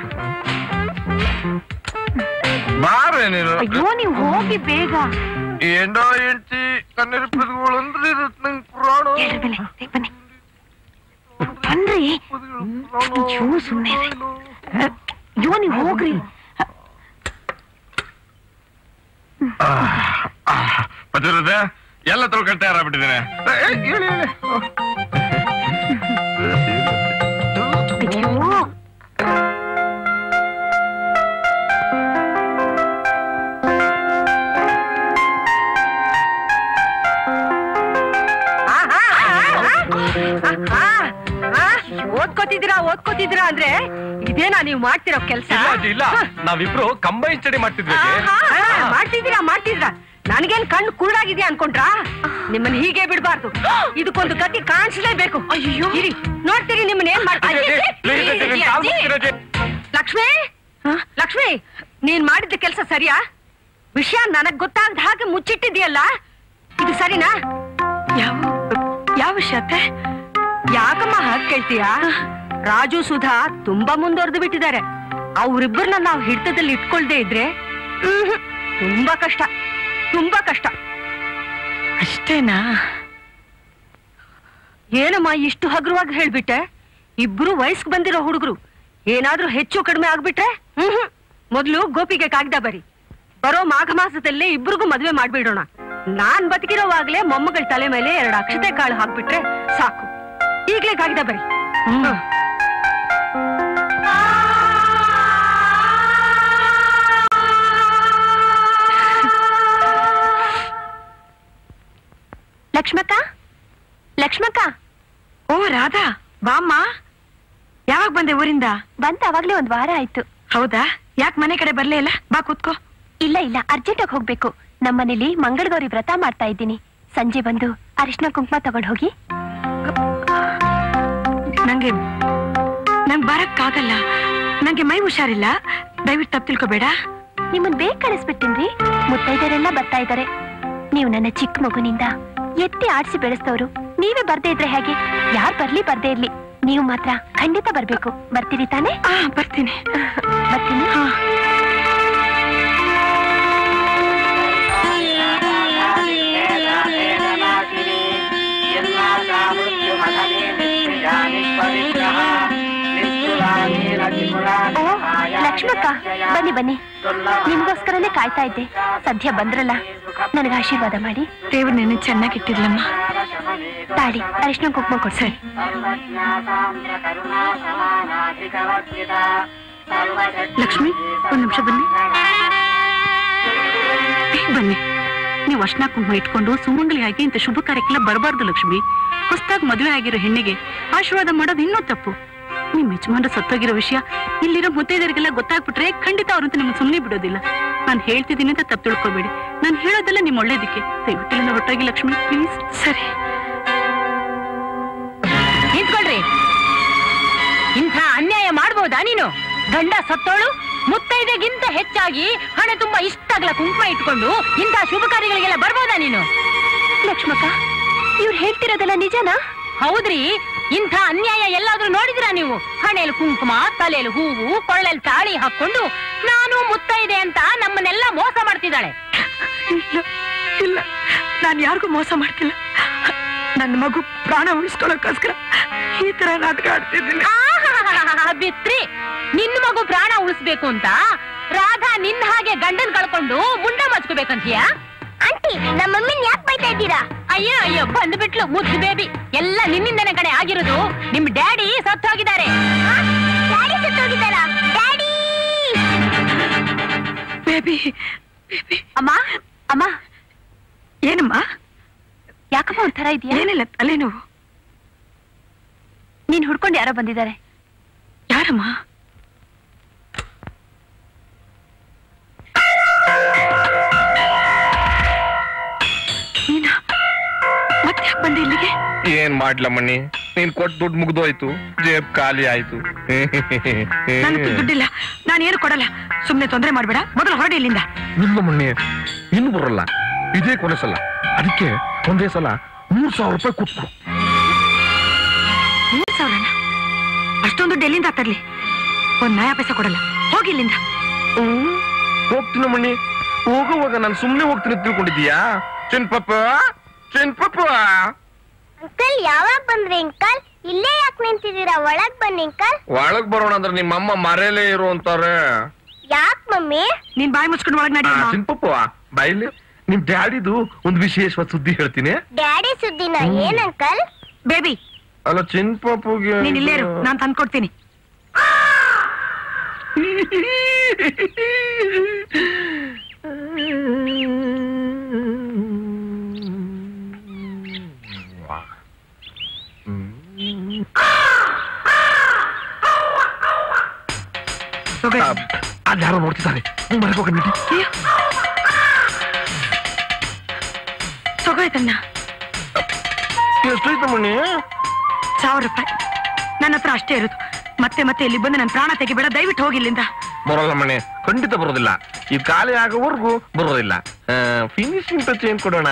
ಬಾರೆ ನೀನು ಅಯ್ಯೋ ನೀವ್ ಹೋಗಿ ಬೇಗ ಏನೋ ಹೆಂಡ್ತಿ ಕಣ್ಣೀರ್ ಪದಗಳು ಅಂದ್ರೆ ಇರುತ್ತೆ ನಂಗ್ ಪುರಾಣ ಹೇಳ್ರಿ ಬನ್ನಿ, ಬೇಗ ಬನ್ನಿ ಬನ್ರಿ ಅಯ್ಯೋ ಸುಮ್ನೆ ಇರಿ. ಅಯ್ಯೋ ನೀವ್ ಹೋಗ್ರಿ ಪತಿವ್ರತೆ ಎಲ್ಲ ತೊಳ್ಕೊಂಡು ತಯಾರಾಗ್ಬಿಟ್ಟಿದ್ದೇನೆ ಹೇಳಿ ಹೇಳಿ ಅಯ್ಯೋ ಓದ್ಕೋತಿದ್ದೀರಾ ಓದ್ಕೋತಿದ್ದೀರಾ ಅಂದ್ರೆ ಇದೇನಾ ನೀವು ಮಾಡ್ತಿರೋ ಕೆಲ್ಸ ಇಲ್ಲ ಅಜ್ಜಿ, ಇಲ್ಲ ನಾವಿಬ್ರು ಕಂಬೈನ್ ಸ್ಟಡಿ ಮಾಡ್ತಿದ್ವಿ ಅಜ್ಜಿ. ಮಾಡ್ತಿದ್ದೀರಾ ಮಾಡ್ತಿದ್ದೀರಾ ನನಗೇನ್ ಕಣ್ಣು ಕುರುಡಾಗಿದ್ಯಾ ಅನ್ಕೊಂಡ್ರಾ ನಿಮ್ಮನ್ನ ಹೀಗೆ ಬಿಡ್ಬಾರ್ದು ಇದಕ್ಕೊಂದು ಗತಿ ಕಾಣಿಸ್ಲೇಬೇಕು ಅಯ್ಯೋ ಇರಿ ನೋಡ್ತೀರಿ ನಿಮ್ಮನ್ನ ಏನ್ ಮಾಡ್ತೀರಿ ಪ್ಲೀಸ್ ಅಜ್ಜಿ, ನಿಮ್ ಕಾಲ್ ಮುಗ್ತೀನಿ ಅಜ್ಜಿ. ಲಕ್ಷ್ಮಿ ಲಕ್ಷ್ಮಿ ನೀನ್ ಮಾಡಿದ ಕೆಲಸ ಸರಿಯಾ ವಿಷಯ ನನಗ್ ಗೊತ್ತಾಗದ ಹಾಗೆ ಮುಚ್ಚಿಟ್ಟಿದ್ಯಲ್ಲ ಇದು ಸರಿನಾ ಯಾವ ಯಾವ ವಿಷಯ ಅತ್ತೆ ಯಾಕಮ್ಮ ಹಾಗೆ ಕೇಳ್ತೀಯಾ ರಾಜು ಸುಧಾ ತುಂಬಾ ಮುಂದುವರೆದು ಬಿಟ್ಟಿದ್ದಾರೆ ಅವ್ರಿಬ್ಬರನ್ನ ನಾವು ಹಿಡಿತದಲ್ಲಿ ಇಟ್ಕೊಳ್ದೇ ಇದ್ರೆ ಮ್ಹೂ, ತುಂಬಾ ಕಷ್ಟ ತುಂಬಾ ಕಷ್ಟ ಅಷ್ಟೇನಾ ಏನಮ್ಮ ಇಷ್ಟು ಹಗುರವಾಗಿ ಹೇಳ್ಬಿಟ್ಟೆ ಇಬ್ರು ವಯಸ್ಸಿಗೆ ಬಂದಿರೋ ಹುಡುಗರು ಏನಾದ್ರೂ ಹೆಚ್ಚು ಕಡಿಮೆ ಆಗ್ಬಿಟ್ರೆ ಹ್ಮ್ ಮೊದ್ಲು ಗೋಪಿಗೆ ಕಾಗ್ದ ಬರಿ ಬರೋ ಮಾಘ ಮಾಸದಲ್ಲೇ ಇಬ್ರಿಗೂ ಮದ್ವೆ ಮಾಡ್ಬಿಡೋಣ ನಾನ್ ಬದುಕಿರೋವಾಗ್ಲೇ ಮೊಮ್ಮಗಳ ತಲೆ ಮೇಲೆ ಎರಡು ಅಕ್ಷತೆ ಕಾಳು ಹಾಕ್ಬಿಟ್ರೆ ಸಾಕು ಈಗ್ಲೇ ಕಾಗ್ದ ಬರಿ ಹ್ಮ್ ಲಕ್ಷ್ಮಕ್ಕ ಲಕ್ಷ್ಮಕ್ಕ ಓ ರಾಧಾ ಬಾಮ್ಮ ಯಾವಾಗ ಬಂದೆ ಊರಿಂದ ಬಂತ ಅವಾಗ್ಲೇ ಒಂದ್ ವಾರ ಆಯ್ತು ಹೌದಾ ಯಾಕೆ ಮನೆ ಕಡೆ ಬರ್ಲೇ ಇಲ್ಲ ಬಾ ಕೂತ್ಕೋ ಇಲ್ಲ ಇಲ್ಲ ಅರ್ಜೆಂಟ್ ಆಗಿ ಹೋಗ್ಬೇಕು ನಮ್ಮನೇಲಿ ಮಂಗಳಗೌರಿ ವ್ರತ ಮಾಡ್ತಾ ಇದ್ದೀನಿ ಸಂಜೆ ಬಂದು ಅರಿಶಿನ ಕುಂಕುಮ ತಗೊಂಡ್ ಹೋಗಿ ನಂಗೆ ನಂಗೆ ಬರಕ್ಕಾಗಲ್ಲ ನಂಗೆ ಮೈ ಹುಷಾರಿಲ್ಲ ದಯವಿಟ್ಟು ತಪ್ಪು ತಿಳ್ಕೊಬೇಡ ನಿಮ್ಮನ್ ಬೇಗ ಕಳಿಸ್ಬಿಟ್ಟಿನ್ರಿ ಮುತ್ತೈದರೆಲ್ಲ ಬರ್ತಾ ಇದ್ದಾರೆ ನೀವು ನನ್ನ ಚಿಕ್ಕ ಮಗುನಿಂದ ಎತ್ತಿ ಆಡ್ಸಿ ಬೆಳೆಸ್ತವ್ರು ನೀವೇ ಬರ್ದೇ ಇದ್ರೆ ಹೇಗೆ ಯಾರ್ ಬರ್ಲಿ ಬರ್ದೇ ಇರ್ಲಿ ನೀವು ಮಾತ್ರ ಖಂಡಿತ ಬರ್ಬೇಕು ಬರ್ತೀರಿ ತಾನೇ ಬರ್ತೀನಿ ಬರ್ತೀನಿ ಓ ಲಕ್ಷ್ಮಕ್ಕ ಬನ್ನಿ ಬನ್ನಿ ನಿಮ್ಗೋಸ್ಕರನೇ ಕಾಯ್ತಾ ಇದ್ದೆ ಸದ್ಯ ಬಂದ್ರಲ್ಲ ನನಗೆ ಆಶೀರ್ವಾದ ಮಾಡಿ ದೇವ್ರು ನೆನೆ ಚೆನ್ನಾಗಿಟ್ಟಿರ್ಲಮ್ಮ ತಾಳಿ ಅರಿಶಿನ ಕುಂಕುಮ ಕೊಡ್ಸಿ ಲಕ್ಷ್ಮಿ ಒಂದ್ ನಿಮಿಷ ಬನ್ನಿ ಬೇಗ ಬನ್ನಿ ನೀವು ಅರ್ಶನ ಕುಂಕುಮ ಇಟ್ಕೊಂಡು ಸುಮಂಗಲಿಯಾಗಿ ಇಂಥ ಶುಭ ಕಾರ್ಯಕ್ಕೆಲ್ಲ ಬರಬಾರ್ದು ಲಕ್ಷ್ಮಿ ಹೊಸದಾಗಿ ಮದುವೆ ಆಗಿರೋ ಹೆಣ್ಣಿಗೆ ಆಶೀರ್ವಾದ ಮಾಡೋದು ಇನ್ನೂ ತಪ್ಪು ನಿಮ್ ಯಜಮಾನ್ರು ಸತ್ತೋಗಿರೋ ವಿಷಯ ಇಲ್ಲಿರೋ ಮುತ್ತೈದರಿಗೆಲ್ಲ ಗೊತ್ತಾಗ್ಬಿಟ್ರೆ ಖಂಡಿತ ಅವ್ರಂತ ನಿಮ್ಮನ್ನ ಸುಮ್ಮನೆ ಬಿಡೋದಿಲ್ಲ ನಾನು ಹೇಳ್ತಿದ್ದೀನಿ ಅಂತ ತಪ್ಪು ತಿಳ್ಕೊಬೇಡಿ ನಾನು ಹೇಳೋದೆಲ್ಲ ನಿಮ್ ಒಳ್ಳೇದಕ್ಕೆ ದಯವಿಟ್ಟು ಇಲ್ಲಿಂದ ಹೊರಟಾಗಿ ಲಕ್ಷ್ಮಿ ಪ್ಲೀಸ್ ಸರಿ ನಿಂತ್ಕೊಳ್ರಿ ಇಂಥ ಅನ್ಯಾಯ ಮಾಡ್ಬೋದಾ ನೀನು ಗಂಡ ಸತ್ತೋಳು ಮುತ್ತೈದೆಗಿಂತ ಹೆಚ್ಚಾಗಿ ಹಣೆ ತುಂಬಾ ಇಷ್ಟಾಗ್ಲ ಕುಂಕುಮ ಇಟ್ಕೊಂಡು ಇಂಥ ಶುಭ ಕಾರ್ಯಗಳಿಗೆಲ್ಲ ಬರ್ಬೋದಾ ನೀನು ಲಕ್ಷ್ಮಕ್ಕ ಇವ್ರು ಹೇಳ್ತಿರೋದೆಲ್ಲ ನಿಜನಾ ಹೌದ್ರಿ ಇಂಥ ಅನ್ಯಾಯ ಎಲ್ಲಾದ್ರೂ ನೋಡಿದಿರಾ ನೀವು ಹಣೆಯಲ್ಲಿ ಕುಂಕುಮ ತಲೆಯಲ್ಲಿ ಹೂವು ಕೊಳ್ಳಲ್ಲಿ ತಾಳಿ ಹಾಕೊಂಡು ನಾನು ಮುತ್ತೈದೆ ಅಂತ ನಮ್ಮನ್ನೆಲ್ಲ ಮೋಸ ಮಾಡ್ತಿದ್ದಾಳೆ ಇಲ್ಲ ಇಲ್ಲ ನಾನು ಯಾರಿಗೂ ಮೋಸ ಮಾಡ್ತಿಲ್ಲ ನನ್ನ ಮಗು ಪ್ರಾಣ ಉಳಿಸ್ಕೊಳ್ಳೋಕ್ಕೋಸ್ಕರ ಈ ತರ ನಾಟಕ ಆಡ್ತಿದ್ದೀನಿ ಆಹಾಹಾಹಾಹಾ, ಬಿತ್ರಿ ನಿನ್ನ ಮಗು ಪ್ರಾಣ ಉಳಿಸ್ಬೇಕು ಅಂತ ರಾಧಾ ನಿನ್ನ ಹಾಗೆ ಗಂಡನ್ ಕಳ್ಕೊಂಡು ಮುಂಡ ಮಚ್ಕೋಬೇಕಂತೀಯ ಆಂಟಿ ನಮ್ಮ ಮಮ್ಮಿನ ಯಾಕೆ ಬೈತಾ ಇದ್ದೀರಾ ಅಯ್ಯೋ ಅಯ್ಯೋ ಬಂದ್ಬಿಟ್ಲು ಮುದ್ದು ಬೇಬಿ ಎಲ್ಲ ನಿನ್ನಿಂದನೇ ಕಡೆ ಆಗಿರೋದು ನಿಮ್ ಡ್ಯಾಡಿ ಸತ್ತು ಹೋಗಿದ್ದಾರೆ ಡ್ಯಾಡಿ ಸತ್ತೋಗಿದ್ದಾರಾ ಡ್ಯಾಡಿ ಬೇಬಿ ಅಮ್ಮ ಅಮ್ಮ ಏನಮ್ಮ ಯಾಕಮ್ಮ ಒಂಥರ ಇದೆಯಾ ಏನಿಲ್ಲ ತಲೆನೋವು ನೀನ್ ಹುಡ್ಕೊಂಡು ಯಾರೋ ಬಂದಿದ್ದಾರೆ ಯಾರಮ್ಮ ನೀನಾ ಮತ್ತೆ ಯಾಕೆ ಬಂದೆ ಇಲ್ಲಿಗೆ ಏನ್ ಮಾಡ್ಲ ಮಣ್ಣಿ ನೀನ್ ಕೊಟ್ಟು ದುಡ್ಡು ಮುಗ್ದೋಯ್ತು ಜೇಬ್ ಖಾಲಿ ಆಯ್ತು ನನ್ನ ಹತ್ರ ದುಡ್ಡಿಲ್ಲ ನಾನು ಏನು ಕೊಡಲ್ಲ ಸುಮ್ನೆ ತೊಂದರೆ ಮಾಡ್ಬೇಡ ಮೊದಲು ಹೊರಡಿ ಇಲ್ಲಿಂದ ಇಲ್ಲ ಮಣ್ಣಿ ಇನ್ನು ಬರಲ್ಲ ಇದೇ ಕೊನೆ ಸಲ ಅದಕ್ಕೆ ಒಂದೇ ಸಲ ಮೂರ್ ಸಾವಿರ ರೂಪಾಯಿ ಕೊಟ್ರು ಮೂರ್ ಸಾವಿರನ ಅಷ್ಟೊಂದು ದುಡ್ಡು ಎಲ್ಲಿಂದ ತರ್ಲಿ ಒಂದ್ ನಯ ಪೈಸೆ ಕೊಡಲ್ಲ ಹೋಗಿ ಇಲ್ಲಿಂದ ಹೋಗ್ತೀನಿ ಮಣ್ಣಿ ಹೋಗುವಾಗ ನಾನು ಸುಮ್ನೆ ಹೋಗ್ತೀನಿ ಅಂತ ತಿಳ್ಕೊಂಡಿದ್ದೀಯಾ ಚೆನ್ಪಪ್ಪ ಚೆನ್ಪಪ್ಪ ಅಂಕಲ್ ಯಾವಾಗ ಬಂದ್ರಿ ಅಂಕಲ್ ಇಲ್ಲೇ ಯಾಕೆ ನಿಂತಿದ್ದೀರಾ ಒಳಗ್ ಬನ್ನಿ ಅಂಕಲ್ ಒಳಗ್ ಬರೋಣ ಅಂದ್ರೆ ನಿಮ್ಮಮ್ಮ ಮರೇಲೇ ಇರು ಅಂತಾರೆ ಯಾಕ್ ಮಮ್ಮಿ ನೀನ್ ಬಾಯಿ ಮುಚ್ಕೊಂಡು ಒಳಗ್ ನಡಿ ಅಮ್ಮ. ಚಿನ್ಪಪ್ಪ ಬಾಯಿಲಿ ನಿಮ್ ಡ್ಯಾಡಿದು ಒಂದು ವಿಶೇಷವಾದ ಸುದ್ದಿ ಹೇಳ್ತೀನಿ ಡ್ಯಾಡಿ ಸುದ್ದಿನ ಏನ್ ಅಂಕಲ್ ಬೇಬಿ ಅಲ್ಲ ಚಿನ್ಪಪ್ಪಗೆ ನೀನ್ ಇಲ್ಲೇ ಇರು ನಾನ್ ತಂದ್ಕೊಡ್ತೀನಿ ಅದ್ಯಾರೋ ನೋಡ್ತಿದ್ದಾರೆ ಮರಕ್ ಹೋಗಿ ನಡಿ ತಗೋಯ್ತನ್ನ ಎಷ್ಟೈತ ಮಣ್ಣಿ ಸಾವಿರ ರೂಪಾಯಿ ನನ್ನ ಹತ್ರ ಅಷ್ಟೇ ಇರೋದು ಮತ್ತೆ ಮತ್ತೆ ಇಲ್ಲಿ ಬಂದು ನನ್ನ ಪ್ರಾಣ ತೆಗಿಬೇಡ ದಯವಿಟ್ಟು ಹೋಗಿ ಇಲ್ಲಿಂದ ಬರೋಲ್ಲ ಮನೆ ಖಂಡಿತ ಬರೋದಿಲ್ಲ ಈ ಖಾಲಿ ಆಗೋವರೆಗೂ ಬರೋದಿಲ್ಲ ಫಿನಿಶಿಂಗ್ ಟಚ್ ಏನ್ ಕೊಡೋಣ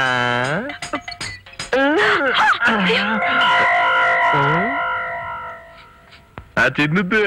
ಆ ತಿನ್ನದ್ದೆ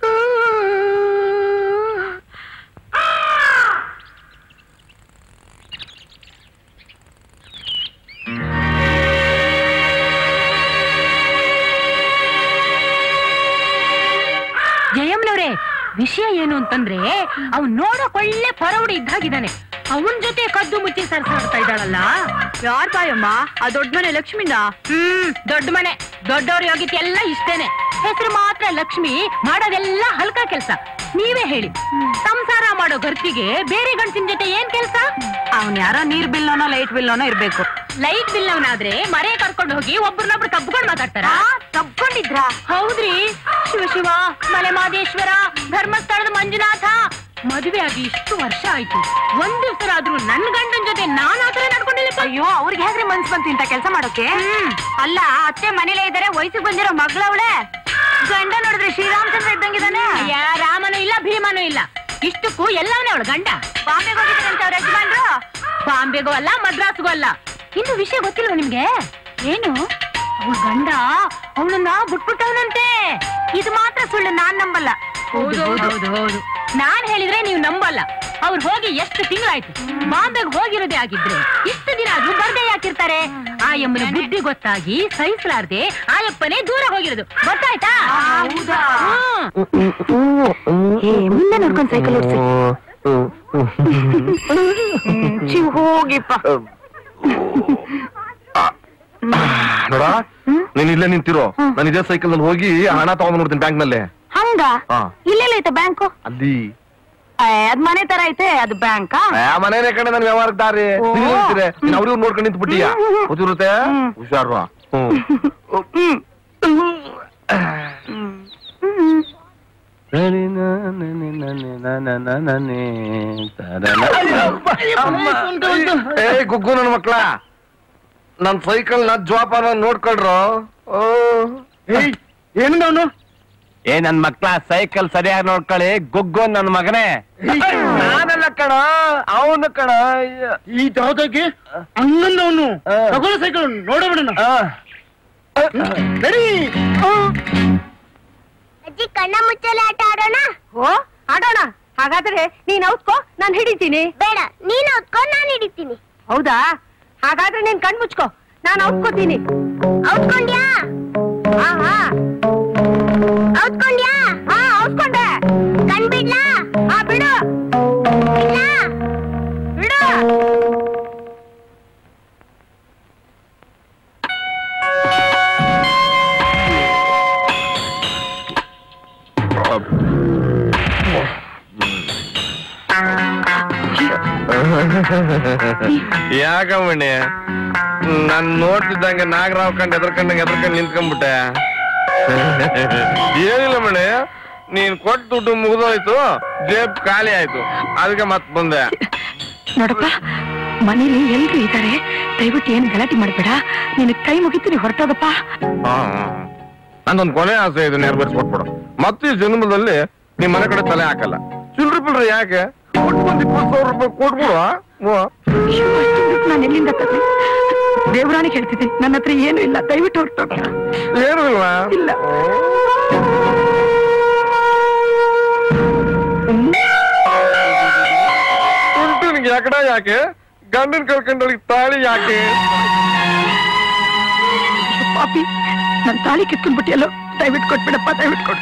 ಜಯಮ್ನವ್ರೆ ವಿಷಯ ಏನು ಅಂತಂದ್ರೆ ಅವ್ನ್ ನೋಡಕ್ ಒಳ್ಳೆ ಪರವಡಿ ಇದ್ದಾಗಿದ್ದಾನೆ ಅವನ್ ಜೊತೆ ಕದ್ದು ಮುಚ್ಚಿ ಸರ್ಸಾಡ್ತಾ ಇದ್ದಾಳಲ್ಲ ಯಾರ್ ಬಾಯಮ್ಮ ಆ ದೊಡ್ಡ ಮನೆ ಲಕ್ಷ್ಮಿನ ಹ್ಮ್ ದೊಡ್ಡ ಮನೆ ದೊಡ್ಡವ್ರ ಯೋಗ್ಯತೆ ಎಲ್ಲ ಇಷ್ಟೇನೆ ಹೆಸರು ಮಾತ್ರ ಲಕ್ಷ್ಮಿ ಮಾಡೋದೆಲ್ಲ ಹಲ್ಕ ಕೆಲ್ಸ ನೀವೇ ಹೇಳಿ ಸಂಸಾರ ಮಾಡೋ ಗರ್ತಿಗೆ ಬೇರೆ ಗಂಡಸಿನ ಜೊತೆ ಏನ್ ಕೆಲ್ಸ ಅವ್ನ್ ಯಾರೋ ನೀರ್ ಬಿಲ್ಲೋನೋ ಲೈಟ್ ಬಿಲ್ಲೋನೋ ಇರ್ಬೇಕು ಲೈಟ್ ಬಿಲ್ ಅವನಾದ್ರೆ ಮರೆ ಕರ್ಕೊಂಡು ಹೋಗಿ ಒಬ್ರನ್ನೊಬ್ರು ಕಬ್ಕೊಂಡು ಮಾತಾಡ್ತಾರ ತಪ್ಕೊಂಡಿದ್ರಾ ಹೌದ್ರಿ ಶಿವ ಶಿವ ಮಲೆ ಮಾದೇಶ್ವರ ಧರ್ಮಸ್ಥಳದ ಮಂಜುನಾಥ ಮದುವೆ ಆಗಿ ಇಷ್ಟು ವರ್ಷ ಆಯ್ತು ಒಂದ್ ದಿವ್ಸರಾದ್ರೂ ನನ್ ಗಂಡನ್ ಜೊತೆ ನಾನ್ ಆತರ ನಡ್ಕೊಂಡಿಲ್ಲ ಅಯ್ಯೋ ಅವ್ರಿಗೆ ಹೇಗ್ರಿ ಮನ್ಸ್ ಬಂತು ಇಂತ ಕೆಲಸ ಮಾಡೋಕೆ ಅಲ್ಲ ಅತ್ತೆ ಮನೇಲೇ ಇದಾರೆ ವಯಸ್ಸಿಗೆ ಬಂದಿರೋ ಮಗಳವಳೆ ಗಂಡ ನೋಡಿದ್ರೆ ಶ್ರೀರಾಮಚಂದ್ರ ಇದ್ದಂಗಿದಾನೆ ಅಯ್ಯ ರಾಮನೂ ಇಲ್ಲ ಭೀಮನೂ ಇಲ್ಲ ಇಷ್ಟಕ್ಕೂ ಎಲ್ಲವನೇ ಅವಳು ಗಂಡ ಬಾಂಬೆಗೆ ಹೋಗಿದ್ರಂತೆ ಅವ್ರ ಯಜಮಾನ್ರು ಬಾಂಬೆಗೂ ಅಲ್ಲ ಮದ್ರಾಸ್ಗೂ ಅಲ್ಲ ಇನ್ನು ವಿಷಯ ಗೊತ್ತಿಲ್ವ ನಿಮ್ಗೆ ಏನು ಅವಳ ಗಂಡ ಅವಳನ್ನ ಬಿಟ್ಬಿಟ್ಟವನಂತೆ ಇದು ಮಾತ್ರ ಸುಳ್ಳು ನಾನ್ ನಂಬಲ್ಲ ಹೌದು ಹೌದು ಹೌದು ನಾನ್ ಹೇಳಿದ್ರೆ ನೀವು ನಂಬಲ್ಲ ಅವ್ರು ಹೋಗಿ ಎಷ್ಟು ತಿಂಗಳಾಯ್ತು ಬಾಂಬೆಗೆ ಹೋಗಿರೋದೇ ಆಗಿದ್ರೆ ಇಷ್ಟು ದಿನ ಆದ್ರೂ ಬರ್ದೇ ಯಾಕಿರ್ತಾರೆ ಆ ಯಮ್ಮನ ಬುದ್ಧಿ ಗೊತ್ತಾಗಿ ಸಹಿಸಲಾರ್ದೆ ಆ ಯಪ್ಪನೇ ದೂರ ಹೋಗಿರೋದು ಗೊತ್ತಾಯ್ತಾ ಹೌದಾ? ಹ್ಮ್. ಏ ಮುಂದೆ ನೋಡ್ಕೊಂಡ್ ಸೈಕಲ್ ಓಡಿಸಿ ಶಿವ್ ಹೋಗಿಪ್ಪ ನೋಡ ನೀನ್ ಇಲ್ಲೇ ನಿಂತಿರೋ ನಾನು ಇದೇ ಸೈಕಲ್ ನಲ್ಲಿ ಹೋಗಿ ಹಣ ತಗೊಂಡ್ ನೋಡ್ತೀನಿ ಬ್ಯಾಂಕ್ ನಲ್ಲಿ ಹಂಗ ಹಾ. ಇಲ್ಲೆಲ್ಲ ಐತೆ ಬ್ಯಾಂಕು ಅಲ್ಲಿ ಅದ್ ಮನೆ ತರ ಐತೆ ಅದು ಬ್ಯಾಂಕಾ ಆ ಮನೇನೆ ಕಣೆ ನನ್ ವ್ಯವಹಾರಕ್ಕೆ ದಾರಿ ಓ. ನೀನ್ ಹೇಳ್ತೀರಿ ನೀನ್ ಅವ್ರಿಗೂ ನೋಡ್ಕೊಂಡು ನಿಂತು ಬಿಟ್ಟಿಯಾ ಗೊತ್ತಿರುತ್ತೆ ಹುಷಾರು ಹ್ಮ್ ಏ ಗುಗ್ಗು ನನ್ನ ಮಕ್ಳ ನನ್ ಸೈಕಲ್ ನ ಜೋಪಾನ ನೋಡ್ಕೊಳ್ರು ಏನಿಂದ ಅವನು ಏ ನನ್ ಮಕ್ಳ ಸೈಕಲ್ ಸರಿಯಾಗಿ ನೋಡ್ಕೊಳ್ಳಿ ಗುಗ್ಗು ನನ್ ಮಗನೇ ನಾನಲ್ಲ ಕಣ ಅವನು ಕಣ ಈ ದಾದಾಗೆ ಹಂಗಂದ ಅವನು ತಗೊಳ್ಳೋ ಸೈಕಲ್ ನೋಡಬೇಡ ನಡಿ ಅಜ್ಜಿ ಕಣ್ಣ ಮುಚ್ಚಲೆ ಆಟ ಆಡೋಣ ಓ ಆಡೋಣ ಹಾಗಾದ್ರೆ ನೀನ್ ಔತ್ಕೋ ನಾನ್ ಹಿಡಿತೀನಿ ಬೇಡ ನೀನ್ ಔತ್ಕೋ ನಾನ್ ಹಿಡಿತೀನಿ ಹೌದಾ ಹಾಗಾದ್ರೆ ನೀನ್ ಕಣ್ ಮುಚ್ಕೋ ನಾನ್ ಔತ್ಕೋತೀನಿ ಔತ್ಕೊಂಡ್ಯಾ ಹಾ ಹಾ ಔತ್ಕೊಂಡ್ಯಾ ಹಾ ಔತ್ಕೊಂಡೆ ಕಣ್ ಬಿಡ್ಲಾ ಹಾ ಬಿಡು ಬಿಡ್ಲಾ ಬಿಡು ಯಾಕಮ್ಮಣ್ಣಿ ನಾನ್ ನೋಡ್ತಿದ್ದಂಗೆ ನಾಗರಾವ್ ಕಂಡು ಎದ್ರಕಂಡಂಗೆ ಎದ್ರಕಂಡ್ ನಿಂತ್ಕೊಂಡ್ಬಿಟ್ಟೆ ಏನಿಲ್ಲ ಮಣಿ ನೀನ್ ಕೊಟ್ಟು ದುಡ್ಡು ಮುಗಿದೋಯ್ತು ಜೇಬ್ ಖಾಲಿ ಆಯ್ತು ಅದಕ್ಕೆ ಮತ್ ಬಂದೆ ನೋಡಪ್ಪ ಮನೇಲಿ ಎಲ್ರು ಇದ್ದಾರೆ ದಯವಿಟ್ಟು ಏನು ಗಲಾಟೆ ಮಾಡ್ಬೇಡ ನಿನ್ ಕೈ ಮುಗಿತೀನಿ ಹೊರಟೋಗಪ್ಪ ಹಾ, ಹಾ. ನಂದೊಂದ್ ಕೊನೆ ಆಸೆ ಇದೆ ನೆರವೇರಿಸ್ಕೊಟ್ಬಿಡು ಮತ್ತೆ ಈ ಜನ್ಮದಲ್ಲಿ ನಿಮ್ ಮನೆ ಕಡೆ ತಲೆ ಹಾಕಲ್ಲ ಚಿಲ್ರಿ ಪಿಲ್ರಿ ಯಾಕೆ ಕೊಟ್ಟು ಒಂದ್ ಇಪ್ಪತ್ತು ಸಾವಿರ ರೂಪಾಯಿ ಕೊಟ್ಬಿಡು ಹ್ಞೂ. ನಾನು ಎಲ್ಲಿಂದ ತರ್ಲಿ ದೇವರಾಣಿಗೆ ಹೇಳ್ತಿದ್ದೀನಿ ನನ್ನ ಹತ್ರ ಏನು ಇಲ್ಲ ದಯವಿಟ್ಟು ಹೊರಟೋಗ ಏನು ಇಲ್ವಾ ಇಲ್ಲ ಉಂಟು ಯಾಕಡ ಯಾಕೆ ಗಂಡನ್ ಕಳ್ಕೊಂಡಳಿಗೆ ತಾಳಿ ಯಾಕೆ ಪಾಪಿ ನನ್ ತಾಳಿ ಕಿತ್ಕೊಂಡ್ಬಿಟ್ಟಿಯಲ್ಲೋ ದಯವಿಟ್ಟು ಕೊಟ್ಬಿಡಪ್ಪ ದಯವಿಟ್ಟು ಕೊಡು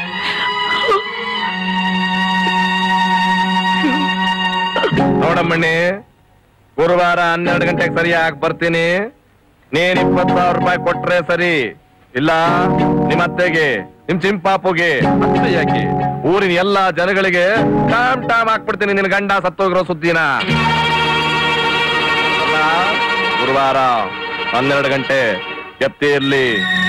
ನೋಡಮ್ಮಣ್ಣಿ ಗುರುವಾರ ಹನ್ನೆರಡು ಗಂಟೆಗೆ ಸರಿಯಾಗಿ ಬರ್ತೀನಿ ನೀನ್ ಇಪ್ಪತ್ ಸಾವಿರ ರೂಪಾಯಿ ಕೊಟ್ರೆ ಸರಿ ಇಲ್ಲ ನಿಮ್ ಅತ್ತೆಗೆ ನಿಮ್ ಚಿಂಪಾಪುಗೆ ಅತ್ತೆ ಯಾಕೆ ಊರಿನ ಎಲ್ಲಾ ಜನಗಳಿಗೆ ಟಾಮ್ ಟಾಮ್ ಹಾಕ್ಬಿಡ್ತೀನಿ ನಿನ್ ಗಂಡ ಸತ್ತೋಗಿರೋ ಸುದ್ದಿನ ಅಲ್ಲ, ಗುರುವಾರ ಹನ್ನೆರಡು ಗಂಟೆ ಎತ್ತಿ ಇರ್ಲಿ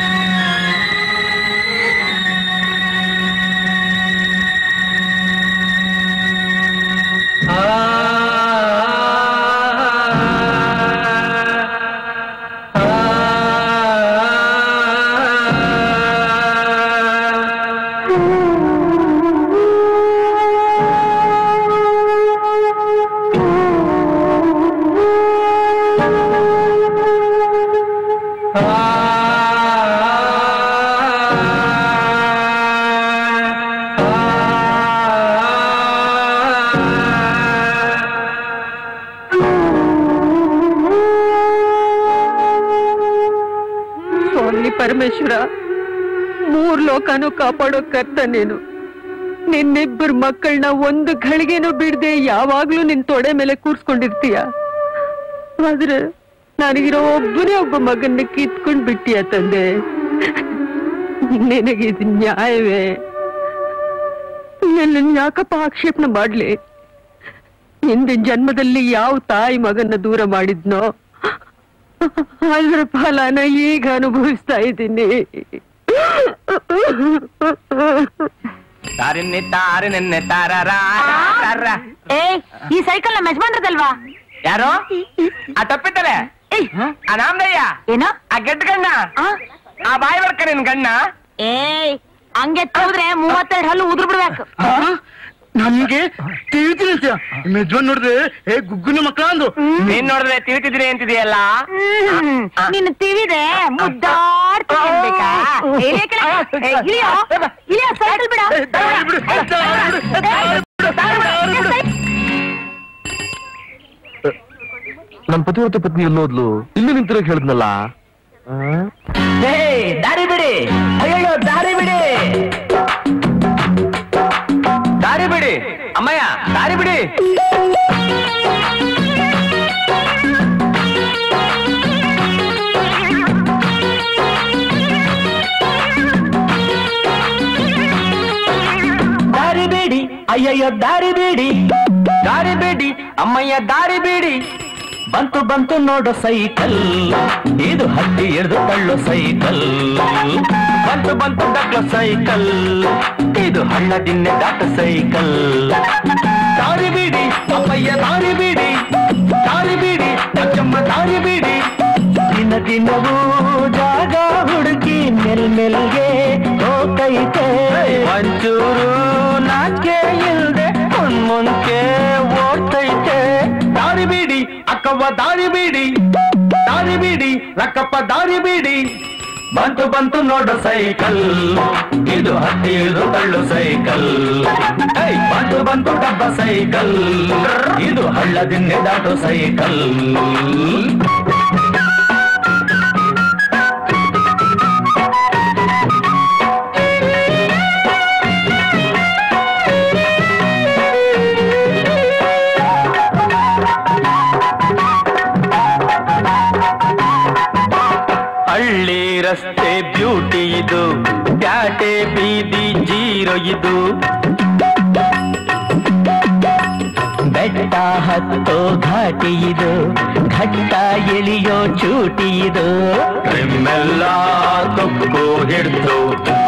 ಸ್ವಾಮಿ ಪರಮೇಶ್ವರ ಮೂರ್ ಲೋಕನೂ ಕಾಪಾಡೋ ಕರ್ತ ನೀನು ನಿನ್ನಿಬ್ಬರು ಮಕ್ಕಳನ್ನ ಒಂದು ಘಳಿಗೆನೂ ಬಿಡದೆ ಯಾವಾಗ್ಲೂ ನಿನ್ ತೊಡೆ ಮೇಲೆ ಕೂರ್ಸ್ಕೊಂಡಿರ್ತೀಯ ಆದ್ರೆ ನನಗಿರೋ ಒಬ್ಬನೇ ಒಬ್ಬ ಮಗನ್ನ ಕಿತ್ಕೊಂಡ್ ಬಿಟ್ಟಿಯ ತಂದೆ ನಿನಗಿದ್ ನ್ಯಾಯವೇ ನಿನ್ನ ಯಾಕಪ್ಪ ಆಕ್ಷೇಪಣೆ ಮಾಡ್ಲಿ ಹಿಂದಿನ ಜನ್ಮದಲ್ಲಿ ಯಾವ ತಾಯಿ ಮಗನ್ನ ದೂರ ಮಾಡಿದ್ನೋ ಅದ್ರ ಫಲನ ಈಗ ಅನುಭವಿಸ್ತಾ ಇದ್ದೀನಿ ತಾರಿನ್ನಿ ತಾರಿ ನಿನ್ನೆ ತಾರರ ಏ ಈ ಸೈಕಲ್ ನಮ್ಮ ಯಜಮಾನ್ರದಲ್ವಾ ಯಾರು ಆ ತಪ್ಪಿದ್ದಾರೆ ಆ ನಾಮದಯ್ಯ ಏನೋ ಆ ಗೆಡ್ಡ ಗಣ್ಣ ಆ ಬಾಯಿ ಬರ್ಕ ನಿನ್ ಗಣ್ಣ ಏಯ್ ಹಂಗೆ ತೋದ್ರೆ ಮೂವತ್ತೆರಡು ಹಲ್ಲು ಉದುರು ಬಿಡ್ಬೇಕು ನನ್ಗೆ ತಿಳಿತೀನಿ ಮೆಜ್ವನ್ ನೋಡಿದ್ರೆ ಏ ಗುಗ್ಗುನ ಮಕ್ಕಳ ಅಂದು ನೀನ್ ನೋಡಿದ್ರೆ ತಿಳ್ತಿದ್ರಿ ಅಂತಿದೆಯಲ್ಲ ಹ್ಮ್. ನಿನ್ನ ತಿವಿದೆ ಮುದ್ದಾಡ್ತೀನಿ ಅನ್ಬೇಕಾ? ಇಳಿಯ ಕೆಳ- ಏ, ಇಳಿಯೋ ಇಳಿಯೋ ಸೈಕಲ್ ಬಿಡ ನನ್ ಪತಿವ್ರತೆ ಪತ್ನಿ ಎಲ್ಲೋದ್ಲು ಇಲ್ಲಿ ನಿಂತಿರೋಕ್ ಹೇಳಿದ್ನಲ್ಲ ದಾರಿ ಬಿಡಿ ಅಯ್ಯೋ ದಾರಿ ಬಿಡಿ ದಾರಿ ಬಿಡಿ ಅಮ್ಮಯ್ಯ ದಾರಿ ಬಿಡಿ ಆ ಬಿಡಿ ಅಯ್ಯಯ್ಯೋ ದಾರಿ ಬಿಡಿ ದಾರಿ ಬಿಡಿ ಅಮ್ಮಯ್ಯ ದಾರಿ ಬಿಡಿ ಬಂತು ಬಂತು ನೋಡು ಸೈಕಲ್ ಇದು ಹತ್ತಿ ಹಿಡಿದು ತಳ್ಳು ಸೈಕಲ್ ಬಂತು ಬಂತು ಡಕ್ಲ ಸೈಕಲ್ ಇದು ಹಳ್ಳ ದಿನ್ನೆ ದಾಟ ಸೈಕಲ್ ದಾರಿ ಬಿಡಿ ಅಮ್ಮಯ್ಯ ದಾರಿ ಬಿಡಿ ದಾರಿ ಬಿಡಿ ನಚ್ಚಮ್ಮ ದಾರಿ ಬಿಡಿ ದಿನ ದಿನವೂ ಜಾಗ ಹುಡುಕಿ ಮೆಲ್ ಮೆಲ್ಗೆ ಹೋಗೈತೆ ಒಂಚೂರು ನಾಕೆ ಇಲ್ದೆ ಮುನ್ಮುನ್ಕೆ ಓಡ್ತೈತೆ ದಾರಿ ಬಿಡಿ ಅಕ್ಕವ್ವ ದಾರಿ ಬಿಡಿ ದಾರಿ ಬಿಡಿ ಲಕ್ಕಪ್ಪ ದಾರಿ ಬಿಡಿ ಬಂತು ಬಂತು ನೋಡು ಸೈಕಲ್ ಇದು ಹತ್ತಿ ಇಳಿದು ತಳ್ಳು ಸೈಕಲ್ ಐ, ಬಂತು ಬಂತು ಡಬ್ಬ ಸೈಕಲ್ ಇದು ಹಳ್ಳದಿನ್ನೆ ದಾಟು ಸೈಕಲ್ ಹಳ್ಳಿ ರಸ್ತೆ ಬ್ಯೂಟಿ ಇದು ಪ್ಯಾಟೆ ಬೀದಿ ಜೀರೋ ಇದು ಬೆಟ್ಟ ಹತ್ತೋ ಘಾಟಿ ಇದು ಘಟ್ಟ ಎಳಿಯೋ ಚೂಟಿ ಇದು ರಿಮ್ಮೆಲ್ಲ ತೊಕ್ಕು ಹಿಡ್ದು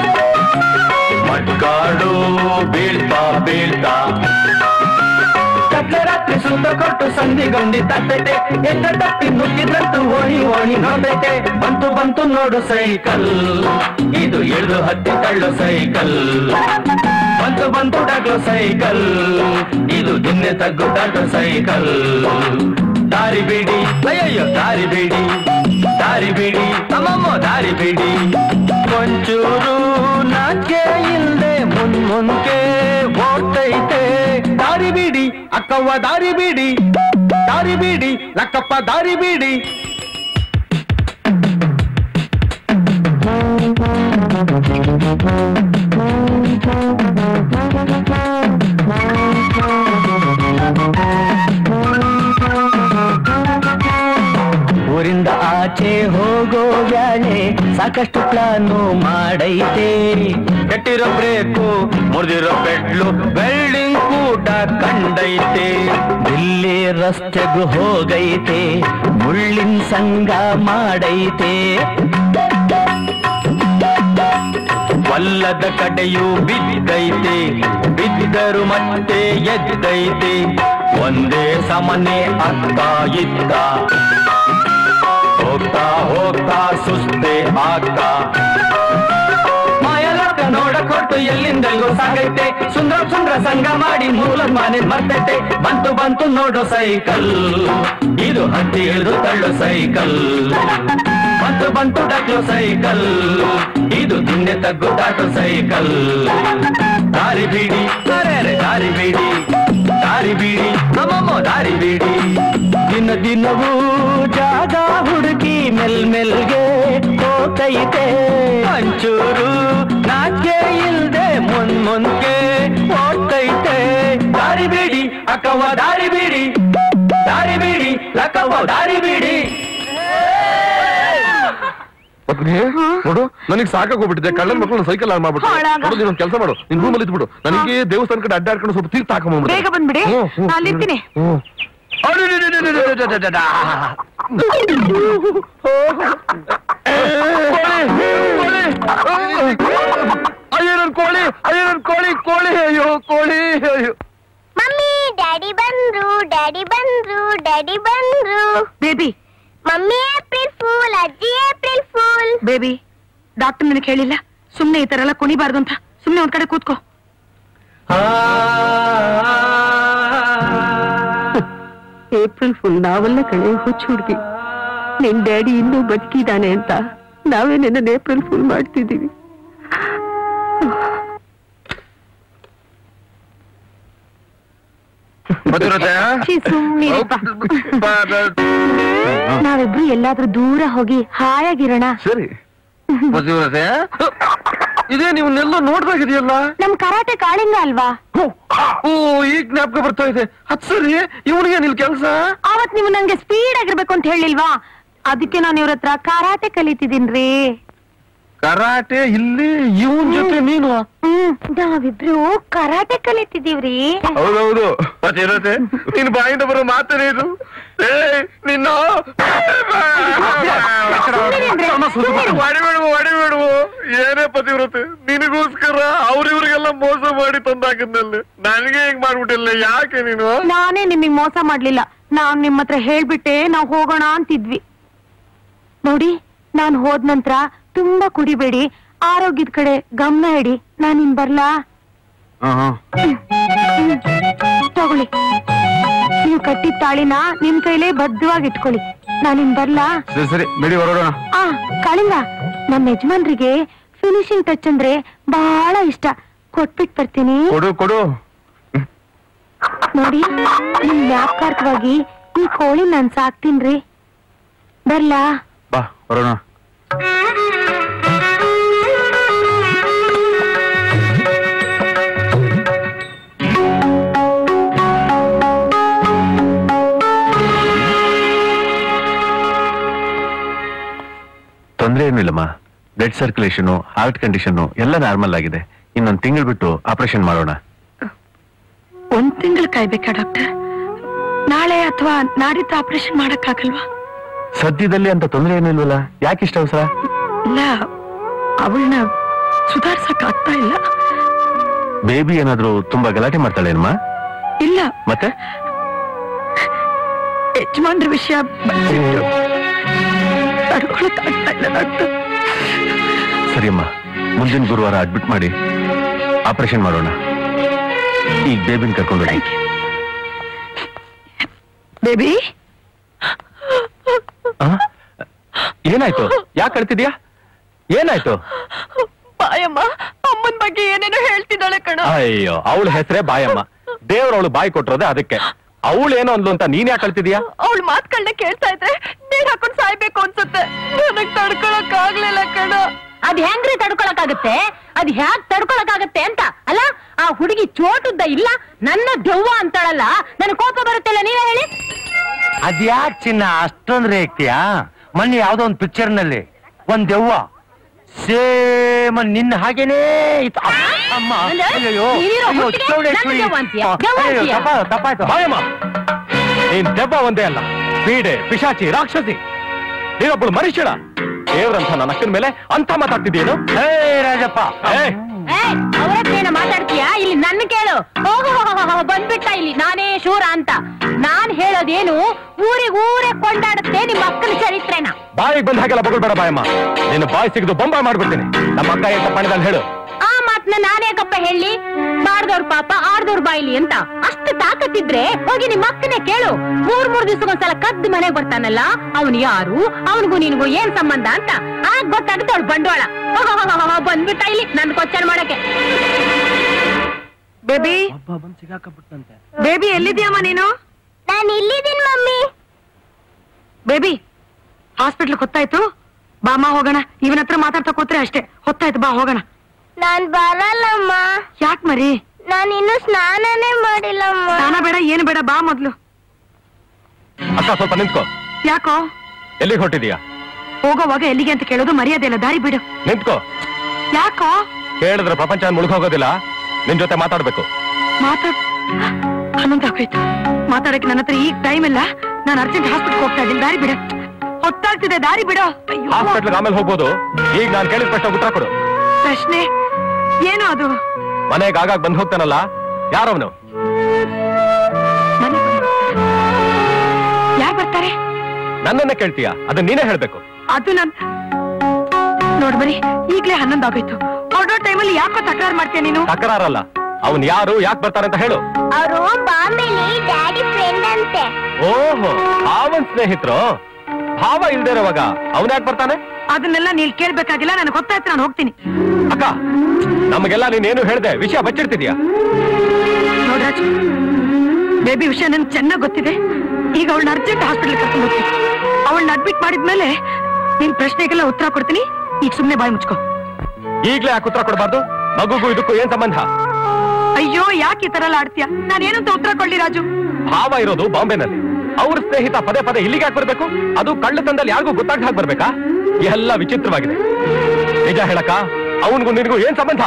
ಮಟ್ಕಾಡು ಬೀಳ್ತಾ ಬೀಳ್ತಾ ಕತ್ಲೆ ರಾತ್ರಿ ಸುತ್ತ ಕೊಟ್ಟು ಸಂಧಿಗೊಂಡಿ ತಟ್ಟೈತೆ ಎನ್ನ ತಪ್ಪಿ ನುಗ್ಗಿದ್ರಂತೂ ಓಣಿ ಓಣಿ ನೋಡೈತೆ ಬಂತು ಬಂತು ನೋಡು ಸೈಕಲ್ ಇದು ಇಳಿದು ಹತ್ತಿ ತಳ್ಳು ಸೈಕಲ್ ಬಂತು ಬಂತು ಡಾಕ್ಲು ಸೈಕಲ್ ಇದು ದಿನ್ನೆ ತಗ್ಗು ದಾಟು ಸೈಕಲ್ ದಾರಿ ಬಿಡಿ ಅಯ್ಯಯ್ಯೋ ದಾರಿ ಬಿಡಿ ದಾರಿ ಬಿಡಿ ಅಮ್ಮಮ್ಮ ದಾರಿ ಬಿಡಿ ಒಂಚೂರು ನಾಕೆ ಇಲ್ದೆ ಮುನ್ ಮುನ್ಕೆ ಓಡ್ತೈತೆ ದಾರಿ ಬಿಡಿ ಅಕ್ಕವ್ವ ದಾರಿ ಬಿಡಿ ದಾರಿ ಬಿಡಿ ಲಕ್ಕಪ್ಪ ದಾರಿ ಬಿಡಿ ಊರಿಂದ ಆಚೆ ಹೋಗೋ ವ್ಯಾಳೆ ಸಾಕಷ್ಟು ಪ್ಲಾನು ಮಾಡೈತೆ ಕೆಟ್ಟಿರೋ ಬ್ರೇಕು ಮುರಿದಿರೋ ಪೆಟ್ಲು ಬೆಲ್ಡಿಂಗ್ ಕೂಡ ಕಂಡೈತೆ ದಿಲ್ಲಿ ರಸ್ತೆಗೂ ಹೋಗೈತೆ ಮುಳ್ಳಿನ ಸಂಗ ಮಾಡೈತೆ ವಲ್ಲದ ಕಡೆಯೂ ಬಿದ್ದೈತೆ ಬಿದ್ದರು ಮತ್ತೆ ಎದ್ದೈತೆ ಒಂದೇ ಸಮನೆ ಅತ್ತ ಇದ್ದ ಹೋಗ್ತಾ ಹೋಗ್ತಾ ಸುಸ್ತೆ ಆಗ್ತಾ ಮಾಯಲೋಕ ನೋಡಕೊಟ್ಟು ಎಲ್ಲಿಂದಲೂ ಸಾಗೈತೆ ಸುಂದರ ಸುಂದರ ಸಂಘ ಮಾಡಿ ಮೂಲ ಮನೆ ಮರ್ತೈತೆ ಬಂತು ಬಂತು ನೋಡು ಸೈಕಲ್ ಇದು ಹತ್ತಿ ಇಳಿದು ತಳ್ಳು ಸೈಕಲ್ ಬಂತು ಬಂತು ಡಕ್ಲು ಸೈಕಲ್ ಇದು ದಿನ್ನೆ ತಗ್ಗು ದಾಟು ಸೈಕಲ್ ದಾರಿ ಬಿಡಿ ಅರೆ ಅರೆ ದಾರಿ ಬಿಡಿ ದಾರಿ ಬಿಡಿ ನಮ್ಮಮ್ಮ ದಾರಿ ಬಿಡಿ ದಿನ ದಿನವೂ ಜಾಗ ಹುಡುಕಿ ಮೆಲ್ ಮೆಲ್ಗೆ ಹೋಗೈತೆ ಒಂಚೂರು ನಾಚೆ ಇಲ್ದೆ ಮುನ್ ಮುನ್ಕೆ ಓಡ್ತೈತೆ ದಾರಿ ಬಿಡಿ ಅಕ್ಕವ್ವ ದಾರಿ ಬಿಡಿ ದಾರಿ ಬಿಡಿ ಲಕ್ಕವ್ವ ದಾರಿ ಬಿಡಿ ಪತ್ನಿ ನೋಡು ನನಗೆ ಸಾಕಾಗ್ ಹೋಗ್ಬಿಟ್ಟಿದೆ ಕಳ್ಳನ್ ಮಕ್ಕಳು ಸೈಕಲ್ ಆನ್ ಮಾಡ್ಬಿಟ್ಟು ಹಾಳಾಗ. ನೋಡು ನೀನ್ ಒಂದ್ ಕೆಲಸ ಮಾಡು ನಿನ್ ರೂಮಲ್ಲಿ ಇದ್ಬಿಡು ನನಗೆ ದೇವಸ್ಥಾನ ಕಡೆ ಅಡ್ಡಾಡ್ಕೊಂಡು ಸ್ವಲ್ಪ ತೀರ್ಥ ಹಾಕೊಂಡ್ಬಿಡು ಬೇಗ ಬಂದ್ಬಿಡಿ ನಾನು ಅಲ್ಲಿರ್ತೀನಿ ಅಯ್ಯೋ ನನ್ ಕೋಳಿ ಅಯ್ಯೋ ನನ್ ಕೋಳಿ ಕೋಳಿ ಅಯ್ಯೋ ಕೋಳಿ ಅಯ್ಯೋ ಮಮ್ಮಿ ಡ್ಯಾಡಿ ಬಂದ್ರು ಡ್ಯಾಡಿ ಬಂದ್ರು ಡ್ಯಾಡಿ ಬಂದ್ರು ಬೇಬಿ ಮಮ್ಮಿ ಏಪ್ರಿಲ್ ಫೂಲ್ ಅಜ್ಜಿ ಏಪ್ರಿಲ್ ಫೂಲ್ ಬೇಬಿ ಡಾಕ್ಟರ್ ನನಗೆ ಹೇಳಿಲ್ಲ ಸುಮ್ನೆ ಈ ತರ ಎಲ್ಲ ಕುಣಿಬಾರ್ದು ಅಂತ ಸುಮ್ನೆ ಒಂದ್ ಕಡೆ ಕೂತ್ಕೋ ಏಪ್ರಿಲ್ ಫುಲ್ ನಾವಲ್ಲ ಕಣೆ ಹುಚ್ಚು ಹುಡುಗಿ ನಿನ್ ಡ್ಯಾಡಿ ಇನ್ನೂ ಬದುಕಿದಾನೆ ಅಂತ ನಾವೇ ನಿನ್ನ ಏಪ್ರಿಲ್ ಫುಲ್ ಮಾಡ್ತಿದ್ದೀವಿ ಛೀ, ಸುಮ್ನಿರಪ್ಪ. ನಾವಿಬ್ರು ಎಲ್ಲಾದ್ರೂ ದೂರ ಹೋಗಿ ಹಾಯಾಗಿರೋಣ ಸರಿ ಮದುವೆ ಇದೇ ನೀವು ನೆಲ್ಲ ನೋಡ್ದಾಗಿದೆಯಲ್ಲ ನಮ್ ಕರಾಟೆ ಕಾಳಿಂಗ ಅಲ್ವಾ ಓ ಈಗ ಜ್ಞಾಪಕ ಬರ್ತಾ ಇದೆ ಅದ್ ಸರಿ ಇವನಿಗೆ ನಿಲ್ ಕೆಲ್ಸ ಅವತ್ ನೀವು ನಂಗೆ ಸ್ಪೀಡ್ ಆಗಿರ್ಬೇಕು ಅಂತ ಹೇಳಿಲ್ವಾ ಅದಕ್ಕೆ ನಾನು ಇವ್ರ ಹತ್ರ ಕರಾಟೆ ಕಲಿತಿದ್ದೀನ್ರಿ ಕರಾಟೆ ಇಲ್ಲಿ ಇವನ್ ಜೊತೆ ನೀನು ಹ್ಮ್ ನಾವಿಬ್ರು ಕರಾಟೆ ಕಲಿತಿದೀವ್ರಿ ಹೌದೌದು ಮತ್ತೆ ಏನಂತೆ ನಿನ್ ಬಾಯಿಂದ ಬರೋ ಮಾತನೇ ಇದು ಏ ನಿನ್ನ ಹೊಡಿಬೇಡುವು ಹೊಡಿಬೇಡುವು ಏನೇ ಪತಿವ್ರತೆ ನಿನಗೋಸ್ಕರ ಅವ್ರಿವ್ರಿಗೆಲ್ಲ ಮೋಸ ಮಾಡಿ ತಂದಾಕಿದ್ನಲ್ಲಿ ನನಗೆ ಹಿಂಗ್ ಮಾಡ್ಬಿಟ್ಟಿಲ್ಲ ಯಾಕೆ ನೀನು ನಾನೇ ನಿಮಗ್ ಮೋಸ ಮಾಡ್ಲಿಲ್ಲ ನಾನ್ ನಿಮ್ ಹತ್ರ ಹೇಳ್ಬಿಟ್ಟೆ ನಾವ್ ಹೋಗೋಣ ಅಂತಿದ್ವಿ ನೋಡಿ ನಾನ್ ಹೋದ್ ನಂತರ ತುಂಬಾ ಕುಡಿಬೇಡಿ ಆರೋಗ್ಯದ ಕಡೆ ಗಮನ ಇಡಿ ನಾನ್ ಇನ್ ಬರ್ಲಾ ತಗೊಳ್ಳಿ ನೀವು ಕಟ್ಟಿದ ತಾಳಿನ ನಿಮ್ ಕೈಲೇ ಬದ್ಧವಾಗಿ ಇಟ್ಕೊಳ್ಳಿ ನಾನ್ ಇನ್ ಬರ್ಲಾ ಸರಿ ಸರಿ ಬಿಡಿ ಹೊರಡೋಣ ಆ ಕಾಳಿಂಗ ನಮ್ಮ ಯಜಮಾನ್ರಿಗೆ ಫಿನಿಶಿಂಗ್ ಟಚ್ ಅಂದ್ರೆ ಬಹಳ ಇಷ್ಟ ಕೊಟ್ಬಿಟ್ ಬರ್ತೀನಿ ಕೊಡು ಕೊಡು ನೋಡಿ ನಿಮ್ ಜ್ಞಾಪಕಾರ್ಥವಾಗಿ ಈ ಕೋಳಿ ನಾನ್ ಸಾಕ್ತೀನ್ರಿ ಬರ್ಲಾ ಬಾ ಹೊರಡೋಣ ತೊಂದರೆ ಏನಿಲ್ಲಮ್ಮ ಬ್ಲಡ್ ಸರ್ಕ್ಯುಲೇಷನ್ ಹಾರ್ಟ್ ಕಂಡೀಷನ್ ಎಲ್ಲ ನಾರ್ಮಲ್ ಆಗಿದೆ ಇನ್ನೊಂದು ತಿಂಗಳು ಬಿಟ್ಟು ಆಪರೇಷನ್ ಮಾಡೋಣ ಒಂದ್ ತಿಂಗಳು ಕಾಯ್ಬೇಕಾ ಡಾಕ್ಟರ್ ನಾಳೆ ಅಥವಾ ನಾಡಿದ್ದು ಆಪರೇಷನ್ ಮಾಡಕ್ಕಾಗಲ್ವಾ ಸದ್ಯದಲ್ಲಿ ಅಂತ ತೊಂದರೆ ಏನಿಲ್ವಲ್ಲ ಯಾಕೆ ಇಷ್ಟ ಅವಸರ ಇಲ್ಲ ಅವಳನ್ನ ಸುಧಾರ್ಸಕ್ ಆಗ್ತಾ ಇಲ್ಲ ಬೇಬಿ ಏನಾದ್ರೂ ತುಂಬಾ ಗಲಾಟೆ ಮಾಡ್ತಾಳೇನಮ್ಮ ಇಲ್ಲ ಮತ್ತೆ ಯಜಮಾನ್ರ ವಿಷಯ ಬಂದ್ಬಿಟ್ಟು ತಡ್ಕೊಳಕ್ ಆಗ್ತಾ ಇಲ್ಲ ಡಾಕ್ಟರ್ ಸರಿಯಮ್ಮ ಮುಂದಿನ ಗುರುವಾರ ಅಡ್ಮಿಟ್ ಮಾಡಿ ಆಪರೇಷನ್ ಮಾಡೋಣ ಈಗ ಬೇಬಿನ ಕರ್ಕೊಂಡು ಹೋಗಿ ಬೇಬಿ ಏನಾಯ್ತು ಯಾಕೆ ಕಳ್ತಿದ್ಯಾ ಏನಾಯ್ತು ಬಾಯಮ್ಮ ಅಮ್ಮನ್ ಬಗ್ಗೆ ಏನೇನೋ ಹೇಳ್ತಿದ್ದಾಳೆ ಕಣ ಅಯ್ಯೋ ಅವಳ ಹೆಸರೇ ಬಾಯಮ್ಮ ದೇವ್ರ ಅವಳು ಬಾಯಿ ಕೊಟ್ಟಿರೋದೆ ಅದಕ್ಕೆ ಅವಳೇನೋ ಅಂದ್ಲು ಅಂತ ನೀನ್ ಯಾಕೆ ಕಳ್ತಿದ್ಯಾ ಅವಳ ಮಾತುಗಳನ್ನ ಕೇಳ್ತಾ ಇದ್ರೆ ನೀರ್ ಹಾಕೊಂಡ್ ಸಾಯ್ಬೇಕು ಅನ್ಸುತ್ತೆ ನನಗ್ ತಡ್ಕೊಳಕ್ ಆಗ್ಲಿಲ್ಲ ಕಣ ಅದ್ ಹೆಂಗ್ರಿ ತಡ್ಕೊಳಕಾಗತ್ತೆ ಅದ್ ಹ್ಯಾಕ್ ತಡ್ಕೊಳಕಾಗತ್ತೆ ಅಂತ ಅಲ್ಲ ಆ ಹುಡುಗಿ ಚೋಟುದ್ದ ಇಲ್ಲ ನನ್ನ ದೆವ್ವ ಅಂತಾಳಲ್ಲ ನನ್ ಕೋಪ ಬರುತ್ತಿಲ್ಲ ನೀವೇ ಹೇಳಿ ಅದ್ಯಾಕ್ ಚಿನ್ನ ಅಷ್ಟೊಂದ್ ರೇಗ್ತೀಯಾ ಮೊನ್ನೆ ಯಾವ್ದೋ ಒಂದ್ ಪಿಕ್ಚರ್ ನಲ್ಲಿ ಒಂದ್ ದೆವ್ವ ಸೇಮ್ ನಿನ್ನ ಹಾಗೇನೇ ಇತ್ತು ಅ- ಅಮ್ಮ ಅಂದ್ರೆ ಅಯ್ಯಯ್ಯೋ, ನೀನಿರೋ ಅಯ್ಯೋ, ಹುಟ್ಟಿಗೆ ಚೌಡೇಶ್ವರಿ. ನನ್ನ ದೆವ್ವ ಅಂತೀಯ? ಆ, ದೆವ್ವ ಅಯ್ಯೋ, ಅಂತೀಯ? ತಪ್ಪ- ತಪ್ಪಾಯ್ತು ಬಾಯಮ್ಮ ನೀನ್ ದೆವ್ವ ಒಂದೇ ಅಲ್ಲ ಪೀಡೆ ಪಿಶಾಚಿ ರಾಕ್ಷಸಿ ನೀನೊಬ್ಬಳು ಮನುಷ್ಯಳ ದೇವ್ರಂತ ನನ್ನ ಅಕ್ಕನ ಮೇಲೆ ಅಂತ ಮಾತಾಡ್ತಿದ್ಯೇನು ಹೇ ರಾಜಪ್ಪ ಅವರತ್ತೇನ ಮಾತಾಡ್ತೀಯಾ ಇಲ್ಲಿ ನನ್ನ ಕೇಳು ಹೋಗು ಬಂದ್ಬಿಟ್ಟ ಇಲ್ಲಿ ನಾನೇ ಶೂರ ಅಂತ ನಾನ್ ಹೇಳೋದೇನು ಊರಿಗ್ ಊರೇ ಕೊಂಡಾಡುತ್ತೆ ನಿಮ್ಮ ಅಕ್ಕನ ಚರಿತ್ರೆನ ಬಾಯಿಗೆ ಬಂದ ಹಾಗೆಲ್ಲ ಬಗಳ್ಬೇಡ ಬಾಯಮ್ಮ ನಿನ್ನ ಬಾಯಿ ಸಿಗದು ಬೊಂಬಾಯಿ ಮಾಡ್ಬಿಡ್ತೀನಿ ನಮ್ಮ ಅಕ್ಕ ಎಂತ ಪಣಿದಲ್ಲಿ ಹೇಳು ಆ ಮಾತ್ನ ನಾನೇಕಪ್ಪ ಹೇಳಿ ಮಾಡ್ದವ್ರ ಪಾಪ ಆಡ್ದವ್ರ ಬಾಯ್ಲಿ ಅಂತ ಅಷ್ಟು ತಾಕತ್ತಿದ್ರೆ ಹೋಗಿ ನಿಮ್ಮ ಅಕ್ಕನೇ ಕೇಳು ಮೂರ್ ಮೂರ್ ದಿವ್ಸಕ್ಕೊಂದ್ಸಲ ಕದ್ದು ಮನೆಗ್ ಬರ್ತಾನಲ್ಲ ಅವನು ಯಾರು ಅವನಿಗೂ ನಿನಗೂ ಏನ್ ಸಂಬಂಧ ಅಂತ ಆಗ ಗೊತ್ತಾಗುತ್ತೆ ಅವ್ಳು ಬಂಡವಾಳ ಹೋಗೋಗೋಗೋಗೋ, ಬಂದ್ಬಿಟ್ಟ ಇಲ್ಲಿ ನನ್ ಕೊಚ್ಚನ್ ಮಾಡಕ್ಕೆ ಬೇಬಿ ಬೇಬಿ ಎಲ್ಲಿದ್ಯಮ್ಮ ನೀನು ನಾನು ಇಲ್ಲಿದ್ದೀನಿ ಮಮ್ಮಿ ಬೇಬಿ ಹಾಸ್ಪಿಟ್ಲ್ ಹೊತ್ತಾಯ್ತು ಬಾಮ್ಮ ಹೋಗೋಣ ಇವನ ಹತ್ರ ಮಾತಾಡ್ತಾ ಕೂತ್ರೆ ಅಷ್ಟೇ ಹೊತ್ತಾಯ್ತು ಬಾ ಹೋಗೋಣ ನಾನ್ ಬರಲ್ಲಮ್ಮ ಯಾಕ್ ಮರಿ ನಾನು ಇನ್ನು ಸ್ನಾನನೇ ಮಾಡಿಲ್ಲಮ್ಮ ಸ್ನಾನ ಬೇಡ ಏನು ಬೇಡ ಬಾ ಮೊದ್ಲು ಅಕ್ಕ ಸ್ವಲ್ಪ ನಿಂತ್ಕೋ ಯಾಕೋ ಎಲ್ಲಿಗೆ ಹೊಟ್ಟಿದೀಯಾ ಹೋಗೋವಾಗ ಎಲ್ಲಿಗೆ ಅಂತ ಕೇಳೋದು ಮರ್ಯಾದೆ ಇಲ್ಲ ದಾರಿ ಬಿಡು ನಿಂತ್ಕೋ ಯಾಕೋ ಕೇಳಿದ್ರೆ ಪ್ರಪಂಚ ಮುಳುಗೋಗೋದಿಲ್ಲ ನಿನ್ ಜೊತೆ ಮಾತಾಡ್ಬೇಕು ಮಾತಾಡ್ ಹನ್ನೊಂದು ಆಗೋಯ್ತು ಮಾತಾಡಕ್ಕೆ ನನ್ನ ಹತ್ರ ಈಗ ಟೈಮ್ ಇಲ್ಲ ನಾನು ಅರ್ಜೆಂಟ್ ಹಾಸ್ಪಿಟಲ್ ಹೋಗ್ತಾ ಇದ್ದೀನಿ ದಾರಿ ಬಿಡು ಹೊತ್ತಾಗ್ತಿದೆ ದಾರಿ ಬಿಡು ಅಯ್ಯೋ ಹಾಸ್ಪಿಟ್ಲ್ ಆಮೇಲೆ ಹೋಗ್ಬೋದು ಈಗ ನಾನು ಕೇಳಿದ ಪ್ರಶ್ನೆ ಉತ್ತರ ಕೊಡು ಪ್ರಶ್ನೆ ಏನು ಅದು ಮನೆಗೆ ಆಗಾಗ ಬಂದ್ ಹೋಗ್ತಾನಲ್ಲ ಯಾರವನು ಯಾರು ಬರ್ತಾರೆ ನನ್ನನ್ನೇ ಕೇಳ್ತೀಯ ಅದನ್ನ ನೀನೇ ಹೇಳ್ಬೇಕು ಅದು ನನ್ ನೋಡ್ ಬರೀ ಈಗ್ಲೇ ಹನ್ನೊಂದು ಆಗೋಯ್ತು ಹೊರಡೋ ಟೈಮಲ್ಲಿ ಯಾಕೋ ತಕರಾರು ಮಾಡ್ತೀಯ ನೀನು ತಕರಾರಲ್ಲ ಅವನ್ ಯಾರು ಯಾಕೆ ಬರ್ತಾರೆ ಅಂತ ಹೇಳು ಅವರು ಬಾಂಬೆಲಿ ಡ್ಯಾಡಿ ಫ್ರೆಂಡ್ ಅಂತೆ ಓಹೋ ಅವನ್ ಸ್ನೇಹಿತರು ಭಾವ ಇಲ್ದೇ ಇರೋವಾಗ ಅವನ್ ಯಾಕೆ ಬರ್ತಾನೆ ಅದನ್ನೆಲ್ಲ ನೀಲ್ ಕೇಳ್ಬೇಕಾಗಿಲ್ಲ ನನಗೆ ಗೊತ್ತಾಯ್ತು ನಾನು ಹೋಗ್ತೀನಿ ಅಕ್ಕ ನಮಗೆಲ್ಲ ನೀನೇನು ಹೇಳ್ದೆ ವಿಷಯ ಬಚ್ಚಿಡ್ತಿದ್ಯಾ ನೋಡ್ರಾಜ್ ಬೇಬಿ ವಿಷಯ ನನ್ಗೆ ಚೆನ್ನಾಗ್ ಗೊತ್ತಿದೆ ಈಗ ಅವಳನ್ನ ಅರ್ಜೆಂಟ್ ಹಾಸ್ಪಿಟಲ್ ಕರ್ಕೊಂಡು ಹೋಗ್ತೀನಿ ಅವಳನ್ನ ಅಡ್ಮಿಟ್ ಮಾಡಿದ್ಮೇಲೆ ನಿನ್ ಪ್ರಶ್ನೆಗೆಲ್ಲ ಉತ್ತರ ಕೊಡ್ತೀನಿ ಈಗ ಸುಮ್ನೆ ಬಾಯಿ ಮುಚ್ಕೋ ಈಗ್ಲೇ ಯಾಕೆ ಉತ್ತರ ಕೊಡಬಾರ್ದು ಮಗುಗೂ ಇದಕ್ಕೂ ಏನ್ ಸಂಬಂಧ ಅಯ್ಯೋ ಯಾಕೆ ಈ ತರ ಎಲ್ಲ ಆಡ್ತೀಯ ನಾನೇನಂತ ಉತ್ತರ ಕೊಡ್ಲಿ ರಾಜು ಭಾವ ಇರೋದು ಬಾಂಬೆನಲ್ಲಿ ಅವ್ರ ಸ್ನೇಹಿತ ಪದೇ ಪದೇ ಇಲ್ಲಿಗೆ ಯಾಕೆ ಬರ್ಬೇಕು ಅದು ಕಳ್ಳ ತಂದಲ್ಲಿ ಯಾರಿಗೂ ಗೊತ್ತಾಗ ಹಾಗೆ ಬರ್ಬೇಕಾ ಎಲ್ಲ ವಿಚಿತ್ರವಾಗಿದೆ ನಿಜ ಹೇಳಕ್ಕ ಅವನಿಗೂ ನಿನಗೂ ಏನ್ ಸಂಬಂಧ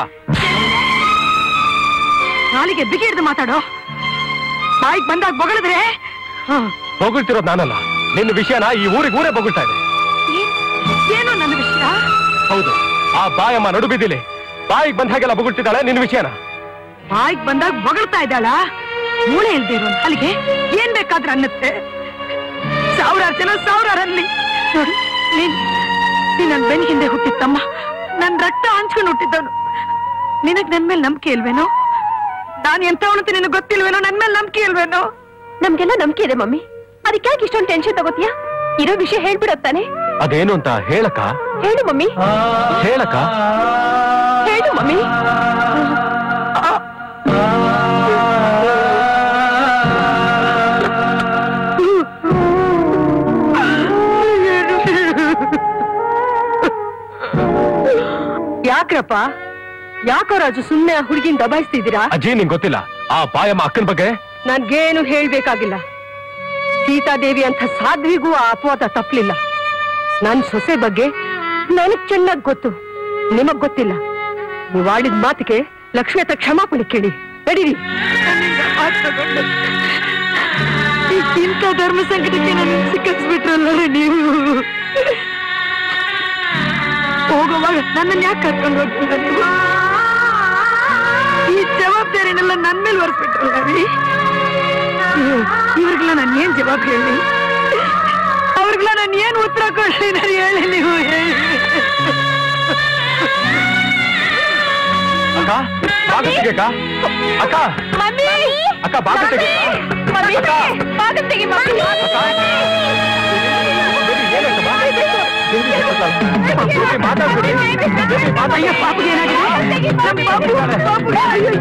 ನಾಲಿಗೆ ಬಿಗಿ ಹಿಡಿದು ಮಾತಾಡೋ ಬಾಯಿಗೆ ಬಂದಾಗ ಬೊಗಳಿದ್ರೆ ಬೊಗಳ್ತಿರೋದು ನಾನಲ್ಲ ನಿನ್ನ ವಿಷಯನ ಈ ಊರಿಗೆ ಊರೇ ಬೊಗಳ್ತಾ ಇದೆ ಏನು ನನ್ನ ವಿಷಯ ಹೌದು ಆ ಬಾಯಮ್ಮ ನಡು ಬಿದ್ದಿಲಿ ಬಾಯಿಗೆ ಬಂದ ಹಾಗೆಲ್ಲ ಬೊಗಳ್ತಿದ್ದಾಳೆ ನಿನ್ನ ವಿಷಯನ ಬಾಯಿಗೆ ಬಂದಾಗ ಬೊಗಳ್ತಾ ಇದ್ದಾಳ ಮೂಳೆ ಇಲ್ದೇ ಇರೋ ನಾಲಿಗೆ ಏನ್ ಬೇಕಾದ್ರೂ ಅನ್ನತ್ತೆ ಸಾವಿರಾರು ಜನ ಸಾವಿರಾರು ಅನ್ನಿ ನೋಡು ನೀನ್ ನೀನ್ ನನ್ ಬೆನ್ ಹಿಂದೆ ಹುಟ್ಟಿತ್ತಮ್ಮ ನನ್ ರಕ್ತ ಹಂಚ್ಕೊಂಡು ಹುಟ್ಟಿದ್ದವನು ನಿನಗ್ ನನ್ ಮೇಲೆ ನಂಬಿಕೆ ಇಲ್ವೇನೋ ನಾನ್ ಎಂತವಳು ಅಂತ ನಿನಗ್ ಗೊತ್ತಿಲ್ವೇನೋ ನನ್ ಮೇಲೆ ನಂಬಿಕೆ ಇಲ್ವೇನೋ ನಮ್ಗೆಲ್ಲ ನಂಬಿಕೆ ಇದೆ ಮಮ್ಮಿ ಅದಕ್ಕೆ ಯಾಕೆ ಇಷ್ಟೊಂದು ಟೆನ್ಷನ್ ತಗೋತೀಯಾ ಇರೋ ವಿಷಯ ಹೇಳ್ಬಿಡತ್ತಾನೆ ಅದೇನು ಅಂತ ಹೇಳಕ್ಕ ಹೇಳು ಮಮ್ಮಿ ಹೇಳಕ್ಕ ಹೇಳು ಮಮ್ಮಿ ಯಾಕ್ರಪ್ಪ ಯಾಕೋ ರಾಜು ಸುಮ್ನೆ ಆ ಹುಡುಗಿನ ದಬಾಯಿಸ್ತಿದ್ದೀರಾ ಅಜ್ಜಿ ನಿಂಗ್ ಗೊತ್ತಿಲ್ಲ ಆ ಬಾಯಮ್ಮ ಅಕ್ಕನ ಬಗ್ಗೆ ನನ್ಗೇನು ಹೇಳ್ಬೇಕಾಗಿಲ್ಲ ಸೀತಾದೇವಿ ಅಂತ ಸಾಧ್ವಿಗೂ ಆ ಅಪವಾದ ತಪ್ಪಲಿಲ್ಲ ನನ್ ಸೊಸೆ ಬಗ್ಗೆ ನನಗ್ ಚೆನ್ನಾಗ್ ಗೊತ್ತು ನಿಮಗ್ ಗೊತ್ತಿಲ್ಲ ನೀವ್ ಆಡಿದ ಮಾತಿಗೆ ಲಕ್ಷ್ಮಿ ಹತ್ರ ಕ್ಷಮಾಪಣೆ ಕೇಳಿ ನಡೀರಿ ಇಂಥ ಧರ್ಮ ಸಂಕಟಕ್ಕೆ ನನ್ನ ಸಿಕ್ಕಿಸ್ಬಿಟ್ರಲ್ಲ ನೀವು ಹೋಗುವಾಗ ನನ್ನನ್ನು ಯಾಕೆ ಕರ್ಕೊಂಡು ಹೋಗ್ತೀರ ನೀವು ಈ ಜವಾಬ್ದಾರಿನೆಲ್ಲ ನನ್ ಮೇಲೆ ಹೊರಿಸ್ಬಿಟ್ರಲ್ಲ ರೀ ಇವ್ರಿಗೆಲ್ಲ ನಾನು ಏನ್ ಜವಾಬ್ ಹೇಳಿ ಅವ್ರಿಗೆಲ್ಲ ನಾನು ಏನ್ ಉತ್ತರ ಕೊಡ್ಲಿ ನಾನು ಹೇಳಿ ನೀವು ಹೇಳಿ ಅಕ್ಕ ಬಾಗ ತೆಗೆಯಕ್ಕ ಅಕ್ಕ ಅಕ್ಕ ಬಾಗ ತೆಗೆಯಕ್ಕ ಅಯ್ಯೋ ಪಾಪಗೆ ಏನಾಗಿದೆ ನಮ್ ಪಾಪು, ಪಾಪು, ಅಯ್ಯೋ,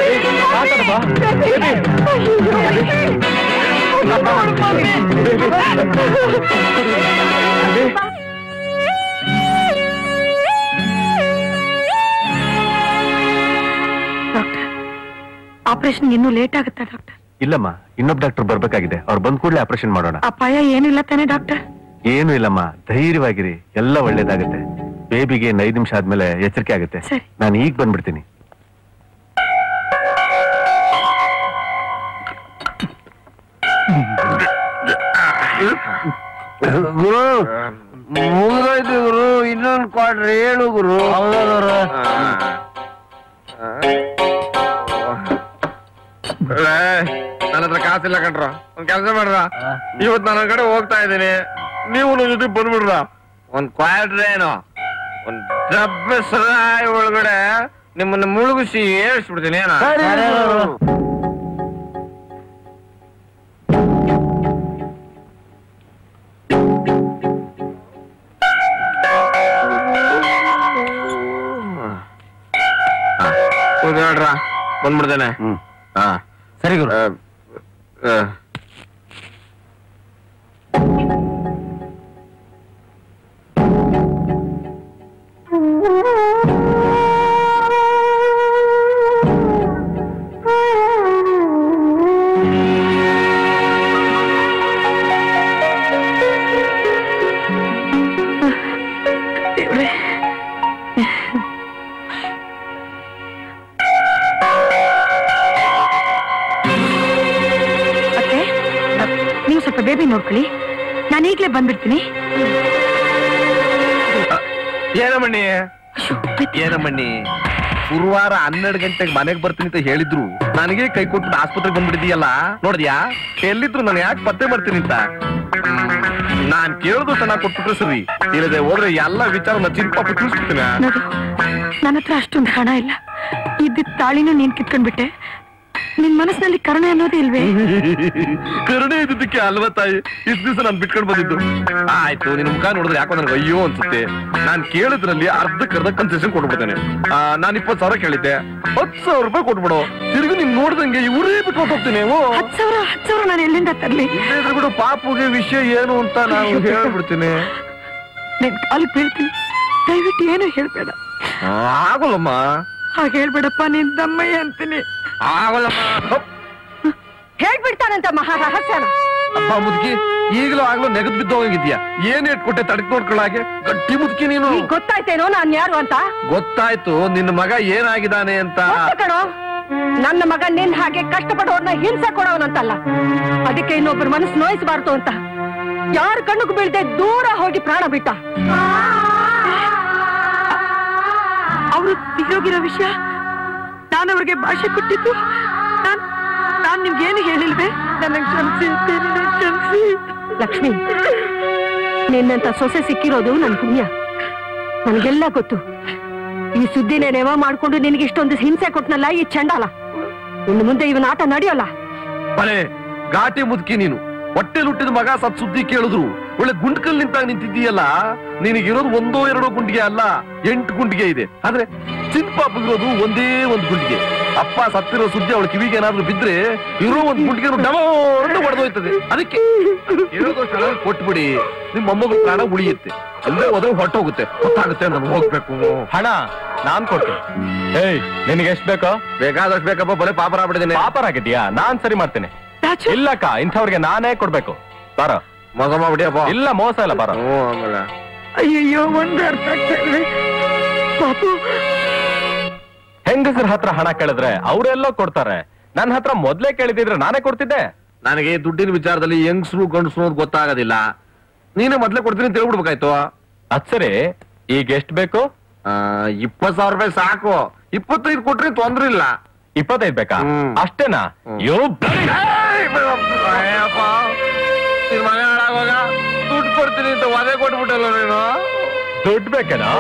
ಆಪರೇಷನ್ ಇನ್ನೂ ಲೇಟ್ ಆಗುತ್ತಾ ಡಾಕ್ಟರ್ ಇಲ್ಲಮ್ಮ ಇನ್ನೊಬ್ಬ ಡಾಕ್ಟರ್ ಬರ್ಬೇಕಾಗಿದೆ ಅವ್ರು ಬಂದ್ ಕೂಡಲೇ ಆಪರೇಷನ್ ಮಾಡೋಣ ಅಪಾಯ ಏನಿಲ್ಲ ತಾನೇ ಡಾಕ್ಟರ್ ಏನು ಇಲ್ಲಮ್ಮ ಧೈರ್ಯವಾಗಿರಿ ಎಲ್ಲ ಒಳ್ಳೇದಾಗುತ್ತೆ ಬೇಬಿಗೆ ಇನ್ನು ಐದು ನಿಮಿಷ ಆದ್ಮೇಲೆ ಎಚ್ಚರಿಕೆ ಆಗುತ್ತೆ ನಾನು ಈಗ ಬಂದ್ಬಿಡ್ತೀನಿ ಗುರು ಮುಗಿದೋಯ್ತು ಗುರು ಇನ್ನೊಂದು ಕ್ವಾರ್ಟರ್ ಹೇಳು ಗುರು ನನ್ನ ಹತ್ರ ಕಾಸಿಲ್ಲ ಕಣ್ರ ಒಂದ್ ಕೆಲಸ ಮಾಡ್ರ ಇವತ್ ನನ್ನ ಕಡೆ ಹೋಗ್ತಾ ಇದ್ದೀನಿ ನೀವು ನನ್ನ ಜೊತೆ ಬಂದ್ಬಿಡ್ರ ಒಂದ್ ಕ್ವಾರ್ಟರ್ ಏನು ಒಂದ್ ಡಬ್ಬೆ ಸರಾಯಿ ಒಳಗಡೆ ನಿಮ್ಮನ್ನ ಮುಳುಗಿಸಿ ಏಳ್ಸ್ಬಿಡ್ತೀನಿ ಏನ ಹೇಳ್ರ ಬಂದ್ಬಿಡ್ತೇನೆ ಹಾ ಸರಿ ಗುರು ಅತ್ತೆ ನೀವು ಸ್ವಲ್ಪ ಬೇಬಿ ನೋಡ್ಕೊಳ್ಳಿ ನಾನು ಈಗಲೇ ಬಂದ್ಬಿಡ್ತೀನಿ ಏನಮ್ಮಣ್ಣಿ ಏನಮ್ಮಣ್ಣಿ ಗುರುವಾರ ಹನ್ನೆರಡು ಗಂಟೆಗೆ ಮನೆಗೆ ಬರ್ತೀನಿ ಅಂತ ಹೇಳಿದ್ರು ನನಗೆ ಕೈ ಕೊಟ್ಟು ಆಸ್ಪತ್ರೆಗೆ ಬಂದ್ಬಿಟ್ಟಿದೀಯಲ್ಲ ನೋಡಿದ್ಯಾ ಎಲ್ಲಿದ್ರು ನಾನು ಯಾಕೆ ಪತ್ತೆ ಮಾಡ್ತೀನಿ ಅಂತ ನಾನ್ ಕೇಳಿದ್ರು ಚೆನ್ನಾಗಿ ಕೊಟ್ಬಿಟ್ರೆ ಸರಿ ಇಲ್ಲದೆ ಹೋದ್ರೆ ಎಲ್ಲ ವಿಚಾರ ಚಿಂಪಾಪ ತಿಳಿಸ್ಬಿಡ್ತೀನಿ ನೋಡು ನನ್ನ ಹತ್ರ ಅಷ್ಟೊಂದು ಹಣ ಇಲ್ಲ ಇದ್ದಿದ್ದ ತಾಳಿನೂ ನೀನ್ ಕಿತ್ಕೊಂಡ್ಬಿಟ್ಟೆ ನಿನ್ ಮನಸ್ಸಿನಲ್ಲಿ ಕರುಣೆ ಅನ್ನೋದೇ ಇಲ್ವೇ ಕರುಣೆ ಇದ್ದಿದ್ದಕ್ಕೆ ಅಲ್ವಾ ತಾಯಿ ಇಷ್ಟು ದಿವಸ ನಾನು ಬಿಟ್ಕೊಂಡು ಬಂದಿದ್ದು ಆಯ್ತು ನಿನ್ ಮುಖ ನೋಡಿದ್ರೆ ಯಾಕೋ ನನಗೆ ಅಯ್ಯೋ ಅನ್ಸುತ್ತೆ ನಾನ್ ಕೇಳಿದ್ರಲ್ಲಿ ಅರ್ಧಕ್ಕೆ ಅರ್ಧ ಕನ್ಸೆಷನ್ ಕೊಟ್ಬಿಡ್ತೇನೆ ಆ, ನಾನ್ ಇಪ್ಪತ್ತು ಸಾವಿರ ಕೇಳಿದ್ದೆ ಹತ್ತು ಸಾವಿರ ರೂಪಾಯಿ ಕೊಟ್ಬಿಡು ತಿರುಗಿ ನಿಮ್ ನೋಡ್ದಂಗೆ ಇವರೇ ಬಿಟ್ಟು ಹೋಗ್ತೀನಿ ಓ ಹತ್ತು ಸಾವಿರ ಹತ್ತು ಸಾವಿರ ನಾನು ಎಲ್ಲಿಂದ ತರ್ಲಿ ಇಲ್ಲದ್ರೆ ಬಿಡು ಪಾಪುಗೆ ವಿಷಯ ಏನು ಅಂತ ನಾನು ಹೇಳ್ಬಿಡ್ತೀನಿ ನಿನ್ ಕಾಲಿಗೆ ಬೀಳ್ತೀನಿ ದಯವಿಟ್ಟು ಏನು ಹೇಳ್ಬೇಡ ಆ, ಆಗೋಲ್ಲಮ್ಮ ಹಾಗೆ ಹೇಳ್ಬೇಡಪ್ಪ ನಿನ್ ದಮ್ಮಯ್ಯ ಅಂತೀನಿ ಆಗೋಲ್ಲಮ್ಮ ಹೇಳ್ಬಿಡ್ತಾನಂತ ಮಹಾ ರಹಸ್ಯನ ಅಪ್ಪ ಮುದುಕಿ ಈಗಲೂ ಆಗ್ಲೂ ನೆಗದ್ ಬಿದ್ದು ಹೋಗಿದ್ಯಾ ಏನ್ ಇಟ್ಕೊಟ್ಟೆ ತಡಕ್ ನೋಡ್ಕೊಳ್ಳಾಗೆ ಗಟ್ಟಿ ಮುದುಕಿ ನೀನು ಈಗ ಗೊತ್ತಾಯ್ತೇನೋ ನಾನ್ ಯಾರು ಅಂತ ಗೊತ್ತಾಯ್ತು ನಿನ್ನ ಮಗ ಏನಾಗಿದ್ದಾನೆ ಅಂತ ಗೊತ್ತು ಕಣೋ ನನ್ನ ಮಗ ನಿನ್ ಹಾಗೆ ಕಷ್ಟಪಡೋರ್ನ ಹಿಂಸೆ ಕೊಡೋನಂತಲ್ಲ ಅದಕ್ಕೆ ಇನ್ನೊಬ್ಬರ ಮನಸ್ಸು ನೋಯಿಸಬಾರ್ದು ಅಂತ ಯಾರ ಕಣ್ಣಿಗೂ ಬೀಳ್ದೆ ದೂರ ಹೋಗಿ ಪ್ರಾಣ ಬಿಟ್ಟ ಅವರು ತೀರೋಗಿರೋ ವಿಷಯ ನಾನು ಅವ್ರಿಗೆ ಭಾಷೆ ಕೊಟ್ಟಿದ್ದು ನಾನ್ ನಾನ್ ನಿಮ್ಗೇನು ಹೇಳಿಲ್ವೇ ನನಗೆ ಕ್ಷಮಿಸಿ ನನಗೆ ಕ್ಷಮಿಸಿ ಲಕ್ಷ್ಮಿ ನಿನ್ನಂತ ಸೊಸೆ ಸಿಕ್ಕಿರೋದು ನನ್ ಪುಣ್ಯ ನನಗೆಲ್ಲ ಗೊತ್ತು ಈ ಸುದ್ದಿನೇ ನೆವ ಮಾಡ್ಕೊಂಡು ನಿನಗೆ ಇಷ್ಟೊಂದು ಹಿಂಸೆ ಕೊಟ್ನಲ್ಲ ಈ ಚಂಡಾಲ ಇನ್ನು ಮುಂದೆ ಇವನ ಆಟ ನಡೆಯೋಲ್ಲ ಬಲೆ ಘಾಟಿ ಮುದುಕಿ ನೀನು ಹೊಟ್ಟೆಲ್ ಹುಟ್ಟಿದ ಮಗ ಸತ್ ಸುದ್ದಿ ಕೇಳಿದ್ರು ಒಳ್ಳೆ ಗುಂಡ್ಕಲ್ ನಿಂತಾಗ ನಿಂತಿದ್ದೀಯಲ್ಲ ನಿನಗಿರೋದು ಒಂದೋ ಎರಡೋ ಗುಂಡಿಗೆ ಅಲ್ಲ ಎಂಟು ಗುಂಡಿಗೆ ಇದೆ ಆದ್ರೆ ಚಿನ್ಪಾಪಗಿರೋದು ಒಂದೇ ಒಂದು ಗುಂಡಿಗೆ ಅಪ್ಪ ಸತ್ತಿರೋ ಸುದ್ದಿ ಅವಳ ಕಿವಿಗೆ ಏನಾದ್ರೂ ಬಿದ್ರೆ ಇರೋ ಒಂದು ಗುಂಡಿಗೆ ಡಮೋ ಅಂತ ಹೊಡೆದೋಯ್ತದೆ ಅದಕ್ಕೆ ಇರೋದಷ್ಟು ಹಣ ಕೊಟ್ಬಿಡಿ ನಿಮ್ಮ ಮೊಮ್ಮಗಳು ಪ್ರಾಣ ಉಳಿಯುತ್ತೆ ಅಲ್ಲೇ ಹೋದ್ರೆ ಹೊಟ್ಟೋಗುತ್ತೆ ಗೊತ್ತಾಗುತ್ತೆ ನಾನು ಹೋಗ್ಬೇಕು ಹಣ ನಾನ್ ಕೊಡ್ತೀನಿ ಏಯ್ ನಿನಗೆ ಎಷ್ಟ್ ಬೇಕೋ ಬೇಕಾದಷ್ಟು ಬೇಕಪ್ಪ ಬರೀ ಪಾಪರ ಆಗ್ಬಿಟ್ಟಿದ್ದೀನಿ ಪಾಪರ್ ಆಗಿದ್ಯಾ ನಾನ್ ಸರಿ ಮಾಡ್ತೇನೆ ಇಲ್ಲಕ್ಕ ಇಂಥವ್ರಿಗೆ ನಾನೇ ಕೊಡ್ಬೇಕು ಬಾರೋ ಮೋಸ ಮಾಡ್ಬಿಡಿಯಪ್ಪ ಇಲ್ಲ ಮೋಸ ಇಲ್ಲ ಬಾರೋ ಆಮೇಲೆ ಅಯ್ಯಯ್ಯೋ ಒಂದು ಅರ್ಥ ಆಗ್ತಾ ಇಲ್ವೇ? ಪಾಪು ಹೆಂಗಸರ ಹತ್ರ ಹಣ ಕೇಳಿದ್ರೆ ಅವರೆಲ್ಲೋ ಕೊಡ್ತಾರೆ ನನ್ನ ಹತ್ರ ಮೊದ್ಲೇ ಕೇಳಿದಿದ್ರೆ ನಾನೇ ಕೊಡ್ತಿದ್ದೆ ನನಗೆ ದುಡ್ಡಿನ ವಿಚಾರದಲ್ಲಿ ಹೆಂಗಸರು ಗಂಡಸರು ಅಂತ ಗೊತ್ತಾಗೋದಿಲ್ಲ ನೀನೇ ಮೊದ್ಲೇ ಕೊಡ್ತೀನಿ ಅಂತ ಹೇಳ್ಬಿಡ್ಬೇಕಾಯ್ತು ಅದ್ ಸರಿ ಈಗ ಎಷ್ಟ್ ಬೇಕು ಇಪ್ಪತ್ ಸಾವಿರ ರೂಪಾಯಿ ಸಾಕು ಇಪ್ಪತ್ತೈದು ಕೊಟ್ರೆ ತೊಂದ್ರೆ ಇಲ್ಲ ಇಪ್ಪತ್ತೈದು ಬೇಕಾ ಅಷ್ಟೇನಾ ಯೋ ಅಯ್ಯಪ್ಪ ನಿನ್ ಮಗ ಹಾಳಾಗೋಗ ದುಡ್ಡು ಕೊಡ್ತೀನಿ ಅಂತ ಒದೆ ಕೊಟ್ಬಿಟ್ಟಲ್ಲ ನೀನು ದುಡ್ಡು ಬೇಕೇನಾ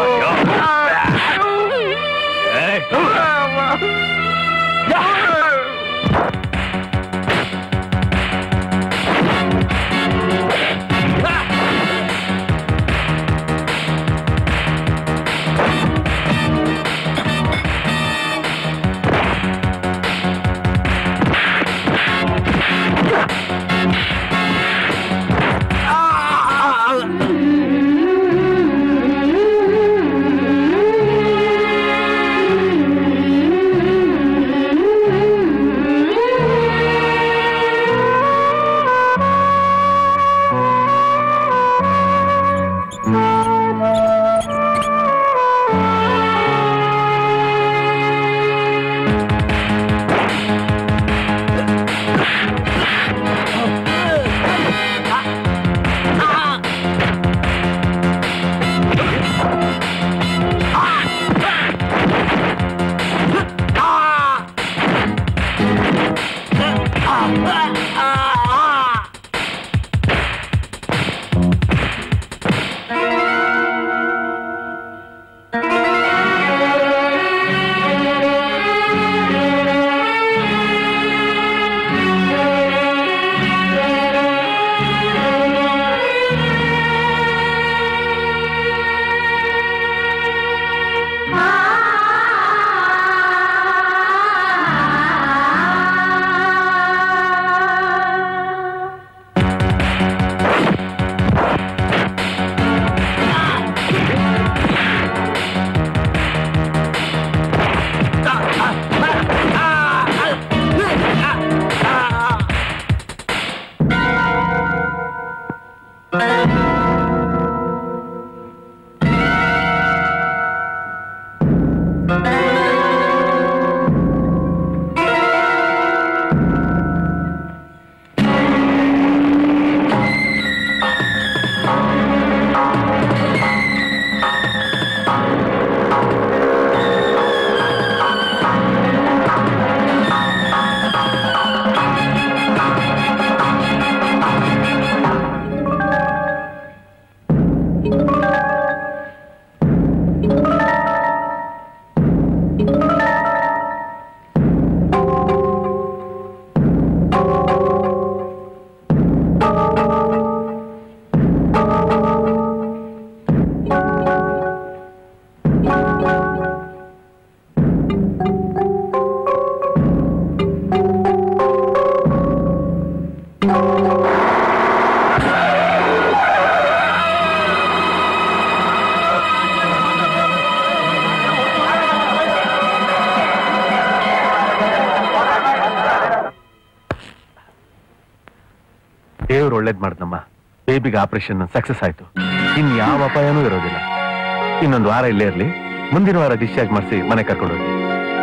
ದೇವ್ರು ಒಳ್ಳೇದ್ ಮಾಡ್ದಮ್ಮ ಬೇಬಿಗೆ ಆಪರೇಷನ್ ಸಕ್ಸಸ್ ಆಯ್ತು ಇನ್ ಯಾವ ಅಪಾಯನೂ ಇರೋದಿಲ್ಲ ಇನ್ನೊಂದು ವಾರ ಇಲ್ಲೇ ಇರ್ಲಿ ಮುಂದಿನ ವಾರ ಡಿಸ್ಚಾರ್ಜ್ ಮಾಡಿಸಿ ಮನೆ ಕರ್ಕೊಂಡು ಹೋಗಿ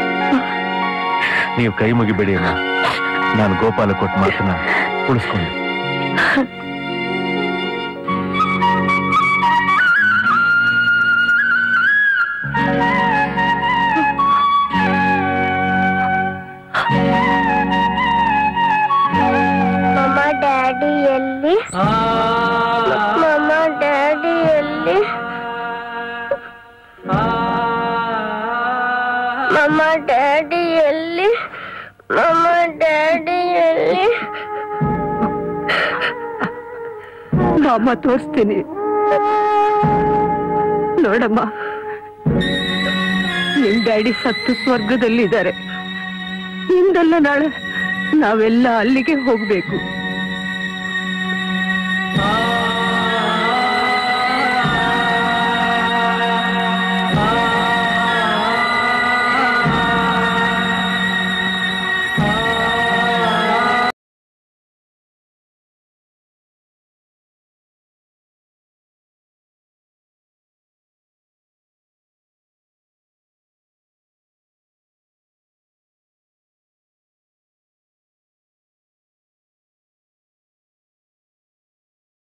ನೀವು ಕೈ ಮುಗಿಬೇಡಿ ಅಮ್ಮ ನಾನು ಗೋಪಾಲ ಕೊಟ್ಟು ಮಾತನ್ನ ಉಳಿಸ್ಕೊಂಡೆ ಮಮ್ಮ ಡ್ಯಾಡಿ ಎಲ್ಲಿ ಮಮ್ಮ ಡ್ಯಾಡಿ ಎಲ್ಲಿ ಮಮ್ಮ ಡ್ಯಾಡಿ ಎಲ್ಲಿ ಮಮ್ಮ ಡ್ಯಾಡಿ ಎಲ್ಲಿ ಮಾಮ ತೋರಿಸ್ತೀನಿ ನೋಡಮ್ಮ ನಿಮ್ ಡ್ಯಾಡಿ ಸತ್ತು ಸ್ವರ್ಗದಲ್ಲಿದ್ದಾರೆ ಇಂದಲ್ಲ ನಾಳೆ ನಾವೆಲ್ಲ ಅಲ್ಲಿಗೆ ಹೋಗ್ಬೇಕು